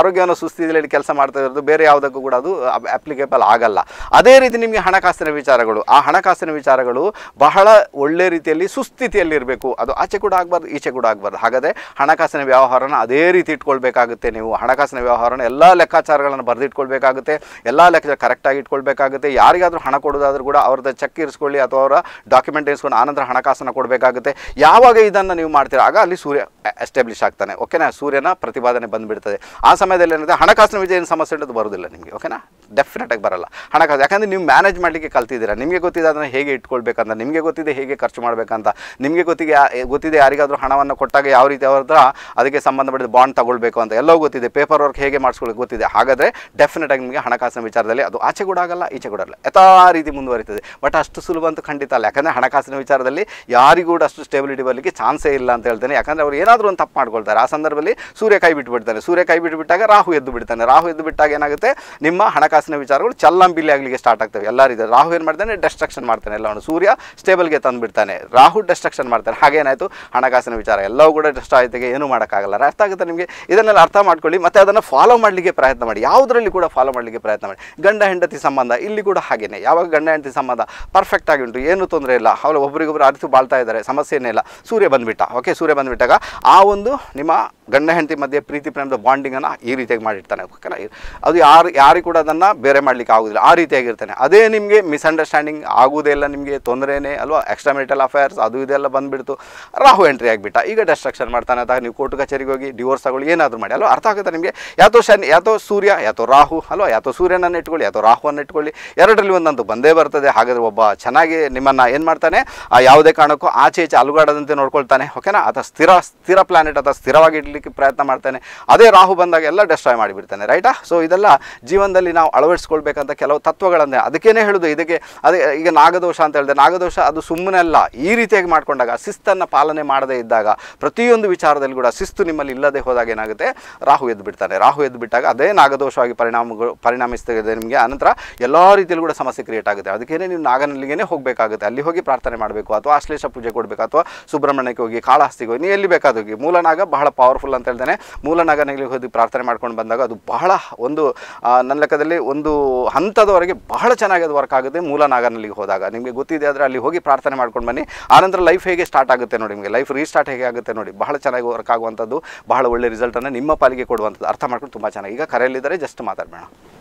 ಸುಸ್ಥಿತಿಯಲ್ಲಿ ಕೆಲಸ ಮಾಡ್ತಾ ಇರೋದು ಬೇರೆ ಯಾವುದಕ್ಕೂ ಕೂಡ ಅದು ಅಪ್ಲಿಕೇಬಲ್ ಆಗಲ್ಲ ಅದೇ ರೀತಿ ನಿಮಗೆ ಹಣಕಾಸಿನ ವಿಚಾರಗಳು ಆ ಹಣಕಾಸಿನ ವಿಚಾರಗಳು ಬಹಳ ಒಳ್ಳೆ ರೀತಿಯಲ್ಲಿ ಸುಸ್ಥಿತಿಯಲ್ಲಿ ಇರಬೇಕು ಅದು ಆಚೆ ಕೂಡ ಆಗಬಾರ್ದು ಈಚೆ ಕೂಡ ಆಗಬಾರ್ದು ಹಾಗಾದರೆ ಹಣಕಾಸಿನ ವ್ಯವಹಾರನ ಅದೇ ರೀತಿ ಇಟ್ಕೊಳ್ಬೇಕಾಗುತ್ತೆ ನೀವು ಹಣಕಾಸಿನ ವ್ಯವಹಾರನ ಎಲ್ಲ ಲೆಕ್ಕಾಚಾರಗಳನ್ನು ಬರೆದಿಟ್ಕೊಳ್ಬೇಕಾಗುತ್ತೆ ಎಲ್ಲ ಲೆಕ್ಕ ಕರೆಕ್ಟಾಗಿ ಇಟ್ಕೊಳ್ಬೇಕಾಗುತ್ತೆ ಯಾರಿಗಾದರೂ ಹಣ ಕೊಡೋದಾದ್ರೂ ಕೂಡ ಅವ್ರದ್ದು ಚೆಕ್ ಇರಿಸ್ಕೊಳ್ಳಿ ಅಥವಾ ಅವರ ಡಾಕ್ಯುಮೆಂಟ್ ಇರಿಸ್ಕೊಂಡು ಆನಂತರ ಹಣಕಾಸನ್ನು ಕೊಡಬೇಕಾಗುತ್ತೆ ಯಾವಾಗ ಇದನ್ನು ನೀವು ಮಾಡ್ತೀರಾ ಆಗ ಅಲ್ಲಿ ಸೂರ್ಯ ಎಸ್ಟಾಬ್ಲಿಷ್ ಆಗ್ತಾನೆ ಓಕೆನಾ ಸೂರ್ಯನ ಪ್ರತಿಪಾದನೆ ಬಂದುಬಿಡ್ತದೆ ಆ ಸಮಯದಲ್ಲಿ ಏನಿದೆ ಹಣಕಾಸಿನ ವಿಜಯ ಏನು ಸಮಸ್ಯೆ ಇರೋದು ಬರೋದಿಲ್ಲ ನಿಮಗೆ ಓಕೆನಾ ಡೆಫಿನೆಟಾಗಿ ಬರಲ್ಲ ಹಣಕಾಸು ಯಾಕಂದರೆ ನೀವು ಮ್ಯಾನೇಜ್ ಮಾಡಲಿಕ್ಕೆ ಕಲ್ತಿದ್ದೀರಾ ನಿಮಗೆ ಗೊತ್ತಿದೆ ಅದನ್ನು ಹೇಗೆ ಇಟ್ಕೊಳ್ಬೇಕಂತ ನಿಮಗೆ ಗೊತ್ತಿದೆ ಹೇಗೆ ಖರ್ಚು ಮಾಡಬೇಕಂತ ನಿಮಗೆ ಗೊತ್ತಿಗೆ ಯಾ- ಗೊತ್ತಿದೆ ಯಾರಿಗಾದರೂ ಹಣವನ್ನು ಕೊಟ್ಟಾಗ ಯಾವ ರೀತಿ ಅವ್ರ ಹತ್ರ ಅದಕ್ಕೆ ಸಂಬಂಧಪಟ್ಟಿದ ಬಾಂಡ್ ತಗೊಳ್ಬೇಕು ಅಂತ ಎಲ್ಲವೂ ಗೊತ್ತಿದೆ ಪೇಪರ್ ವರ್ಕ್ ಹೇಗೆ ಮಾಡಿಸ್ಕೊಳ್ಳೋಕೆ ಗೊತ್ತಿದೆ ಹಾಗಾದರೆ ಡೆಫಿನೆಟಾಗಿ ನಿಮಗೆ ಹಣಕಾಸಿನ ವಿಚಾರದಲ್ಲಿ ಅದು ಆಚೆ ಕೂಡ ಆಗಲ್ಲ ಈಚೆ ಕೂಡ ಆಗಲ್ಲ ಯಥಾ ರೀತಿ ಮುಂದುವರಿತದೆ ಬಟ್ ಅಷ್ಟು ಸುಲಭ ಅಂತೂ ಖಂಡಿತ ಅಲ್ಲ ಯಾಕಂದರೆ ಹಣಕಾಸಿನ ವಿಚಾರದಲ್ಲಿ ಯಾರಿಗೂ ಕೂಡ ಅಷ್ಟು ಸ್ಟೆಬಿಲಿಟಿ ಬರಲಿಕ್ಕೆ ಚಾನ್ಸೇ ಇಲ್ಲ ಅಂತ ಹೇಳ್ತೇನೆ ಯಾಕಂದರೆ ಅವ್ರು ಏನಾದರೂ ಒಂದು ತಪ್ಪು ಮಾಡ್ಕೊಳ್ತಾರೆ ಆ ಸಂದರ್ಭದಲ್ಲಿ ಸೂರ್ಯ ಕೈ ಬಿಟ್ಬಿಡ್ತಾನೆ ಸೂರ್ಯ ಕೈ ಬಿಟ್ಬಿಟ್ಟಾಗ ರಾಹು ಎದ್ದು ಬಿಡ್ತಾನೆ ರಾಹು ಎದ್ದು ಬಿಟ್ಟಾಗ ಏನಾಗುತ್ತೆ ನಿಮ್ಮ ಹಣಕಾಸಿನ ವಿಚಾರಗಳು ಚಲ್ಲಂಬಿಲ್ಲಿ ಆಗಲಿಕ್ಕೆ ಸ್ಟಾರ್ಟ್ ಆಗ್ತವೆ ಎಲ್ಲ ರೀತಿ ರಾಹು ಏನು ಮಾಡ್ತಾನೆ ಡೆಸ್ಟ್ರಕ್ಷನ್ ಮಾಡ್ತಾನೆ ಎಲ್ಲವನ್ನು ಸೂರ್ಯ ಸ್ಟೇಬಲ್ಗೆ ತಂದು ಬಿಡ್ತಾನೆ ರಾಹು ಡೆಸ್ಟ್ರಕ್ಷನ್ ಮಾಡ್ತಾನೆ ಹಾಗೇನಾಯಿತು ಹಣಕಾಸಿನ ವಿಚಾರ ಎಲ್ಲವೂ ಕೂಡ ಡೆಸ್ಟ್ ಆಯ್ತಿಗೆ ಏನೂ ಮಾಡೋಕ್ಕಾಗಲ್ಲ ಅರ್ಥ ಆಗುತ್ತೆ ನಿಮಗೆ ಇದನ್ನೆಲ್ಲ ಅರ್ಥ ಮಾಡ್ಕೊಳ್ಳಿ ಮತ್ತು ಅದನ್ನು ಫಾಲೋ ಮಾಡಲಿಕ್ಕೆ ಪ್ರಯತ್ನ ಮಾಡಿ ಯಾವುದರಲ್ಲಿ ಕೂಡ ಫಾಲೋ ಮಾಡಲಿಕ್ಕೆ ಪ್ರಯತ್ನ ಮಾಡಿ ಗಂಡ ಹೆಂಡತಿ ಸಂಬಂಧ ಇಲ್ಲಿ ಕೂಡ ಹಾಗೇನೆ ಯಾವಾಗ ಗಂಡ ಹೆಂಡತಿ ಸಂಬಂಧ ಪರ್ಫೆಕ್ಟ್ ಆಗಿ ಉಂಟು ಏನು ತೊಂದರೆ ಇಲ್ಲ ಅವರು ಒಬ್ಬರಿಗೊಬ್ಬರು ಅರಿತು ಬಾಳ್ತಾ ಇದ್ದಾರೆ ಸಮಸ್ಯೆನೇ ಇಲ್ಲ ಸೂರ್ಯ ಬಂದುಬಿಟ್ಟ ಓಕೆ ಸೂರ್ಯ ಬಂದುಬಿಟ್ಟಾಗ ಆ ಒಂದು ನಿಮ್ಮ ಗಂಡ ಹೆಂಡತಿ ಮಧ್ಯೆ ಪ್ರೀತಿ ಪ್ರೇಮದ ಬಾಂಡಿಂಗನ್ನು ಈ ರೀತಿಯಾಗಿ ಮಾಡಿರ್ತಾನೆ ಓಕೆನಾ ಅದು ಯಾರು ಯಾರಿಗೂ ಕೂಡ ಅದನ್ನು ಬೇರೆ ಮಾಡಲಿಕ್ಕೆ ಆಗೋದಿಲ್ಲ ಆ ರೀತಿಯಾಗಿರ್ತಾನೆ ಅದೇ ನಿಮಗೆ ಮಿಸ್ಅಂಡರ್ಸ್ಟ್ಯಾಂಡಿಂಗ್ ಆಗುವುದೇ ಇಲ್ಲ ನಿಮಗೆ ತೊಂದರೆನೇ ಅಲ್ವಾ ಎಕ್ಸ್ಟ್ರಾ ಮೆರಿಟಲ್ ಅಫೇರ್ಸ್ ಅದು ಇದೆಲ್ಲ ಬಂದುಬಿಡ್ತು ರಾಹು ಎಂಟ್ರಿ ಆಗಿಬಿಟ್ಟ ಈಗ ಡೆಸ್ಟ್ರಕ್ಷನ್ ಮಾಡ್ತಾನೆ ಅಥವಾ ನೀವು ಕೋರ್ಟ್ ಕಚೇರಿಗೆ ಹೋಗಿ ಡಿವೋರ್ಸ್ ತಗೊಳ್ಳಿ ಏನಾದರೂ ಮಾಡಿ ಅಲ್ವಾ ಅರ್ಥ ಆಗುತ್ತೆ ನಿಮಗೆ ಯಾತೋ ಶನಿ ಯಾತೋ ಸೂರ್ಯ ಯಾತೋ ರಾಹು ಅಲ್ವಾ ಯಾತೋ ಸೂರ್ಯನನ್ನು ಇಟ್ಕೊಳ್ಳಿ ಯಾತೋ ರಾಹುವನ್ನು ಇಟ್ಕೊಳ್ಳಿ ಎರಡರಲ್ಲಿ ಒಂದಂತೂ ಬಂದೇ ಬರ್ತದೆ ಹಾಗಾದರೆ ಒಬ್ಬ ಚೆನ್ನಾಗಿ ನಿಮ್ಮನ್ನು ಏನು ಮಾಡ್ತಾನೆ ಆ ಯಾವುದೇ ಕಾರಣಕ್ಕೂ ಆಚೆ ಈಚೆ ಅಲುಗಾಡದಂತೆ ನೋಡ್ಕೊಳ್ತಾನೆ ಓಕೆನಾ ಅಥವಾ ಸ್ಥಿರ ಸ್ಥಿರ ಪ್ಲಾನೆಟ್ ಅಥವಾ ಸ್ಥಿರವಾಗಿ ಇಡಲಿಕ್ಕೆ ಪ್ರಯತ್ನ ಮಾಡ್ತಾನೆ ಅದೇ ರಾಹು ಬಂದಾಗ ಎಲ್ಲ ಡೆಸ್ಟ್ರಾಯ್ ಮಾಡಿಬಿಡ್ತಾನೆ ರೈಟಾ ಸೊ ಇದೆಲ್ಲ ಜೀವನದಲ್ಲಿ ನಾವು ಅಳವಡಿಸ್ಕೊಳ್ಬೇಕಂತ ಕೆಲವು ತತ್ವಗಳನ್ನೇ ಅದಕ್ಕೇನೆ ಹೇಳೋದು ಇದಕ್ಕೆ ಅದೇ ಈಗ ನಾಗದೋಷ ಅಂತ ಹೇಳಿದೆ ನಾಗದೋಷ ಅದು ಸುಮ್ಮನೆ ಅಲ್ಲ ಈ ರೀತಿಯಾಗಿ ಮಾಡ್ಕೊಂಡಾಗ ಶಿಸ್ತನ್ನು ಪಾಲನೆ ಮಾಡದೇ ಇದ್ದಾಗ ಪ್ರತಿಯೊಂದು ವಿಚಾರದಲ್ಲಿ ಕೂಡ ಶಿಸ್ತು ನಿಮ್ಮಲ್ಲಿ ಇಲ್ಲದೆ ಹೋದಾಗ ಏನಾಗುತ್ತೆ ರಾಹು ಎದ್ದು ಬಿಡ್ತಾನೆ ರಾಹು ಎದ್ದು ಬಿಟ್ಟಾಗ ಅದೇ ನಾಗದೋಷವಾಗಿ ಪರಿಣಾಮಗಳು ಪರಿಣಾಮಿಸ್ತದೆ ನಿಮಗೆ ಆನಂತರ ಎಲ್ಲ ರೀತಿಯಲ್ಲೂ ಕೂಡ ಸಮಸ್ಯೆ ಕ್ರಿಯೇಟ್ ಆಗುತ್ತೆ ಅದಕ್ಕೇನೆ ನೀವು ನಾಗನಲ್ಲಿಗೇ ಹೋಗಬೇಕಾಗುತ್ತೆ ಅಲ್ಲಿ ಹೋಗಿ ಪ್ರಾರ್ಥನೆ ಮಾಡಬೇಕು ಅಥವಾ ಆಶ್ಲೇಷ ಪೂಜೆ ಕೊಡಬೇಕು ಅಥವಾ ಸುಬ್ರಹ್ಮಣ್ಯಕ್ಕೆ ಹೋಗಿ ಕಾಳಹಸ್ತಿಗೆ ಹೋಗಿ ನೀವು ಎಲ್ಲಿ ಬೇಕಾದ ಹೋಗಿ ಮೂಲನಾಗ ಬಹಳ ಪವರ್ಫುಲ್ ಅಂತ ಹೇಳ್ತಾನೆ ಮೂಲನಾಗನಲ್ಲಿ ಹೋಗಿ ಪ್ರಾರ್ಥನೆ ಮಾಡ್ಕೊಂಡು ಬಂದಾಗ ಅದು ಬಹಳ ಒಂದು ಆ, ನನ್ನ ಲೆಕ್ಕದಲ್ಲಿ ಒಂದು ಹಂತದವರೆಗೆ ಬಹಳ ಚೆನ್ನಾಗಿ ಅದು ವರ್ಕ್ ಆಗುತ್ತೆ ಮೂಲನಾಗನಲ್ಲಿಗೆ ಹೋದಾಗ ನಿಮಗೆ ಗೊತ್ತಿದೆ ಆದರೆ ಅಲ್ಲಿ ಹೋಗಿ ಪ್ರಾರ್ಥನೆ ಮಾಡ್ಕೊಂಡು ಬನ್ನಿ ಆನಂತರ ಲೈಫ್ ಹೇಗೆ ಸ್ಟಾರ್ಟ್ ಆಗುತ್ತೆ ನೋಡಿ ನಿಮಗೆ ಲೈಫ್ ರೀಸ್ಟಾರ್ಟ್ ಹೇಗೆ ಆಗುತ್ತೆ ನೋಡಿ ಬಹಳ ಚೆನ್ನಾಗಿ ವರ್ಕ್ ಆಗುವಂಥದ್ದು ಬಹಳ ಒಳ್ಳೆ ರಿಸಲ್ಟನ್ನು ನಿಮ್ಮ ಪಾಲಿಗೆ ಕೊಡುವಂಥದ್ದು ಅರ್ಥ ಮಾಡ್ಕೊಂಡು ತುಂಬ ಚೆನ್ನಾಗಿ ಈಗ ಕರೆಯಲ್ಲಿದ್ದಾರೆ ಜಸ್ಟ್ ಮಾತಾಡಬೇಡ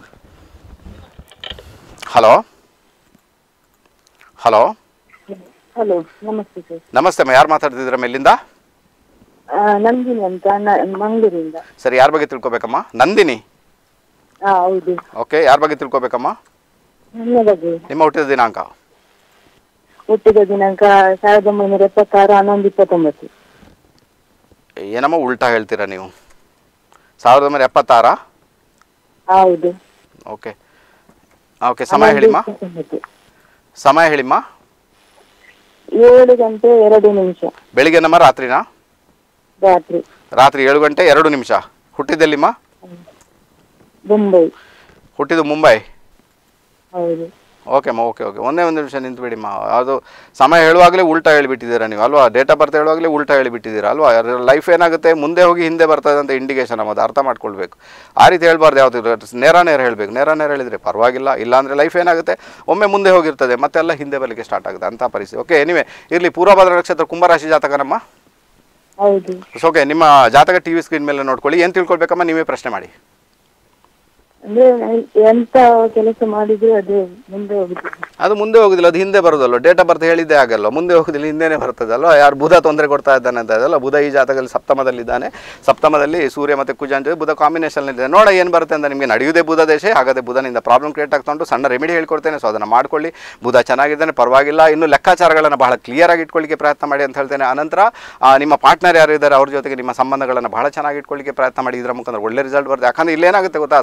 ಹಲೋ ಹಲೋ ಹಲೋ ನಮಸ್ತೆ ಸರ್ ನಮಸ್ತೆ ಅಮ್ಮ ಯಾರು ಮಾತಾಡ್ತಿದ್ದೀರಾ ಮೇಲಿಂದ ನಂದಿನಿ ಅಂತ ನ- ಮಂಗಳೂರಿಂದ ಸರಿ ಯಾರ ಬಗ್ಗೆ ತಿಳ್ಕೊಬೇಕಮ್ಮ ನಂದಿನಿ ಹಾ ಹೌದು ಓಕೆ ಯಾರ ಬಗ್ಗೆ ತಿಳ್ಕೊಬೇಕಮ್ಮ ನನ್ನ ಬಗ್ಗೆ ನಿಮ್ಮ ಹುಟ್ಟಿದ ದಿನಾಂಕ ಹುಟ್ಟಿದ ದಿನಾಂಕ ಸಾವಿರದ ಒಂಬೈನೂರ ಎಪ್ಪತ್ತಾರು ಹನ್ನೊಂದು ಇಪ್ಪತ್ತೊಂಬತ್ತು ಏನಮ್ಮ ಉಲ್ಟಾ ಹೇಳ್ತೀರಾ ನೀವು ಸಾವಿರದ ಒಂಬೈನೂರ ಎಪ್ಪತ್ತಾರಾ ಹೌದು ಓಕೆ ಓಕೆ ಸಮಯ ಹೇಳಿಮ್ಮ ಇಪ್ಪತ್ತೊಂಬತ್ತು. ಸಮಯ ಹೇಳಿಮ್ಮ ಏಳು ಗಂಟೆ ಎರಡು ನಿಮಿಷ ಬೆಳಿಗ್ಗೆನಮ್ಮ ರಾತ್ರಿನಾ ರಾತ್ರಿ ರಾತ್ರಿ ಏಳು ಗಂಟೆ ಎರಡು ನಿಮಿಷ ಹುಟ್ಟಿದ್ದೆಲ್ಲಿಮ್ಮ ಮುಂಬೈ ಹುಟ್ಟಿದ್ದು ಮುಂಬೈ ಹೌದು ಓಕೆ ಅಮ್ಮ ಓಕೆ ಓಕೆ ಒಂದೇ ಒಂದು ನಿಮಿಷ ನಿಂತುಬಿಡಿಮ್ಮ ಅದು ಸಮಯ ಹೇಳುವಾಗಲೇ ಉಲ್ಟಾ ಹೇಳಿಬಿಟ್ಟಿದ್ದೀರಾ ನೀವು ಅಲ್ವಾ ಡೇಟ್ ಆಫ್ ಬರ್ತ್ ಹೇಳುವಾಗಲೇ ಉಲ್ಟಾ ಹೇಳಿಬಿಟ್ಟಿದ್ದೀರಾ ಅಲ್ವಾ ಲೈಫ್ ಏನಾಗುತ್ತೆ ಮುಂದೆ ಹೋಗಿ ಹಿಂದೆ ಬರ್ತದೆ ಅಂತ ಇಂಡಿಕೇಶನ್ ಅದು ಅರ್ಥ ಮಾಡ್ಕೊಳ್ಬೇಕು ಆ ರೀತಿ ಹೇಳ್ಬಾರ್ದು ಯಾವುದು ನೇರ ನೇರ ಹೇಳಬೇಕು ನೇರ ನೇರ ಹೇಳಿದರೆ ಪರವಾಗಿಲ್ಲ ಇಲ್ಲಾಂದರೆ ಲೈಫ್ ಏನಾಗುತ್ತೆ ಒಮ್ಮೆ ಮುಂದೆ ಹೋಗಿರ್ತದೆ ಮತ್ತೆಲ್ಲ ಹಿಂದೆ ಬರಲಿಕ್ಕೆ ಸ್ಟಾರ್ಟ್ ಆಗುತ್ತೆ ಅಂಥ ಪರಿಸ್ಥಿತಿ ಓಕೆ ಎನಿವೆ ಇರಲಿ ಪೂರ್ವಭದ್ರ ನಕ್ಷತ್ರ ಕುಂಭರಾಶಿ ಜಾತಕನಮ್ಮ ಹೌದು ಓಕೆ ನಿಮ್ಮ ಜಾತಕ ಟಿ ವಿ ಸ್ಕ್ರೀನ್ ಮೇಲೆ ನೋಡ್ಕೊಳ್ಳಿ ಏನು ತಿಳ್ಕೊಳ್ಬೇಕಮ್ಮ ನೀವೇ ಪ್ರಶ್ನೆ ಮಾಡಿ ಅಂದ್ರೆ ನಾನ್ ಎಂತ ಕೆಲಸ ಮಾಡಿದ್ರು ಅದು ಮುಂದೆ ಹೋಗುದು ಅದು ಮುಂದೆ ಹೋಗುದಿಲ್ಲ ಅದು ಹಿಂದೆ ಬರೋದಲ್ಲ ಡೇಟ್ ಆಫ್ ಬರ್ತ್ ಹೇಳಿದ್ದೇ ಆಗಲ್ಲ ಮುಂದೆ ಹೋಗುದಿಲ್ಲ ಹಿಂದೆನೇ ಬರ್ತದಲ್ವ ಯಾರು ಬುಧ ತೊಂದರೆ ಕೊಡ್ತಾ ಇದ್ದಾನೆ ಅಂತ ಇದಲ್ಲ ಬುಧ ಈ ಜಾತಕದಲ್ಲಿ ಸಪ್ತಮದಲ್ಲಿದ್ದಾನೆ ಸಪ್ತಮದಲ್ಲಿ ಸೂರ್ಯ ಮತ್ತು ಕುಜ ಅಂತ ಬುಧ ಕಾಂಬಿನೇಷನ್ ಇದೆ ನೋಡ ಏನು ಬರುತ್ತೆ ಅಂತ ನಿಮಗೆ ನಡೆಯುವುದೇ ಬುಧ ದೇಶ ಹಾಗಾದ್ರೆ ಬುಧನಿಂದ ಪ್ರಾಬ್ಲಮ್ ಕ್ರಿಯೇಟ್ ಆಗ್ತಾ ಉಂಟು ಸಣ್ಣ ರೆಮಿಡಿ ಹೇಳ್ಕೊಡ್ತೇನೆ ಸೊ ಅದನ್ನು ಮಾಡ್ಕೊಳ್ಳಿ ಬುಧ ಚೆನ್ನಾಗಿದ್ದಾನೆ ಪರವಾಗಿಲ್ಲ ಇನ್ನು ಲೆಕ್ಕಾಚಾರಗಳನ್ನು ಬಹಳ ಕ್ಲಿಯರ್ ಆಗಿ ಇಟ್ಕೊಳ್ಳಿಕ್ಕೆ ಪ್ರಯತ್ನ ಮಾಡಿ ಅಂತ ಹೇಳ್ತೇನೆ ಅನಂತರ ಆ, ನಿಮ್ಮ ಪಾರ್ಟ್ನರ್ ಯಾರು ಇದ್ದಾರೆ ಅವ್ರ ಜೊತೆಗೆ ನಿಮ್ಮ ಸಂಬಂಧಗಳನ್ನು ಬಹಳ ಚೆನ್ನಾಗಿ ಇಟ್ಕೊಳ್ಳಿಕ್ಕೆ ಪ್ರಯತ್ನ ಮಾಡಿ ಇದರ ಮುಖಾಂತರ ಒಳ್ಳೆ ರಿಸಲ್ಟ್ ಬರುತ್ತೆ ಯಾಕಂದ್ರೆ ಇಲ್ಲೇನಾಗುತ್ತೆ ಗೊತ್ತಾ ಸಪ್ತಮದಲ್ಲಿ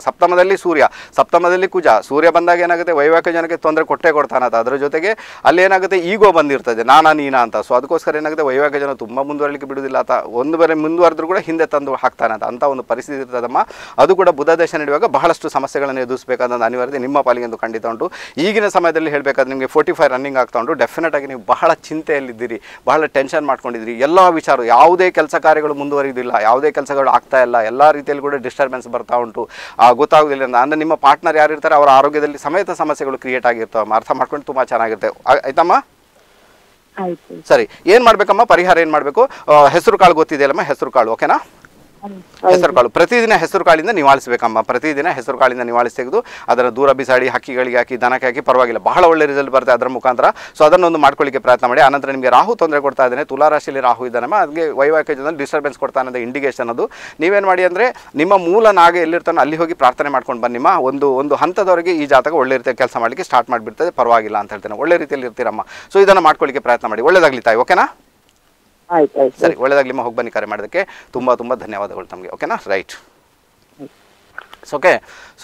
ಲಗ್ನದಲ್ಲಿ ಸೂರ್ಯ ಸಪ್ತಮದಲ್ಲಿ ಕುಜ ಸೂರ್ಯ ಬಂದಾಗ ಏನಾಗುತ್ತೆ ವೈವಾಹಿಕ ಜನಕ್ಕೆ ತೊಂದರೆ ಕೊಟ್ಟೇ ಕೊಡ್ತಾನಂತ ಅದರ ಜೊತೆಗೆ ಅಲ್ಲಿ ಏನಾಗುತ್ತೆ ಈಗೋ ಬಂದಿರ್ತದೆ ನಾನಾ ನೀನಾ ಅಂತ ಸೊ ಅದಕ್ಕೋಸ್ಕರ ಏನಾಗುತ್ತೆ ವೈವಾಹಿಕ ಜನ ತುಂಬ ಮುಂದುವರಲಿಕ್ಕೆ ಬಿಡುವುದಿಲ್ಲ ಆತ ಒಂದು ಬೇರೆ ಮುಂದುವರೆದ್ರೂ ಕೂಡ ಹಿಂದೆ ತಂದು ಹಾಕ್ತಾನೆ ಅಂತ ಅಂತ ಒಂದು ಪರಿಸ್ಥಿತಿ ಇರ್ತದಮ್ಮ ಅದು ಕೂಡ ಬುಧ ದೇಶ ನಡೆಯುವಾಗ ಬಹಳಷ್ಟು ಸಮಸ್ಯೆಗಳನ್ನು ಎದುರಿಸಬೇಕಾದ ಅನಿವಾರ್ಯತೆ ನಿಮ್ಮ ಪಾಲಿಗೆ ಎಂದು ಖಂಡಿತ ಉಂಟು ಈಗಿನ ಸಮಯದಲ್ಲಿ ಹೇಳಬೇಕಾದ್ರೆ ನಿಮಗೆ ಫೋರ್ಟಿ ಫೈವ್ ರನ್ನಿಂಗ್ ಆಗ್ತಾ ಉಂಟು ಡೆಫಿನೆಟ್ ಆಗಿ ನೀವು ಬಹಳ ಚಿಂತೆಯಲ್ಲಿದ್ದೀರಿ ಬಹಳ ಟೆನ್ಷನ್ ಮಾಡ್ಕೊಂಡಿದ್ದೀರಿ ಎಲ್ಲ ವಿಚಾರ ಯಾವುದೇ ಕೆಲಸ ಕಾರ್ಯಗಳು ಮುಂದುವರಿಯುವುದಿಲ್ಲ ಯಾವುದೇ ಕೆಲಸಗಳು ಆಗ್ತಾ ಇಲ್ಲ ಎಲ್ಲ ರೀತಿಯಲ್ಲಿ ಕೂಡ ಡಿಸ್ಟರ್ಬೆನ್ಸ್ ಬರ್ತಾ ಉಂಟು ಆ, ಗೊತ್ತಾಗೋದಿಲ್ಲ ಅಂತ ಅಂದರೆ ನಿಮ್ಮ ಪಾರ್ಟ್ನರ್ ಯಾರು ಇರ್ತಾರೆ ಅವರ ಆರೋಗ್ಯದಲ್ಲಿ ಸಮೇತ ಸಮಸ್ಯೆಗಳು ಕ್ರಿಯೇಟ್ ಆಗಿರ್ತವೆ ಅರ್ಥ ಮಾಡ್ಕೊಂಡು ತುಂಬ ಚೆನ್ನಾಗಿರುತ್ತೆ ಆ- ಆಯ್ತಮ್ಮ ಆಯ್ತು ಸರಿ ಏನು ಮಾಡಬೇಕಮ್ಮ ಪರಿಹಾರ ಏನು ಮಾಡಬೇಕು ಹೆಸರು ಕಾಳು ಗೊತ್ತಿದೆಯಲ್ಲಮ್ಮ ಹೆಸರು ಕಾಳು ಓಕೆನಾ ಹೆಸರು ಕಾಳು ಪ್ರತಿದಿನ ಹೆಸರು ಕಾಳಿಂದ ನಿವಾಳಿಸಬೇಕಮ್ಮ ಪ್ರತಿದಿನ ಹೆಸರು ಕಾಳಿಂದ ನಿವಾಳಿಸಿ ತೆಗೆದು ಅದನ್ನು ದೂರ ಬಿಸಾಡಿ ಹಕ್ಕಿಗಳಿಗೆ ಹಾಕಿ ದನಕ್ಕೆ ಹಾಕಿ ಪರವಾಗಿಲ್ಲ ಬಹಳ ಒಳ್ಳೆ ರಿಸಲ್ಟ್ ಬರುತ್ತೆ ಅದರ ಮುಖಾಂತರ ಸೊ ಅದನ್ನೊಂದು ಮಾಡ್ಕೊಳ್ಳಿಕ್ಕೆ ಪ್ರಯತ್ನ ಮಾಡಿ ಆನಂತರ ನಿಮಗೆ ರಾಹು ತೊಂದರೆ ಕೊಡ್ತಾ ಇದ್ದಾನೆ ತುಲಾ ರಾಶಿಯಲ್ಲಿ ರಾಹು ಇದ್ದಾನಮ್ಮ ಅದಕ್ಕೆ ವೈವಾಹಿಕ ಜನ ಡಿಸ್ಟರ್ಬೆನ್ಸ್ ಕೊಡ್ತಾನೆ ಅಂತ ಇಂಡಿಕೇಶನ್ ಅದು ನೀವೇನು ಮಾಡಿ ಅಂದರೆ ನಿಮ್ಮ ಮೂಲ ನಾಗ ಎಲ್ಲಿರ್ತಾನೋ ಅಲ್ಲಿ ಹೋಗಿ ಪ್ರಾರ್ಥನೆ ಮಾಡ್ಕೊಂಡು ಬನ್ನಿಮ್ಮ ಒಂದು ಒಂದು ಹಂತದವರೆಗೆ ಈ ಜಾತಕ ಒಳ್ಳೆ ರೀತಿಯ ಕೆಲಸ ಮಾಡಲಿಕ್ಕೆ ಸ್ಟಾರ್ಟ್ ಮಾಡಿಬಿಡ್ತದೆ ಪರವಾಗಿಲ್ಲ ಅಂತ ಹೇಳ್ತೇನೆ ಒಳ್ಳೆ ರೀತಿಯಲ್ಲಿ ಇರ್ತೀರಮ್ಮ ಸೊ ಇದನ್ನು ಮಾಡ್ಕೊಳ್ಳಿಕ್ಕೆ ಪ್ರಯತ್ನ ಮಾಡಿ ಒಳ್ಳೇದಾಗ್ಲಿ ತಾಯಿ ಓಕೆನಾ ಆಯ್ತು ಆಯ್ತು ಸರಿ ಒಳ್ಳೆದಾಗಲಿ ಹೋಗಿ ಬನ್ನಿ ಕರೆ ಮಾಡೋದಕ್ಕೆ ತುಂಬ ತುಂಬ ಧನ್ಯವಾದಗಳು ತಮಗೆ ಓಕೆನಾ ರೈಟ್ ಓಕೆ ಸೊ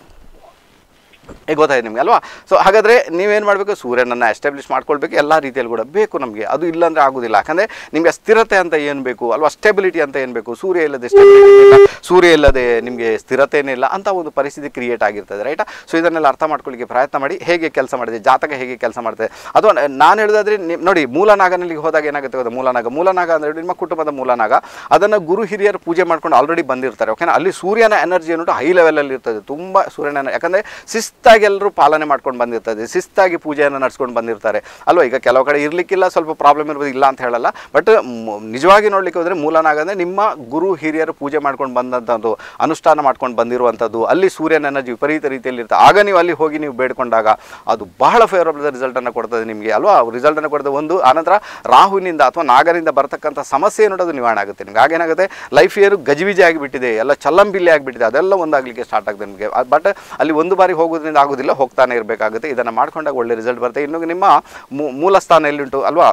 ಈಗ ಗೊತ್ತಾಯ್ತು ನಿಮಗೆ ಅಲ್ವಾ ಸೊ ಹಾಗಾದರೆ ನೀವೇನು ಮಾಡಬೇಕು ಸೂರ್ಯನನ್ನು ಎಸ್ಟಾಬ್ಲಿಷ್ ಮಾಡ್ಕೊಳ್ಬೇಕು ಎಲ್ಲ ರೀತಿಯಲ್ಲಿ ಕೂಡ ಬೇಕು ನಮಗೆ ಅದು ಇಲ್ಲಾಂದರೆ ಆಗೋದಿಲ್ಲ ಯಾಕಂದರೆ ನಿಮಗೆ ಸ್ಥಿರತೆ ಅಂತ ಏನು ಬೇಕು ಅಲ್ವಾ ಸ್ಟೆಬಿಲಿಟಿ ಅಂತ ಏನು ಬೇಕು ಸೂರ್ಯ ಇಲ್ಲದೆ ಸ್ಟೆಬಿಲಿಟಿ ಇಲ್ಲ ಸೂರ್ಯ ಇಲ್ಲದೆ ನಿಮಗೆ ಸ್ಥಿರತೆನೇ ಇಲ್ಲ ಅಂತ ಒಂದು ಪರಿಸ್ಥಿತಿ ಕ್ರಿಯೇಟ್ ಆಗಿರ್ತದೆ ರೈಟಾ ಸೊ ಇದನ್ನೆಲ್ಲ ಅರ್ಥ ಮಾಡ್ಕೊಳ್ಳಿಕ್ಕೆ ಪ್ರಯತ್ನ ಮಾಡಿ ಹೇಗೆ ಕೆಲಸ ಮಾಡಿದೆ ಜಾತಕ ಹೇಗೆ ಕೆಲಸ ಮಾಡ್ತದೆ ಅಥವಾ ನಾನು ಹೇಳೋದಾದ್ರೆ ನಿಮ್- ನೋಡಿ ಮೂಲನಾಗನಲ್ಲಿಗೆ ಹೋದಾಗ ಏನಾಗುತ್ತೆ ಗೊತ್ತಾ ಮೂಲನಾಗ ಮೂಲನಾಗ ಅಂದರೆ ನಿಮ್ಮ ಕುಟುಂಬದ ಮೂಲನಾಗ ಅದನ್ನು ಗುರು ಹಿರಿಯರು ಪೂಜೆ ಮಾಡ್ಕೊಂಡು ಆಲ್ರೆಡಿ ಬಂದಿರ್ತಾರೆ ಓಕೆನಾ ಅಲ್ಲಿ ಸೂರ್ಯನ ಎನರ್ಜಿ ಏನುಂಟು ಹೈ ಲೆವೆಲಲ್ಲಿ ಇರ್ತದೆ ತುಂಬ ಸೂರ್ಯನ ಯಾಕಂದರೆ ಶಿಸ್ತಾಗಿ ಎಲ್ಲರೂ ಪಾಲನೆ ಮಾಡ್ಕೊಂಡು ಬಂದಿರ್ತದೆ ಶಿಸ್ತಾಗಿ ಪೂಜೆಯನ್ನು ನಡ್ಸ್ಕೊಂಡು ಬಂದಿರ್ತಾರೆ ಅಲ್ವಾ ಈಗ ಕೆಲವು ಕಡೆ ಇರಲಿಕ್ಕಿಲ್ಲ ಸ್ವಲ್ಪ ಪ್ರಾಬ್ಲಮ್ ಇರ್ಬೋದು ಇಲ್ಲ ಅಂತ ಹೇಳಲ್ಲ ಬಟ್ ನಿಜವಾಗಿ ನೋಡ್ಲಿಕ್ಕೆ ಹೋದರೆ ಮೂಲನಾಗ ಅಂದರೆ ನಿಮ್ಮ ಗುರು ಹಿರಿಯರು ಪೂಜೆ ಮಾಡ್ಕೊಂಡು ಬಂದಂಥದ್ದು ಅನುಷ್ಠಾನ ಮಾಡ್ಕೊಂಡು ಬಂದಿರುವಂಥದ್ದು ಅಲ್ಲಿ ಸೂರ್ಯನ ಎನರ್ಜಿ ವಿಪರೀತ ರೀತಿಯಲ್ಲಿ ಇರ್ತದೆ ಆಗ ನೀವು ಅಲ್ಲಿ ಹೋಗಿ ನೀವು ಬೇಡ್ಕೊಂಡಾಗ ಅದು ಬಹಳ ಫೇವರಬಲ್ ರಿಸಲ್ಟನ್ನು ಕೊಡ್ತದೆ ನಿಮಗೆ ಅಲ್ವಾ ರಿಸಲ್ಟನ್ನು ಕೊಡ್ತದೆ ಒಂದು ಆನಂತರ ರಾಹುವಿನಿಂದ ಅಥವಾ ನಾಗರಿಂದ ಬರ್ತಕ್ಕಂಥ ಸಮಸ್ಯೆ ಏನೋ ಅದು ನಿವಾರಣೆ ಆಗುತ್ತೆ ನಿಮ್ಗೆ ಆಗೇನಾಗುತ್ತೆ ಲೈಫ್ ಇಯರ್ ಗಜಿಬಿಜಿ ಆಗಿಬಿಟ್ಟಿದೆ ಎಲ್ಲ ಚಲ್ಲಂಬಿಲ್ಲಿ ಆಗಿಬಿಟ್ಟಿದೆ ಅದೆಲ್ಲ ಒಂದಾಗಲಿಕ್ಕೆ ಸ್ಟಾರ್ಟ್ ಆಗುತ್ತೆ ನಿಮಗೆ ಬಟ್ ಅಲ್ಲಿ ಒಂದು ಬಾರಿ ಹೋಗೋದ್ರಿಂದ ಆಗೋದಿಲ್ಲ ಹೋಗ್ತಾನೆ ಇರಬೇಕಾಗುತ್ತೆ ಇದನ್ನು ಮಾಡ್ಕೊಂಡಾಗ ಒಳ್ಳೆ ರಿಸಲ್ಟ್ ಬರುತ್ತೆ ಇನ್ನು ನಿಮ್ಮ ಮೂ- ಮೂಲ ಸ್ಥಾನ ಎಲ್ಲಿಂಟು ಅಲ್ವಾ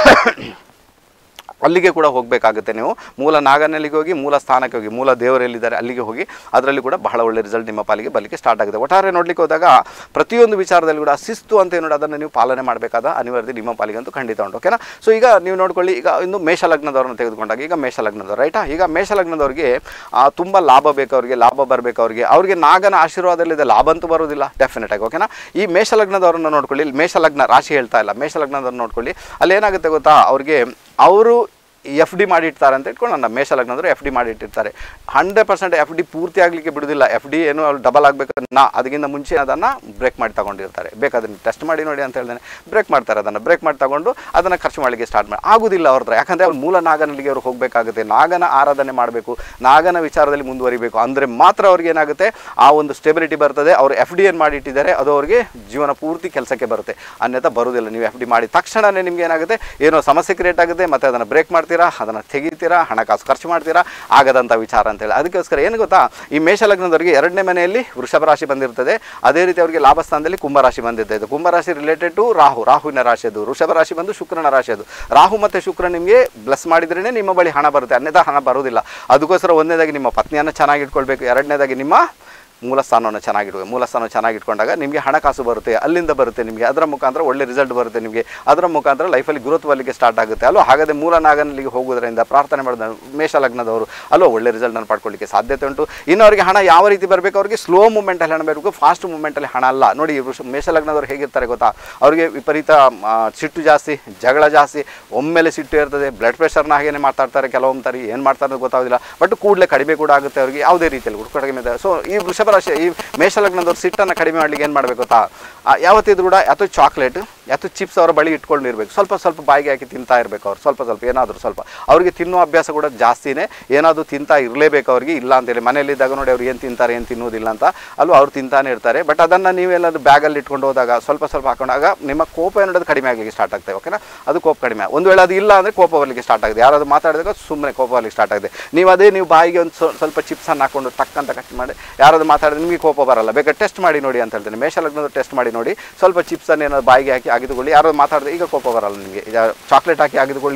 ಅಲ್ಲಿಗೆ ಕೂಡ ಹೋಗಬೇಕಾಗುತ್ತೆ ನೀವು ಮೂಲ ನಾಗನಲ್ಲಿಗೆ ಹೋಗಿ ಮೂಲ ಸ್ಥಾನಕ್ಕೆ ಹೋಗಿ ಮೂಲ ದೇವರು ಎಲ್ಲಿದ್ದಾರೆ ಅಲ್ಲಿಗೆ ಹೋಗಿ ಅದರಲ್ಲಿ ಕೂಡ ಬಹಳ ಒಳ್ಳೆ ರಿಸಲ್ಟ್ ನಿಮ್ಮ ಪಾಲಿಗೆ ಬರಲಿಕ್ಕೆ ಸ್ಟಾರ್ಟ್ ಆಗುತ್ತೆ ಒಟ್ಟಾರೆ ನೋಡ್ಲಿಕ್ಕೆ ಹೋದಾಗ ಪ್ರತಿಯೊಂದು ವಿಚಾರದಲ್ಲಿ ಕೂಡ ಶಿಸ್ತು ಅಂತ ಏನು ಅದನ್ನು ನೀವು ಪಾಲನೆ ಮಾಡಬೇಕಾದ ಅನಿವಾರ್ಯತೆ ನಿಮ್ಮ ಪಾಲಿಗೆ ಅಂತೂ ಖಂಡಿತ ಉಂಟು ಓಕೆನಾ ಸೊ ಈಗ ನೀವು ನೋಡ್ಕೊಳ್ಳಿ ಈಗ ಇನ್ನು ಮೇಷ ಲಗ್ನದವ್ರನ್ನ ತೆಗೆದುಕೊಂಡಾಗ ಈಗ ಮೇಷ ಲಗ್ನದವ್ರು ರೈಟಾ ಈಗ ಮೇಷ ಲಗ್ನದವ್ರಿಗೆ ಆ, ತುಂಬ ಲಾಭ ಬೇಕು ಅವ್ರಿಗೆ ಲಾಭ ಬರಬೇಕು ಅವ್ರಿಗೆ ಅವ್ರಿಗೆ ನಾಗನ ಆಶೀರ್ವಾದದಲ್ಲಿದೆ ಲಾಭ ಅಂತೂ ಬರೋದಿಲ್ಲ ಡೆಫಿನೆಟ್ ಆಗಿ ಓಕೆನಾ ಈ ಮೇಷ ಲಗ್ನದವ್ರನ್ನ ನೋಡ್ಕೊಳ್ಳಿ ಇಲ್ಲಿ ಮೇಷ ಲಗ್ನ ರಾಶಿ ಹೇಳ್ತಾ ಇಲ್ಲ ಮೇಷ ಲಗ್ನದವ್ರನ್ನ ನೋಡ್ಕೊಳ್ಳಿ ಅಲ್ಲಿ ಏನಾಗುತ್ತೆ ಗೊತ್ತಾ ಅವ್ರಿಗೆ ಅವರು ಎಫ್ ಡಿ ಮಾಡಿರ್ತಾರೆ ಅಂತ ಇಟ್ಕೊಂಡು ನನ್ನ ಮೇಷ ಲಗ್ನದ್ರು ಎಫ್ ಡಿ ಮಾಡಿಟ್ಟಿರ್ತಾರೆ ಹಂಡ್ರೆಡ್ ಪರ್ಸೆಂಟ್ ಎಫ್ ಡಿ ಪೂರ್ತಿ ಆಗಲಿಕ್ಕೆ ಬಿಡುವುದಿಲ್ಲ ಎಫ್ ಡಿ ಏನು ಅವ್ರು ಡಬಲ್ ಆಗಬೇಕು ನಾ ಅದಕ್ಕಿಂತ ಮುಂಚೆ ಅದನ್ನು ಬ್ರೇಕ್ ಮಾಡಿ ತಗೊಂಡಿರ್ತಾರೆ ಬೇಕಾದ್ರೆ ಟೆಸ್ಟ್ ಮಾಡಿ ನೋಡಿ ಅಂತ ಹೇಳ್ದೇನೆ ಬ್ರೇಕ್ ಮಾಡ್ತಾರೆ ಅದನ್ನು ಬ್ರೇಕ್ ಮಾಡಿ ತಗೊಂಡು ಅದನ್ನು ಖರ್ಚು ಮಾಡಲಿಕ್ಕೆ ಸ್ಟಾರ್ಟ್ ಮಾಡಿ ಆಗೋದಿಲ್ಲ ಅವ್ರ ಹತ್ರ ಯಾಕಂದರೆ ಅವ್ರು ಮೂಲ ನಾಗನಲ್ಲಿಗೆ ಅವ್ರು ಹೋಗಬೇಕಾಗುತ್ತೆ ನಾಗನ ಆರಾಧನೆ ಮಾಡಬೇಕು ನಾಗನ ವಿಚಾರದಲ್ಲಿ ಮುಂದುವರಿಬೇಕು ಅಂದರೆ ಮಾತ್ರ ಅವ್ರಿಗೆ ಏನಾಗುತ್ತೆ ಆ ಒಂದು ಸ್ಟೆಬಿಲಿಟಿ ಬರ್ತದೆ ಅವರು ಎಫ್ ಡಿ ಏನು ಮಾಡಿಟ್ಟಿದ್ದಾರೆ ಅದು ಅವ್ರಿಗೆ ಜೀವನ ಪೂರ್ತಿ ಕೆಲಸಕ್ಕೆ ಬರುತ್ತೆ ಅನ್ಯथा ಬರುವುದಿಲ್ಲ ನೀವು ಎಫ್ ಡಿ ಮಾಡಿ ತಕ್ಷಣವೇ ನಿಮ್ಗೆ ಏನಾಗುತ್ತೆ ಏನೋ ಸಮಸ್ಯೆ ಕ್ರಿಯೇಟ್ ಆಗುತ್ತೆ ಮತ್ತು ಅದನ್ನು ಬ್ರೇಕ್ ಮಾಡ್ತೀರಾ ಅದನ್ನು ತೆಗಿತೀರಾ ಹಣಕಾಸು ಖರ್ಚು ಮಾಡ್ತೀರಾ ಆಗದಂಥ ವಿಚಾರ ಅಂತೇಳಿ ಅದಕ್ಕೋಸ್ಕರ ಏನು ಗೊತ್ತಾ ಈ ಮೇಷ ಲಗ್ನದವರಿಗೆ ಎರಡನೇ ಮನೆಯಲ್ಲಿ ವೃಷಭ ರಾಶಿ ಬಂದಿರ್ತದೆ ಅದೇ ರೀತಿ ಅವರಿಗೆ ಲಾಭಸ್ಥಾನದಲ್ಲಿ ಕುಂಭರಾಶಿ ಬಂದಿರ್ತದೆ ಕುಂಭರಾಶಿ ರಿಲೇಟೆಡ್ ಟು ರಾಹು ರಾಹುವಿನ ರಾಶಿ ಅದು ವೃಷಭ ರಾಶಿ ಬಂದು ಶುಕ್ರನ ರಾಶಿ ಅದು ರಾಹು ಮತ್ತು ಶುಕ್ರ ನಿಮಗೆ ಬ್ಲೆಸ್ ಮಾಡಿದ್ರೇ ನಿಮ್ಮ ಬಳಿ ಹಣ ಬರುತ್ತೆ ಅನ್ಯथा ಹಣ ಬರುವುದಿಲ್ಲ ಅದಕ್ಕೋಸ್ಕರ ಒಂದನೇದಾಗಿ ನಿಮ್ಮ ಪತ್ನಿಯನ್ನು ಚೆನ್ನಾಗಿ ಇಟ್ಕೊಳ್ಬೇಕು ಎರಡನೇದಾಗಿ ನಿಮ್ಮ ಮೂಲ ಸ್ಥಾನವನ್ನು ಚೆನ್ನಾಗಿಡುವೆ ಮೂಲ ಸ್ಥಾನ ಚೆನ್ನಾಗಿಟ್ಕೊಂಡಾಗ ನಿಮಗೆ ಹಣಕಾಸು ಬರುತ್ತೆ ಅಲ್ಲಿಂದ ಬರುತ್ತೆ ನಿಮಗೆ ಅದರ ಮುಖಾಂತರ ಒಳ್ಳೆ ರಿಸಲ್ಟ್ ಬರುತ್ತೆ ನಿಮಗೆ ಅದರ ಮುಖಾಂತರ ಲೈಫಲ್ಲಿ ಗ್ರೋತ್ ಬರಲಿಕ್ಕೆ ಸ್ಟಾರ್ಟ್ ಆಗುತ್ತೆ ಅಲ್ವಾ ಹಾಗಾದರೆ ಮೂಲ ನಾಗನಲ್ಲಿಗೆ ಹೋಗೋದ್ರಿಂದ ಪ್ರಾರ್ಥನೆ ಮಾಡಿದ ಮೇಷ ಲಗ್ನದವರು ಅಲ್ವಾ ಒಳ್ಳೆ ರಿಸಲ್ಟನ್ನು ಪಡ್ಕೊಳ್ಳಿಕ್ಕೆ ಸಾಧ್ಯತೆ ಉಂಟು ಇನ್ನು ಅವರಿಗೆ ಹಣ ಯಾವ ರೀತಿ ಬರಬೇಕು ಅವರಿಗೆ ಸ್ಲೋ ಮೂಮೆಂಟಲ್ಲಿ ಹಣ ಬರಬೇಕು ಫಾಸ್ಟ್ ಮೂಮೆಂಟಲ್ಲಿ ಹಣ ಅಲ್ಲ ನೋಡಿ ವೃಷ ಮೇಷ ಲಗ್ನದವ್ರು ಹೇಗಿರ್ತಾರೆ ಗೊತ್ತಾ ಅವರಿಗೆ ವಿಪರೀತ ಆ, ಸಿಟ್ಟು ಜಾಸ್ತಿ ಜಗಳ ಜಾಸ್ತಿ ಒಮ್ಮೆಲೆ ಸಿಟ್ಟು ಇರ್ತದೆ ಬ್ಲಡ್ ಪ್ರೆಷರ್ನ ಹಾಗೇನೆ ಮಾತಾಡ್ತಾರೆ ಕೆಲವೊಮ್ಮೆ ತರಿ ಏನು ಮಾಡ್ತಾರೆ ಅಂತ ಗೊತ್ತಾಗೋದಿಲ್ಲ ಬಟ್ ಕೂಡಲೇ ಕಡಿಮೆ ಕೂಡ ಆಗುತ್ತೆ ಅವರಿಗೆ ಯಾವುದೇ ರೀತಿಯಲ್ಲಿ ಕೂಡ ಕಡಿಮೆ ಇದೆ ಸೊ ಈ ವೃಷಭ ರಾಶಿ ಈ ಮೇಷ ಲಗ್ನದವ್ರು ಸಿಟ್ಟನ್ನು ಕಡಿಮೆ ಮಾಡ್ಲಿಕ್ಕೆ ಏನು ಮಾಡಬೇಕು ಗೊತ್ತಾ ಆ, ಯಾವತ್ತಿದ್ರು ಕೂಡ ಅಥವಾ ಚಾಕ್ಲೇಟ್ ಅಥವಾ ಚಿಪ್ಸ್ ಅವರ ಬಳಿ ಇಟ್ಕೊಂಡಿರ್ಬೇಕು ಸ್ವಲ್ಪ ಸ್ವಲ್ಪ ಬಾಯಿಗೆ ಹಾಕಿ ತಿಂತಾ ಇರಬೇಕು ಅವ್ರು ಸ್ವಲ್ಪ ಸ್ವಲ್ಪ ಏನಾದರೂ ಸ್ವಲ್ಪ ಅವರಿಗೆ ತಿನ್ನೋ ಅಭ್ಯಾಸ ಕೂಡ ಜಾಸ್ತಿನೇ ಏನಾದರೂ ತಿಂತಾ ಇರಲೇಬೇಕು ಅವ್ರಿಗೆ ಇಲ್ಲ ಅಂತೇಳಿ ಮನೆಯಲ್ಲಿದ್ದಾಗ ನೋಡಿ ಅವ್ರು ಏನು ತಿಂತಾರೆ ಏನು ತಿನ್ನೋದಿಲ್ಲ ಅಂತ ಅಲ್ಲೂ ಅವ್ರು ತಿಂತಾನೆ ಇರ್ತಾರೆ ಬಟ್ ಅದನ್ನು ನೀವೆಲ್ಲಾದ್ರೂ ಬ್ಯಾಗಲ್ಲಿ ಇಟ್ಕೊಂಡು ಹೋದಾಗ ಸ್ವಲ್ಪ ಸ್ವಲ್ಪ ಹಾಕೊಂಡಾಗ ನಿಮ್ಮ ಕೋಪ ಏನೋದು ಕಡಿಮೆ ಆಗಲಿಕ್ಕೆ ಸ್ಟಾರ್ಟ್ ಆಗ್ತದೆ ಓಕೆನಾ ಅದು ಕೋಪ ಕಡಿಮೆ ಒಂದು ವೇಳೆ ಅದು ಇಲ್ಲ ಅಂದರೆ ಕೋಪ ಬರಲಿಕ್ಕೆ ಸ್ಟಾರ್ಟ್ ಆಗಿದೆ ಯಾರಾದ್ರು ಮಾತಾಡಿದಾಗ ಸುಮ್ಮನೆ ಕೋಪ ಬರಲಿಕ್ಕೆ ಸ್ಟಾರ್ಟ್ ಆಗಿದೆ ನೀವು ಅದೇ ನೀವು ಬಾಯಿಗೆ ಒಂದು ಸ್ವ- ಸ್ವಲ್ಪ ಚಿಪ್ಸನ್ನು ಹಾಕೊಂಡು ಟಕ್ ಅಂತ ಕಟ್ ಮಾಡಿ ಯಾರಾದ್ರು ಮಾತಾಡಿದ್ರೆ ನಿಮಗೆ ಕೋಪ ಬರಲ್ಲ ಬೇಕಾದ್ರೆ ಟೆಸ್ಟ್ ಮಾಡಿ ನೋಡಿ ಅಂತ ಹೇಳ್ತೀನಿ ಮೇಷ ಲಗ್ನದ ಟೆಸ್ಟ್ ಮಾಡಿ ನೋಡಿ ಸ್ವಲ್ಪ ಚಿಪ್ಸನ್ನು ಏನಾದ್ರು ಬಾಯಿಗೆ ಹಾಕಿ ಆಗಿದುಕೊಳ್ಳಿ ಯಾರಾದ್ರು ಮಾತಾಡಿದ್ರೆ ಈಗ ಕೋಪ ಬರಲ್ಲ ನಿಮಗೆ ಈಗ ಚಾಕ್ಲೇಟ್ ಹಾಕಿ ಆಗಿದುಕೊಳ್ಳಿ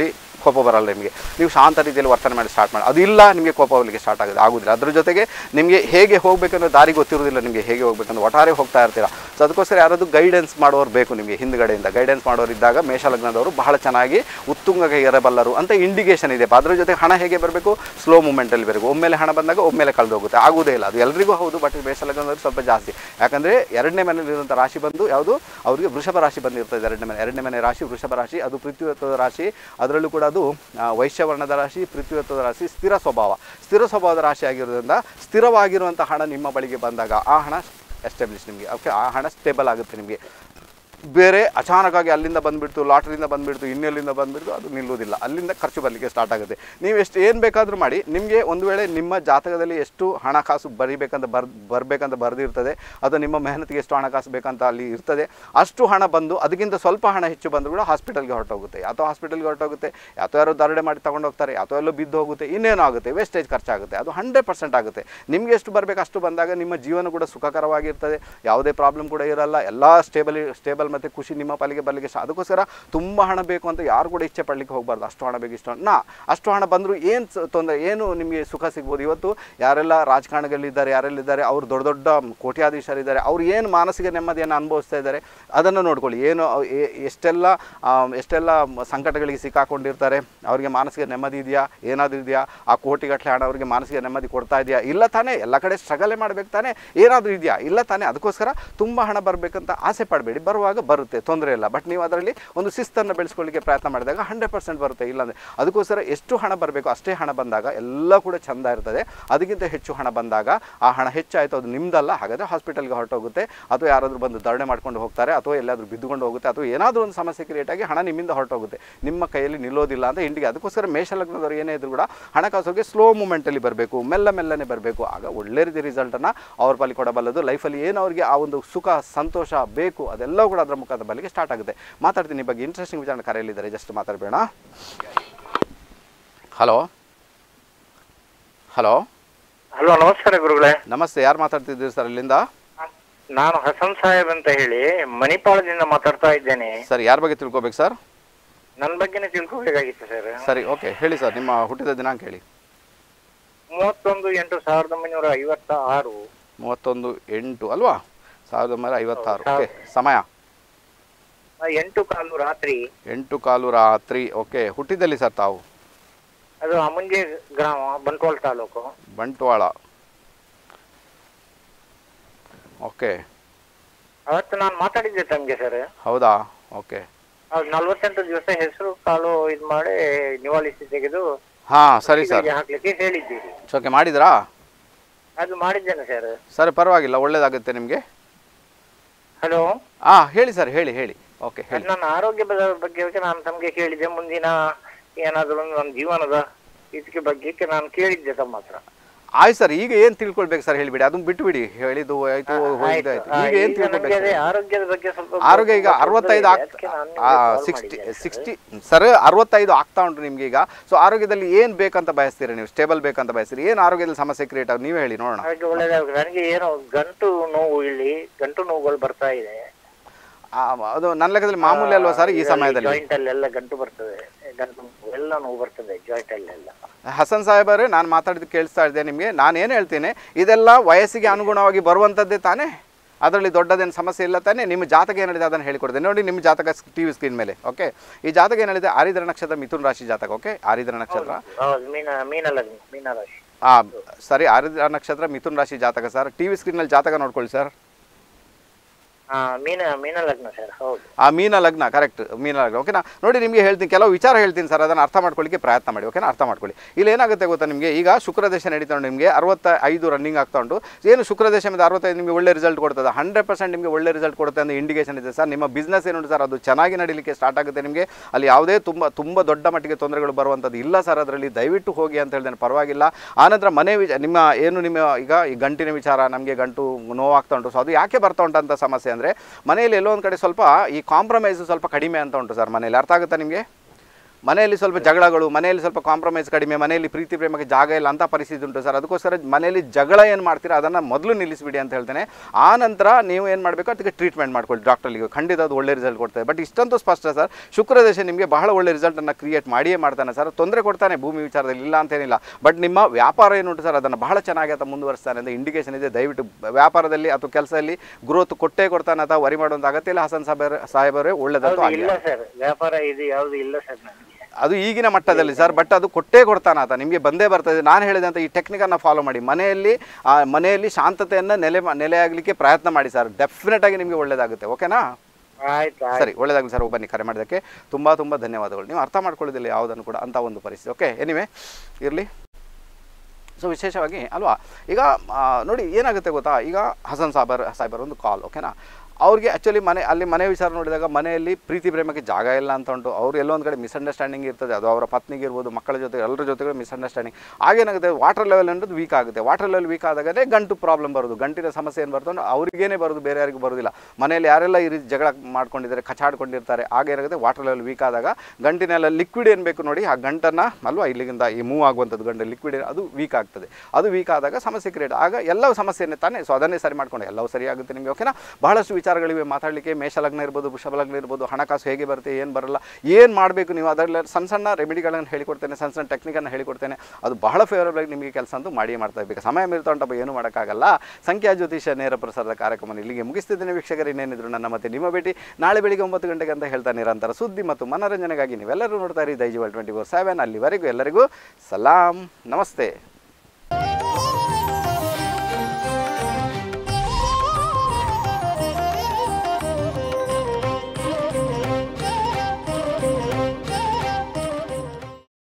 ಕೋಪ ಬರಲ್ಲ ನಿಮಗೆ ನೀವು ಶಾಂತ ರೀತಿಯಲ್ಲಿ ವರ್ತನೆ ಮಾಡಿ ಸ್ಟಾರ್ಟ್ ಮಾಡಿ ಅದು ಇಲ್ಲ ನಿಮಗೆ ಕೋಪ ಬರಲಿಕ್ಕೆ ಸ್ಟಾರ್ಟ್ ಆಗುತ್ತೆ ಆಗೋದಿಲ್ಲ ಅದ್ರ ಜೊತೆಗೆ ನಿಮಗೆ ಹೇಗೆ ಹೋಗಬೇಕನ್ನೋ ದಾರಿ ಗೊತ್ತಿರೋದಿಲ್ಲ ನಿಮಗೆ ಹೇಗೆ ಹೋಗ್ಬೇಕಂದ್ರೆ ಒಟ್ಟಾರೆ ಹೋಗ್ತಾ ಇರ್ತೀರಾ ಸೊ ಅದಕ್ಕೋಸ್ಕರ ಯಾರಾದರೂ ಗೈಡೆನ್ಸ್ ಮಾಡೋರು ಬೇಕು ನಿಮಗೆ ಹಿಂದ್ಗಡೆಯಿಂದ ಗೈಡೆನ್ಸ್ ಮಾಡೋರು ಇದ್ದಾಗ ಮೇಷಲಗ್ನದವರು ಬಹಳ ಚೆನ್ನಾಗಿ ಉತ್ತುಂಗಕ್ಕೆ ಏರಬಲ್ಲರು ಅಂತ ಇಂಡಿಕೇಶನ್ ಇದೆ ಅದ್ರ ಜೊತೆ ಹಣ ಹೇಗೆ ಬರಬೇಕು ಸ್ಲೋ ಮೂಮೆಂಟಲ್ಲಿ ಬರಬೇಕು ಒಮ್ಮೆಲೆ ಹಣ ಬಂದಾಗ ಒಮ್ಮೆಲೆ ಕಳೆದು ಹೋಗುತ್ತೆ ಆಗುವುದೇ ಇಲ್ಲ ಅದು ಎಲ್ರಿಗೂ ಹೌದು ಬಟ್ ಮೇಷಲಗ್ನದವ್ರು ಸ್ವಲ್ಪ ಜಾಸ್ತಿ ಯಾಕಂದರೆ ಎರಡನೇ ಮನೆಯಲ್ಲಿರುವಂಥ ರಾಶಿ ಬಂದು ಯಾವುದು ಅವರಿಗೆ ವೃಷಭ ರಾಶಿ ಬಂದಿರ್ತದೆ ಎರಡನೇ ಮನೆ ಎರಡನೇ ಮನೆ ರಾಶಿ ವೃಷಭ ರಾಶಿ ಅದು ಪೃಥ್ವಿತ್ವದ ರಾಶಿ ಅದರಲ್ಲೂ ಕೂಡ ಅದು ಆ, ವೈಶ್ಯವರ್ಣದ ರಾಶಿ ಪೃಥ್ವಿತ್ವದ ರಾಶಿ ಸ್ಥಿರ ಸ್ವಭಾವ ಸ್ಥಿರ ಸ್ವಭಾವದ ರಾಶಿ ಆಗಿರೋದ್ರಿಂದ ಸ್ಥಿರವಾಗಿರುವಂಥ ಹಣ ನಿಮ್ಮ ಬಳಿಗೆ ಬಂದಾಗ ಆ ಹಣ ಎಸ್ಟಾಬ್ಲಿಷ್ ನಿಮಗೆ ಓಕೆ ಆ ಹಣ ಸ್ಟೇಬಲ್ ಆಗುತ್ತೆ ನಿಮಗೆ ಬೇರೆ ಅಚಾನಕ್ಕಾಗಿ ಅಲ್ಲಿಂದ ಬಂದುಬಿಡ್ತು ಲಾಟ್ರಿಯಿಂದ ಬಂದುಬಿಡ್ತು ಇನ್ನೆಲ್ಲಿಂದ ಬಂದುಬಿಡ್ತು ಅದು ನಿಲ್ಲುವುದಿಲ್ಲ ಅಲ್ಲಿಂದ ಖರ್ಚು ಬರಲಿಕ್ಕೆ ಸ್ಟಾರ್ಟ್ ಆಗುತ್ತೆ ನೀವು ಎಷ್ಟು ಏನು ಬೇಕಾದರೂ ಮಾಡಿ ನಿಮಗೆ ಒಂದು ವೇಳೆ ನಿಮ್ಮ ಜಾತಕದಲ್ಲಿ ಎಷ್ಟು ಹಣಕಾಸು ಬರಿಬೇಕಂತ ಬರ್ ಬರಬೇಕಂತ ಬರೆದಿರ್ತದೆ ಅದು ನಿಮ್ಮ ಮೆಹನತಿಗೆ ಎಷ್ಟು ಹಣಕಾಸು ಬೇಕಂತ ಅಲ್ಲಿ ಇರ್ತದೆ ಅಷ್ಟು ಹಣ ಬಂದು ಅದಕ್ಕಿಂತ ಸ್ವಲ್ಪ ಹಣ ಹೆಚ್ಚು ಬಂದರೂ ಕೂಡ ಹಾಸ್ಪಿಟಲ್ಗೆ ಹೊರಟೋಗುತ್ತೆ ಅಥವಾ ಹಾಸ್ಪಿಟಲ್ಗೆ ಹೊರಟೋಗುತ್ತೆ ಅಥವಾ ಯಾರೋ ದರಡೆ ಮಾಡಿ ತಗೊಂಡು ಹೋಗ್ತಾರೆ ಅಥವಾ ಎಲ್ಲೋ ಬಿದ್ದು ಹೋಗುತ್ತೆ ಇನ್ನೇನೋ ಆಗುತ್ತೆ ವೇಸ್ಟೇಜ್ ಖರ್ಚಾಗುತ್ತೆ ಅದು ಹಂಡ್ರೆಡ್ ಪರ್ಸೆಂಟ್ ಆಗುತ್ತೆ ನಿಮಗೆ ಎಷ್ಟು ಬರಬೇಕು ಅಷ್ಟು ಬಂದಾಗ ನಿಮ್ಮ ಜೀವನ ಕೂಡ ಸುಖಕರವಾಗಿರ್ತದೆ ಯಾವುದೇ ಪ್ರಾಬ್ಲಮ್ ಕೂಡ ಇರಲ್ಲ ಎಲ್ಲ ಸ್ಟೇಬಲ್ ಸ್ಟೇಬಲ್ ಮತ್ತು ಖುಷಿ ನಿಮ್ಮ ಪಾಲಿಗೆ ಬರಲಿಕ್ಕೆ ಸ್ಟಾ ಅದಕ್ಕೋಸ್ಕರ ತುಂಬ ಹಣ ಬೇಕು ಅಂತ ಯಾರು ಕೂಡ ಇಚ್ಛೆ ಪಡಲಿಕ್ಕೆ ಹೋಗಬಾರ್ದು ಅಷ್ಟು ಹಣ ಬೇಕು ಇಷ್ಟು ಹಣ ನಾ ಅಷ್ಟು ಹಣ ಬಂದರೂ ಏನು ತೊಂದರೆ ಏನು ನಿಮಗೆ ಸುಖ ಸಿಗ್ಬೋದು ಇವತ್ತು ಯಾರೆಲ್ಲ ರಾಜಕಾರಣಗಳಿದ್ದಾರೆ ಯಾರೆಲ್ಲಿದ್ದಾರೆ ಅವರು ದೊಡ್ಡ ದೊಡ್ಡ ಕೋಟ್ಯಾಧೀಶರಿದ್ದಾರೆ ಅವ್ರು ಏನು ಮಾನಸಿಕ ನೆಮ್ಮದಿಯನ್ನು ಅನುಭವಿಸ್ತಾ ಇದ್ದಾರೆ ಅದನ್ನು ನೋಡ್ಕೊಳ್ಳಿ ಏನು ಅವ್- ಎ- ಎಷ್ಟೆಲ್ಲ ಆ, ಎಷ್ಟೆಲ್ಲ ಸಂಕಟಗಳಿಗೆ ಸಿಕ್ಕಾಕೊಂಡಿರ್ತಾರೆ ಅವರಿಗೆ ಮಾನಸಿಕ ನೆಮ್ಮದಿ ಇದೆಯಾ ಏನಾದರೂ ಇದೆಯಾ ಆ ಕೋಟಿಗಟ್ಟಲೆ ಹಣ ಅವರಿಗೆ ಮಾನಸಿಕ ನೆಮ್ಮದಿ ಕೊಡ್ತಾ ಇದೆಯಾ ಇಲ್ಲ ತಾನೇ ಎಲ್ಲ ಕಡೆ ಸ್ಟ್ರಗಲೇ ಮಾಡಬೇಕು ತಾನೇ ಏನಾದರೂ ಇದೆಯಾ ಇಲ್ಲ ತಾನೇ ಅದಕ್ಕೋಸ್ಕರ ತುಂಬ ಹಣ ಬರಬೇಕಂತ ಆಸೆ ಪಡಬೇಡಿ ಬರುವಾಗ ಬರುತ್ತೆ ತೊಂದರೆ ಇಲ್ಲ ಬಟ್ ನೀವು ಅದರಲ್ಲಿ ಒಂದು ಶಿಸ್ತನ್ನು ಬೆಳೆಸ್ಕೊಳ್ಳಿಕ್ಕೆ ಪ್ರಯತ್ನ ಮಾಡಿದಾಗ ಹಂಡ್ರೆಡ್ ಪರ್ಸೆಂಟ್ ಬರುತ್ತೆ ಇಲ್ಲಾಂದರೆ ಅದಕ್ಕೋಸ್ಕರ ಎಷ್ಟು ಹಣ ಬರಬೇಕು ಅಷ್ಟೇ ಹಣ ಬಂದಾಗ ಎಲ್ಲ ಕೂಡ ಚೆಂದ ಇರ್ತದೆ ಅದಕ್ಕಿಂತ ಹೆಚ್ಚು ಹಣ ಬಂದಾಗ ಆ ಹಣ ಹೆಚ್ಚಾಯಿತು ಅದು ನಿಮ್ದಲ್ಲ ಹಾಗಾದರೆ ಹಾಸ್ಪಿಟಲ್ಗೆ ಹೊರಟೋಗುತ್ತೆ ಅಥವಾ ಯಾರಾದರೂ ಬಂದು ಧರಣೆ ಮಾಡ್ಕೊಂಡು ಹೋಗ್ತಾರೆ ಅಥವಾ ಎಲ್ಲಾದರೂ ಬಿದ್ದುಕೊಂಡು ಹೋಗುತ್ತೆ ಅಥವಾ ಏನಾದರೂ ಒಂದು ಸಮಸ್ಯೆ ಕ್ರಿಯೇಟ್ ಆಗಿ ಹಣ ನಿಮ್ಮಿಂದ ಹೊರಟೋಗುತ್ತೆ ನಿಮ್ಮ ಕೈಯಲ್ಲಿ ನಿಲ್ಲೋದಿಲ್ಲ ಅಂತ ಇಂಡಿಗೆ ಅದಕ್ಕೋಸ್ಕರ ಮೇಷಲಗ್ನದವ್ರು ಏನೇ ಇದ್ರು ಕೂಡ ಹಣಕಾಸಿಗೆ ಸ್ಲೋ ಮೂಮೆಂಟಲ್ಲಿ ಬರಬೇಕು ಮೆಲ್ಲ ಮೆಲ್ಲನೆ ಬರಬೇಕು ಆಗ ಒಳ್ಳೆ ರೀತಿ ರಿಸಲ್ಟನ್ನು ಅವ್ರ ಪಾಲಿ ಕೊಡಬಲ್ಲದು ಲೈಫಲ್ಲಿ ಏನು ಅವ್ರಿಗೆ ಆ ಒಂದು ಸುಖ ಸಂತೋಷ ಬೇಕು ಅದೆಲ್ಲವೂ ಕೂಡ ಅದರ ಮುಖಾಂತರ ಬರಲಿಕ್ಕೆ ಸ್ಟಾರ್ಟ್ ಆಗುತ್ತೆ ಮಾತಾಡ್ತೀನಿ ಈ ಬಗ್ಗೆ ಇಂಟ್ರೆಸ್ಟಿಂಗ್ ವಿಚಾರ ಕರೆಯಲ್ಲಿದ್ದಾರೆ ಜಸ್ಟ್ ಮಾತಾಡಬೇಡ ಹಲೋ ಹಲೋ ಹಲೋ ನಮಸ್ಕಾರ ಗುರುಗಳೇ ನಮಸ್ತೆ ಯಾರು ಮಾತಾಡ್ತಿದ್ದೀರಿ ಸರ್ ಇಲ್ಲಿಂದ ನಾನು ಹಸನ್ ಸಾಹೇಬ್ ಅಂತ ಹೇಳಿ ಮಣಿಪಾಲದಿಂದ ಮಾತಾಡ್ತಾ ಇದ್ದೇನೆ ಸರ್ ಯಾರ ಬಗ್ಗೆ ತಿಳ್ಕೊಬೇಕು ಸರ್ ನನ್ನ ಬಗ್ಗೆನೇ ತಿಳ್ಕೊಬೇಕಾಗಿತ್ತು ಸರ್ ಸರಿ ಓಕೆ ಹೇಳಿ ಸರ್ ನಿಮ್ಮ ಹುಟ್ಟಿದ ದಿನಾಂಕ ಹೇಳಿ ಮೂವತ್ತೊಂದು ಎಂಟು ಸಾವಿರದ ಒಂಬೈನೂರ ಐವತ್ತ ಆರು ಮೂವತ್ತೊಂದು ಎಂಟು ಅಲ್ವಾ ಸಾವಿರದ ಒಂಬೈನೂರ ಐವತ್ತಾರು ಹೌದು. ಓಕೆ ಸಮಯ ಆ, ಎಂಟು ಕಾಲು ರಾತ್ರಿ ಎಂಟು ಕಾಲು ರಾತ್ರಿ ಓಕೆ ಹುಟ್ಟಿದಲ್ಲಿ ಸರ್ ತಾವು ಅದು ಅಮುಂಜೆ ಗ್ರಾಮ ಬಂಟ್ವಾಳ ತಾಲೂಕು ಬಂಟ್ವಾಳ ಓಕೆ ಅವತ್ತು ನಾನು ಮಾತಾಡಿದ್ದೆ ತಮ್ಗೆ ಸರ್ ಹೌದಾ ಓಕೆ ಅದು ನಲ್ವತ್ತೆಂಟು ದಿವಸ ಹೆಸರು ಕಾಲು ಇದು ಮಾಡಿ ನಿವಾಳಿಸಿ ತೆಗೆದು ಹಾಂ ಸರಿ ಸರ್ ಇದಕ್ಕೆ ಹಾಕ್ಲಿಕ್ಕೆ ಹೇಳಿದ್ದೀರಿ ಓಕೆ ಮಾಡಿದ್ರಾ ಅದು ಮಾಡಿದ್ದೇನೆ ಸರ್ ಸರಿ ಪರವಾಗಿಲ್ಲ ಒಳ್ಳೇದಾಗುತ್ತೆ ನಿಮಗೆ ಹಲೋ ಹಾಂ ಹೇಳಿ ಸರ್ ಹೇಳಿ ಹೇಳಿ ಓಕೆ ಹೇಳಿ ನನ್ನ ಆರೋಗ್ಯ ಬದ- ಬಗ್ಗೆ ನಾನು ತಮಗೆ ಕೇಳಿದೆ ಮುಂದಿನ ಏನಾದರೂ ಒಂದು ನನ್ನ ಜೀವನದ ಇದಕ್ಕೆ ಬಗ್ಗೆ ನಾನು ಕೇಳಿದ್ದೆ ತಮ್ಮ ಹತ್ರ ಆಯ್ತು ಸರ್ ಈಗ ಏನು ತಿಳ್ಕೊಳ್ಬೇಕು ಸರ್ ಹೇಳಿಬಿಡಿ ಅದನ್ನ ಬಿಟ್ಟುಬಿಡಿ ಹೇಳಿದ್ದು ಆಯಿತು ಹೋಗಿದ್ದು ಆಯಿತು ಆ, ಈಗ ಏನು ಈಗ ನನಗೆ ತಿಳ್ಕೊಳ್ಬೇಕು ಅದೇ ಸರ್? ಆರೋಗ್ಯದ ಬಗ್ಗೆ ಸ್ವಲ್ಪ ಆರೋಗ್ಯ ಈಗ ಸ್ವಲ್ಪ ಅರವತ್ತೈದು ತೊಂದ್ರೆ ಇದೆ. ಅದಕ್ಕೆ ನಾನು ನಿಮ್ಗೆ call ಸಿಕ್ಸ್ಟಿ ಮಾಡಿದ್ದೆ ಸರ್. ಸಿಕ್ಸ್ಟಿ ಸರ್ ಅರವತ್ತೈದು ಆಗ್ತಾ ಉಂಟು ನಿಮ್ಗೆ ಈಗ ಸೊ ಆರೋಗ್ಯದಲ್ಲಿ ಏನು ಬೇಕಂತ ಬಯಸ್ತೀರಿ ನೀವು ಸ್ಟೇಬಲ್ ಬೇಕಂತ ಬಯಸ್ತೀರಿ ಏನು ಆರೋಗ್ಯದಲ್ಲಿ ಸಮಸ್ಯೆ ಕ್ರಿಯೇಟ್ ಆಗಿ ನೀವೇ ಹೇಳಿ ನೋಡೋಣ ಹಾಗೆ ಒಳ್ಳೇದಾಗುತ್ತೆ ನನಗೆ ಏನೋ ಗಂಟು ನೋವು ಇಲ್ಲಿ ಗಂಟು ನೋವುಗಳು ಬರ್ತಾ ಇದೆ ಆ, ಅದು ನನ್ನ ಲೆಕ್ಕದಲ್ಲಿ ಮಾಮೂಲಿ ಅಲ್ವಾ ಸರ್ ಈ ಸಮಯದಲ್ಲಿ ಜಾಯಿಂಟ್ ಅಲ್ಲೆಲ್ಲ ಗಂಟು ಬರ್ತದೆ ಗಂಟು ನೋವು, ಎಲ್ಲ ನೋವು ಬರ್ತದೆ ಜಾಯಿಂಟ್ ಅಲ್ಲೆಲ್ಲ ಹಸನ್ ಸಾಹೇಬರೇ ನಾನು ಮಾತಾಡಿದ್ದು ಕೇಳಿಸ್ತಾ ಇದ್ದೆ ನಿಮಗೆ ನಾನು ಏನು ಹೇಳ್ತೀನಿ ಇದೆಲ್ಲ ವಯಸ್ಸಿಗೆ ಅನುಗುಣವಾಗಿ ಬರುವಂಥದ್ದೇ ತಾನೇ ಅದರಲ್ಲಿ ದೊಡ್ಡದೇನು ಸಮಸ್ಯೆ ಇಲ್ಲ ತಾನೇ ನಿಮ್ಮ ಜಾತಕ ಏನು ಹೇಳಿದೆ ಅದನ್ನು ಹೇಳಿಕೊಡ್ತೇನೆ ನೋಡಿ ನಿಮ್ಮ ಜಾತಕ ಟಿ ವಿ ಸ್ಕ್ರೀನ್ ಮೇಲೆ ಓಕೆ ಈ ಜಾತಕ ಏನು ಹೇಳಿದೆ ಆರಿದ್ರ ನಕ್ಷತ್ರ ಮಿಥುನ್ ರಾಶಿ ಜಾತಕ ಓಕೆ ಆರಿದ್ರ ನಕ್ಷತ್ರ ಹೌದು ಮೀನ ಮೀನಲ್ಲ ಮೀನರಾಶಿ ಆ, ಸರಿ ಆರಿದ್ರ ನಕ್ಷತ್ರ ಮಿಥುನ್ ರಾಶಿ ಜಾತಕ ಸರ್ ಟಿ ವಿ ಸ್ಕ್ರೀನಲ್ಲಿ ಜಾತಕ ನೋಡ್ಕೊಳ್ಳಿ ಸರ್ ಹಾ ಮೀನ ಮೀನ ಲಗ್ನ ಸರ್ ಹೌದು ಆ ಮೀನ ಲಗ್ನ ಕರೆಕ್ಟ್ ಮೀನ ಲಗ್ನ ಓಕೆನಾ ನೋಡಿ ನಿಮಗೆ ಹೇಳ್ತೀನಿ ಕೆಲವು ವಿಚಾರ ಹೇಳ್ತೀನಿ ಸರ್ ಅದನ್ನು ಅರ್ಥ ಮಾಡ್ಕೊಳ್ಳಿಕ್ಕೆ ಪ್ರಯತ್ನ ಮಾಡಿ ಓಕೆನಾ ಅರ್ಥ ಮಾಡ್ಕೊಳ್ಳಿ ಇಲ್ಲಿ ಏನಾಗುತ್ತೆ ಗೊತ್ತಾ ನಿಮಗೆ ಈಗ ಶುಕ್ರದೇಶ ನಡೀತಾ ಉಂಟು ನಿಮಗೆ ಅರವತ್ತ ಐದು ರನ್ನಿಂಗ್ ಆಗ್ತಾ ಉಂಟು ಏನು ಶುಕ್ರದೇಶ మీద ಅರವತ್ತೈದು ನಿಮಗೆ ಒಳ್ಳೆ ರಿಸಲ್ಟ್ ಕೊಡ್ತದೆ ಹಂಡ್ರೆಡ್ ಪರ್ಸೆಂಟ್ ನಿಮಗೆ ಒಳ್ಳೆ ರಿಸಲ್ಟ್ ಕೊಡುತ್ತೆ ಅಂತ ಇಂಡಿಕೇಶನ್ ಇದೆ ಸರ್ ನಿಮ್ಮ ಬಿಸ್ನೆಸ್ ಏನುಂಟು ಸರ್ ಅದು ಚೆನ್ನಾಗಿ ನಡೀಲಿಕ್ಕೆ ಸ್ಟಾರ್ಟ್ ಆಗುತ್ತೆ ನಿಮಗೆ ಅಲ್ಲಿ ಯಾವುದೇ ತುಂಬ ತುಂಬ ದೊಡ್ಡ ಮಟ್ಟಿಗೆ ತೊಂದರೆಗಳು ಬರುವಂಥದ್ದು ಇಲ್ಲ ಸರ್ ಅದರಲ್ಲಿ ದಯವಿಟ್ಟು ಹೋಗಿ ಅಂತ ಹೇಳಿದ್ರೆ ಪರವಾಗಿಲ್ಲ ಆನಂತರ ಮನೆ ವಿಚ ನಿಮ್ಮ ಏನು ನಿಮ್ಮ ಈಗ ಈ ಗಂಟಿನ ವಿಚಾರ ನಮಗೆ ಗಂಟು ನೋವಾಗ್ತಾ ಉಂಟು ಸೊ ಅದು ಯಾಕೆ ಬರ್ತಾ ಉಂಟಂತ ಸಮಸ್ಯೆ ಅಂದರೆ ಮನೆಯಲ್ಲಿ ಎಲ್ಲೋ ಒಂದು ಕಡೆ ಸ್ವಲ್ಪ ಈ ಕಾಂಪ್ರಮೈಸು ಸ್ವಲ್ಪ ಕಡಿಮೆ ಅಂತ ಉಂಟು ಸರ್ ಮನೇಲಿ ಅರ್ಥ ಆಗುತ್ತಾ ನಿಮಗೆ ಮನೆಯಲ್ಲಿ ಸ್ವಲ್ಪ ಜಗಳಗಳು ಮನೆಯಲ್ಲಿ ಸ್ವಲ್ಪ ಕಾಂಪ್ರಮೈಸ್ ಕಡಿಮೆ ಮನೆಯಲ್ಲಿ ಪ್ರೀತಿ ಪ್ರೇಮಕ್ಕೆ ಜಾಗ ಇಲ್ಲ ಅಂತ ಪರಿಸ್ಥಿತಿ ಉಂಟು ಸರ್ ಅದಕ್ಕೋಸ್ಕರ ಮನೆಯಲ್ಲಿ ಜಗಳ ಏನು ಮಾಡ್ತೀರಾ ಅದನ್ನು ಮೊದಲು ನಿಲ್ಲಿಸಿಬಿಡಿ ಅಂತ ಹೇಳ್ತೇನೆ ಆ ನಂತರ ನೀವು ಏನು ಮಾಡಬೇಕು ಅದಕ್ಕೆ ಟ್ರೀಟ್ಮೆಂಟ್ ಮಾಡ್ಕೊಳ್ಳಿ ಡಾಕ್ಟ್ರಿಗೆ ಖಂಡಿತ ಅದು ಒಳ್ಳೆ ರಿಸಲ್ಟ್ ಕೊಡ್ತದೆ ಬಟ್ ಇಷ್ಟಂತೂ ಸ್ಪಷ್ಟ ಸರ್ ಶುಕ್ರ ದೇಶ ನಿಮಗೆ ಬಹಳ ಒಳ್ಳೆ ರಿಸಲ್ಟನ್ನು ಕ್ರಿಯೇಟ್ ಮಾಡಿಯೇ ಮಾಡ್ತಾನೆ ಸರ್ ತೊಂದರೆ ಕೊಡ್ತಾನೆ ಭೂಮಿ ವಿಚಾರದಲ್ಲಿ ಇಲ್ಲ ಅಂತೇನಿಲ್ಲ ಬಟ್ ನಿಮ್ಮ ವ್ಯಾಪಾರ ಏನುಂಟು ಸರ್ ಅದನ್ನು ಬಹಳ ಚೆನ್ನಾಗಿ ಆತ ಮುಂದುವರಿಸ್ತಾನೆ ಅಂತ ಇಂಡಿಕೇಶನ್ ಇದೆ ದಯವಿಟ್ಟು ವ್ಯಾಪಾರದಲ್ಲಿ ಅಥವಾ ಕೆಲಸದಲ್ಲಿ ಗ್ರೋತ್ ಕೊಟ್ಟೇ ಕೊಡ್ತಾನೆ ಅಥವಾ ವರಿ ಮಾಡುವಂಥ ಅಗತ್ಯ ಇಲ್ಲ ಹಸನ್ ಸಾಹೇಬರ್ ಸಾಹೇಬರೇ ಒಳ್ಳೆದಂತೂ ಹೌದು ಆಗಿದೆ ಇಲ್ಲ ಸರ್ ವ್ಯಾಪಾರ ಇದು ಯಾವ್ದು ಇಲ್ಲ ಸರ್ ನನಗೆ ಅದು ಈಗಿನ ಮಟ್ಟದಲ್ಲಿ ಸರ್ ಬಟ್ ಅದು ಕೊಟ್ಟೇ ಕೊಡ್ತಾನೆ ಆತ ನಿಮಗೆ ಬಂದೇ ಬರ್ತದೆ ನಾನು ಹೇಳಿದಂಥ ಈ ಟೆಕ್ನಿಕನ್ನು ಫಾಲೋ ಮಾಡಿ ಮನೆಯಲ್ಲಿ ಆ ಮನೆಯಲ್ಲಿ ಶಾಂತತೆಯನ್ನು ನೆಲೆ ನೆಲೆಯಾಗಲಿಕ್ಕೆ ಪ್ರಯತ್ನ ಮಾಡಿ ಸರ್ ಡೆಫಿನೆಟ್ ಆಗಿ ನಿಮಗೆ ಒಳ್ಳೇದಾಗುತ್ತೆ ಓಕೆನಾ ಆಯ್ತು ಆಯ್ತು ಸರಿ ಒಳ್ಳೆದಾಗಲಿ ಸರ್ ಬನ್ನಿ ಕರೆ ಮಾಡೋದಕ್ಕೆ ತುಂಬ ತುಂಬ ಧನ್ಯವಾದಗಳು ನೀವು ಅರ್ಥ ಮಾಡ್ಕೊಳ್ಳೋದಿಲ್ಲ ಯಾವುದನ್ನು ಕೂಡ ಅಂತ ಒಂದು ಪರಿಸ್ಥಿತಿ ಓಕೆ ಎನಿವೆ ಇರಲಿ ಸೊ ವಿಶೇಷವಾಗಿ ಅಲ್ವಾ ಈಗ ಆ, ನೋಡಿ ಏನಾಗುತ್ತೆ ಗೊತ್ತಾ ಈಗ ಹಸನ್ ಸಾಬರ್ ಸಾಹೇಬರ್ ಒಂದು ಕಾಲ್ ಓಕೆನಾ ಅವ್ರಿಗೆ ಆ್ಯಕ್ಚುಲಿ ಮನೆ ಅಲ್ಲಿ ಮನೆ ವಿಚಾರ ನೋಡಿದಾಗ ಮನೆಯಲ್ಲಿ ಪ್ರೀತಿ ಪ್ರೇಮಕ್ಕೆ ಜಾಗ ಇಲ್ಲ ಅಂತ ಉಂಟು ಅವ್ರು ಎಲ್ಲೋ ಒಂದು ಕಡೆ ಮಿಸ್ಅಂಡರ್ಸ್ಟ್ಯಾಂಡಿಂಗ್ ಇರ್ತದೆ ಅದು ಅವರ ಪತ್ನಿಗೆ ಇರ್ಬೋದು ಮಕ್ಕಳ ಜೊತೆ ಎಲ್ಲರ ಜೊತೆಗೆ ಮಿಸ್ಅಂಡರ್ಸ್ಟ್ಯಾಂಡಿಂಗ್ ಆಗೇನಾಗುತ್ತೆ ವಾಟರ್ ಲೆವೆಲ್ ಅನ್ನೋದು ವೀಕ್ ಆಗುತ್ತೆ ವಾಟರ್ ಲೆವೆಲ್ ವೀಕ್ ಆದಾಗಲೇ ಗಂಟು ಪ್ರಾಬ್ಲಮ್ ಬರೋದು ಗಂಟಿನ ಸಮಸ್ಯೆ ಏನು ಬರ್ತದೆ ಅವ್ರಿಗೇನೆ ಬರೋದು ಬೇರೆ ಯಾರಿಗೂ ಬರೋದಿಲ್ಲ ಮನೆಯಲ್ಲಿ ಯಾರೆಲ್ಲ ಈ ರೀತಿ ಜಗಳ ಮಾಡ್ಕೊಂಡಿದ್ದಾರೆ ಕಚಾಡ್ಕೊಂಡಿರ್ತಾರೆ ಆಗ ಏನಾಗುತ್ತೆ ವಾಟರ್ ಲೆವೆಲ್ ವೀಕ್ ಆದಾಗ ಗಂಟಿನೆಲ್ಲ ಲಿಕ್ವಿಡ್ ಏನು ಬೇಕು ನೋಡಿ ಆ ಗಂಟನ್ನು ಅಲ್ವಾ ಇಲ್ಲಿಗಿಂದ ಈ ಮೂವ್ ಆಗುವಂಥದ್ದು ಗಂಟು ಲಿಕ್ವಿಡ್ ಅದು ವೀಕ್ ಆಗ್ತದೆ ಅದು ವೀಕ್ ಆದಾಗ ಸಮಸ್ಯೆ ಕ್ರಿಯೇಟ್ ಆಗ ಎಲ್ಲವೂ ಸಮಸ್ಯೆನೇ ತಾನೇ ಸೊ ಅದನ್ನೇ ಸರಿ ಮಾಡ್ಕೊಂಡು ಎಲ್ಲವೂ ಸರಿಯಾಗುತ್ತೆ ನಿಮಗೆ ಓಕೆನಾ ಬಹಳಷ್ಟು ವಿಚಾರಗಳಿವೆ ಮಾತಾಡಲಿಕ್ಕೆ ಮೇಷಲಗ್ನ ಇರ್ಬೋದು ವೃಷಭ ಲಗ್ನ ಇರ್ಬೋದು ಹಣಕಾಸು ಹೇಗೆ ಬರುತ್ತೆ ಏನು ಬರಲ್ಲ ಏನು ಮಾಡಬೇಕು ನೀವು ಅದರಲ್ಲಿ ಸಣ್ಣ ಸಣ್ಣ ರೆಮಿಡಿಗಳನ್ನು ಹೇಳಿಕೊಡ್ತೇನೆ ಸಣ್ಣ ಸಣ್ಣ ಟೆಕ್ನಿಕನ್ನು ಹೇಳಿಕೊಡ್ತೇನೆ ಅದು ಬಹಳ ಫೇವರಬಲ್ ಆಗಿ ನಿಮಗೆ ಕೆಲಸ ಅಂತೂ ಮಾಡಿಯೇ ಮಾಡ್ತಾ ಇರಬೇಕು ಸಮಯ ಮೀರ್ತೊಂಟಪ್ಪ ಏನು ಮಾಡೋಕ್ಕಾಗಲ್ಲ ಸಂಖ್ಯಾ ಜ್ಯೋತಿಷ ನೇರ ಪ್ರಸಾರದ ಕಾರ್ಯಕ್ರಮ ಇಲ್ಲಿಗೆ ಮುಗಿಸ್ತಿದ್ದೇನೆ ವೀಕ್ಷಕರು ಇನ್ನೇನಿದ್ರು ನನ್ನ ಮತ್ತೆ ನಿಮ್ಮ ಭೇಟಿ ನಾಳೆ ಬೆಳಿಗ್ಗೆ ಒಂಬತ್ತು ಗಂಟೆಗೆ ಅಂತ ಹೇಳ್ತಾ ನಿರಂತರ ಸುದ್ದಿ ಮತ್ತು ಮನೋರಂಜನೆಗಾಗಿ ನೀವೆಲ್ಲರೂ ನೋಡ್ತಾ ಇರಿ ದೈಜುವಲ್ ಟ್ವೆಂಟಿ ಫೋರ್ ಸೆವೆನ್ ಅಲ್ಲಿವರೆಗೂ ಎಲ್ಲರಿಗೂ ಸಲಾಂ ನಮಸ್ತೆ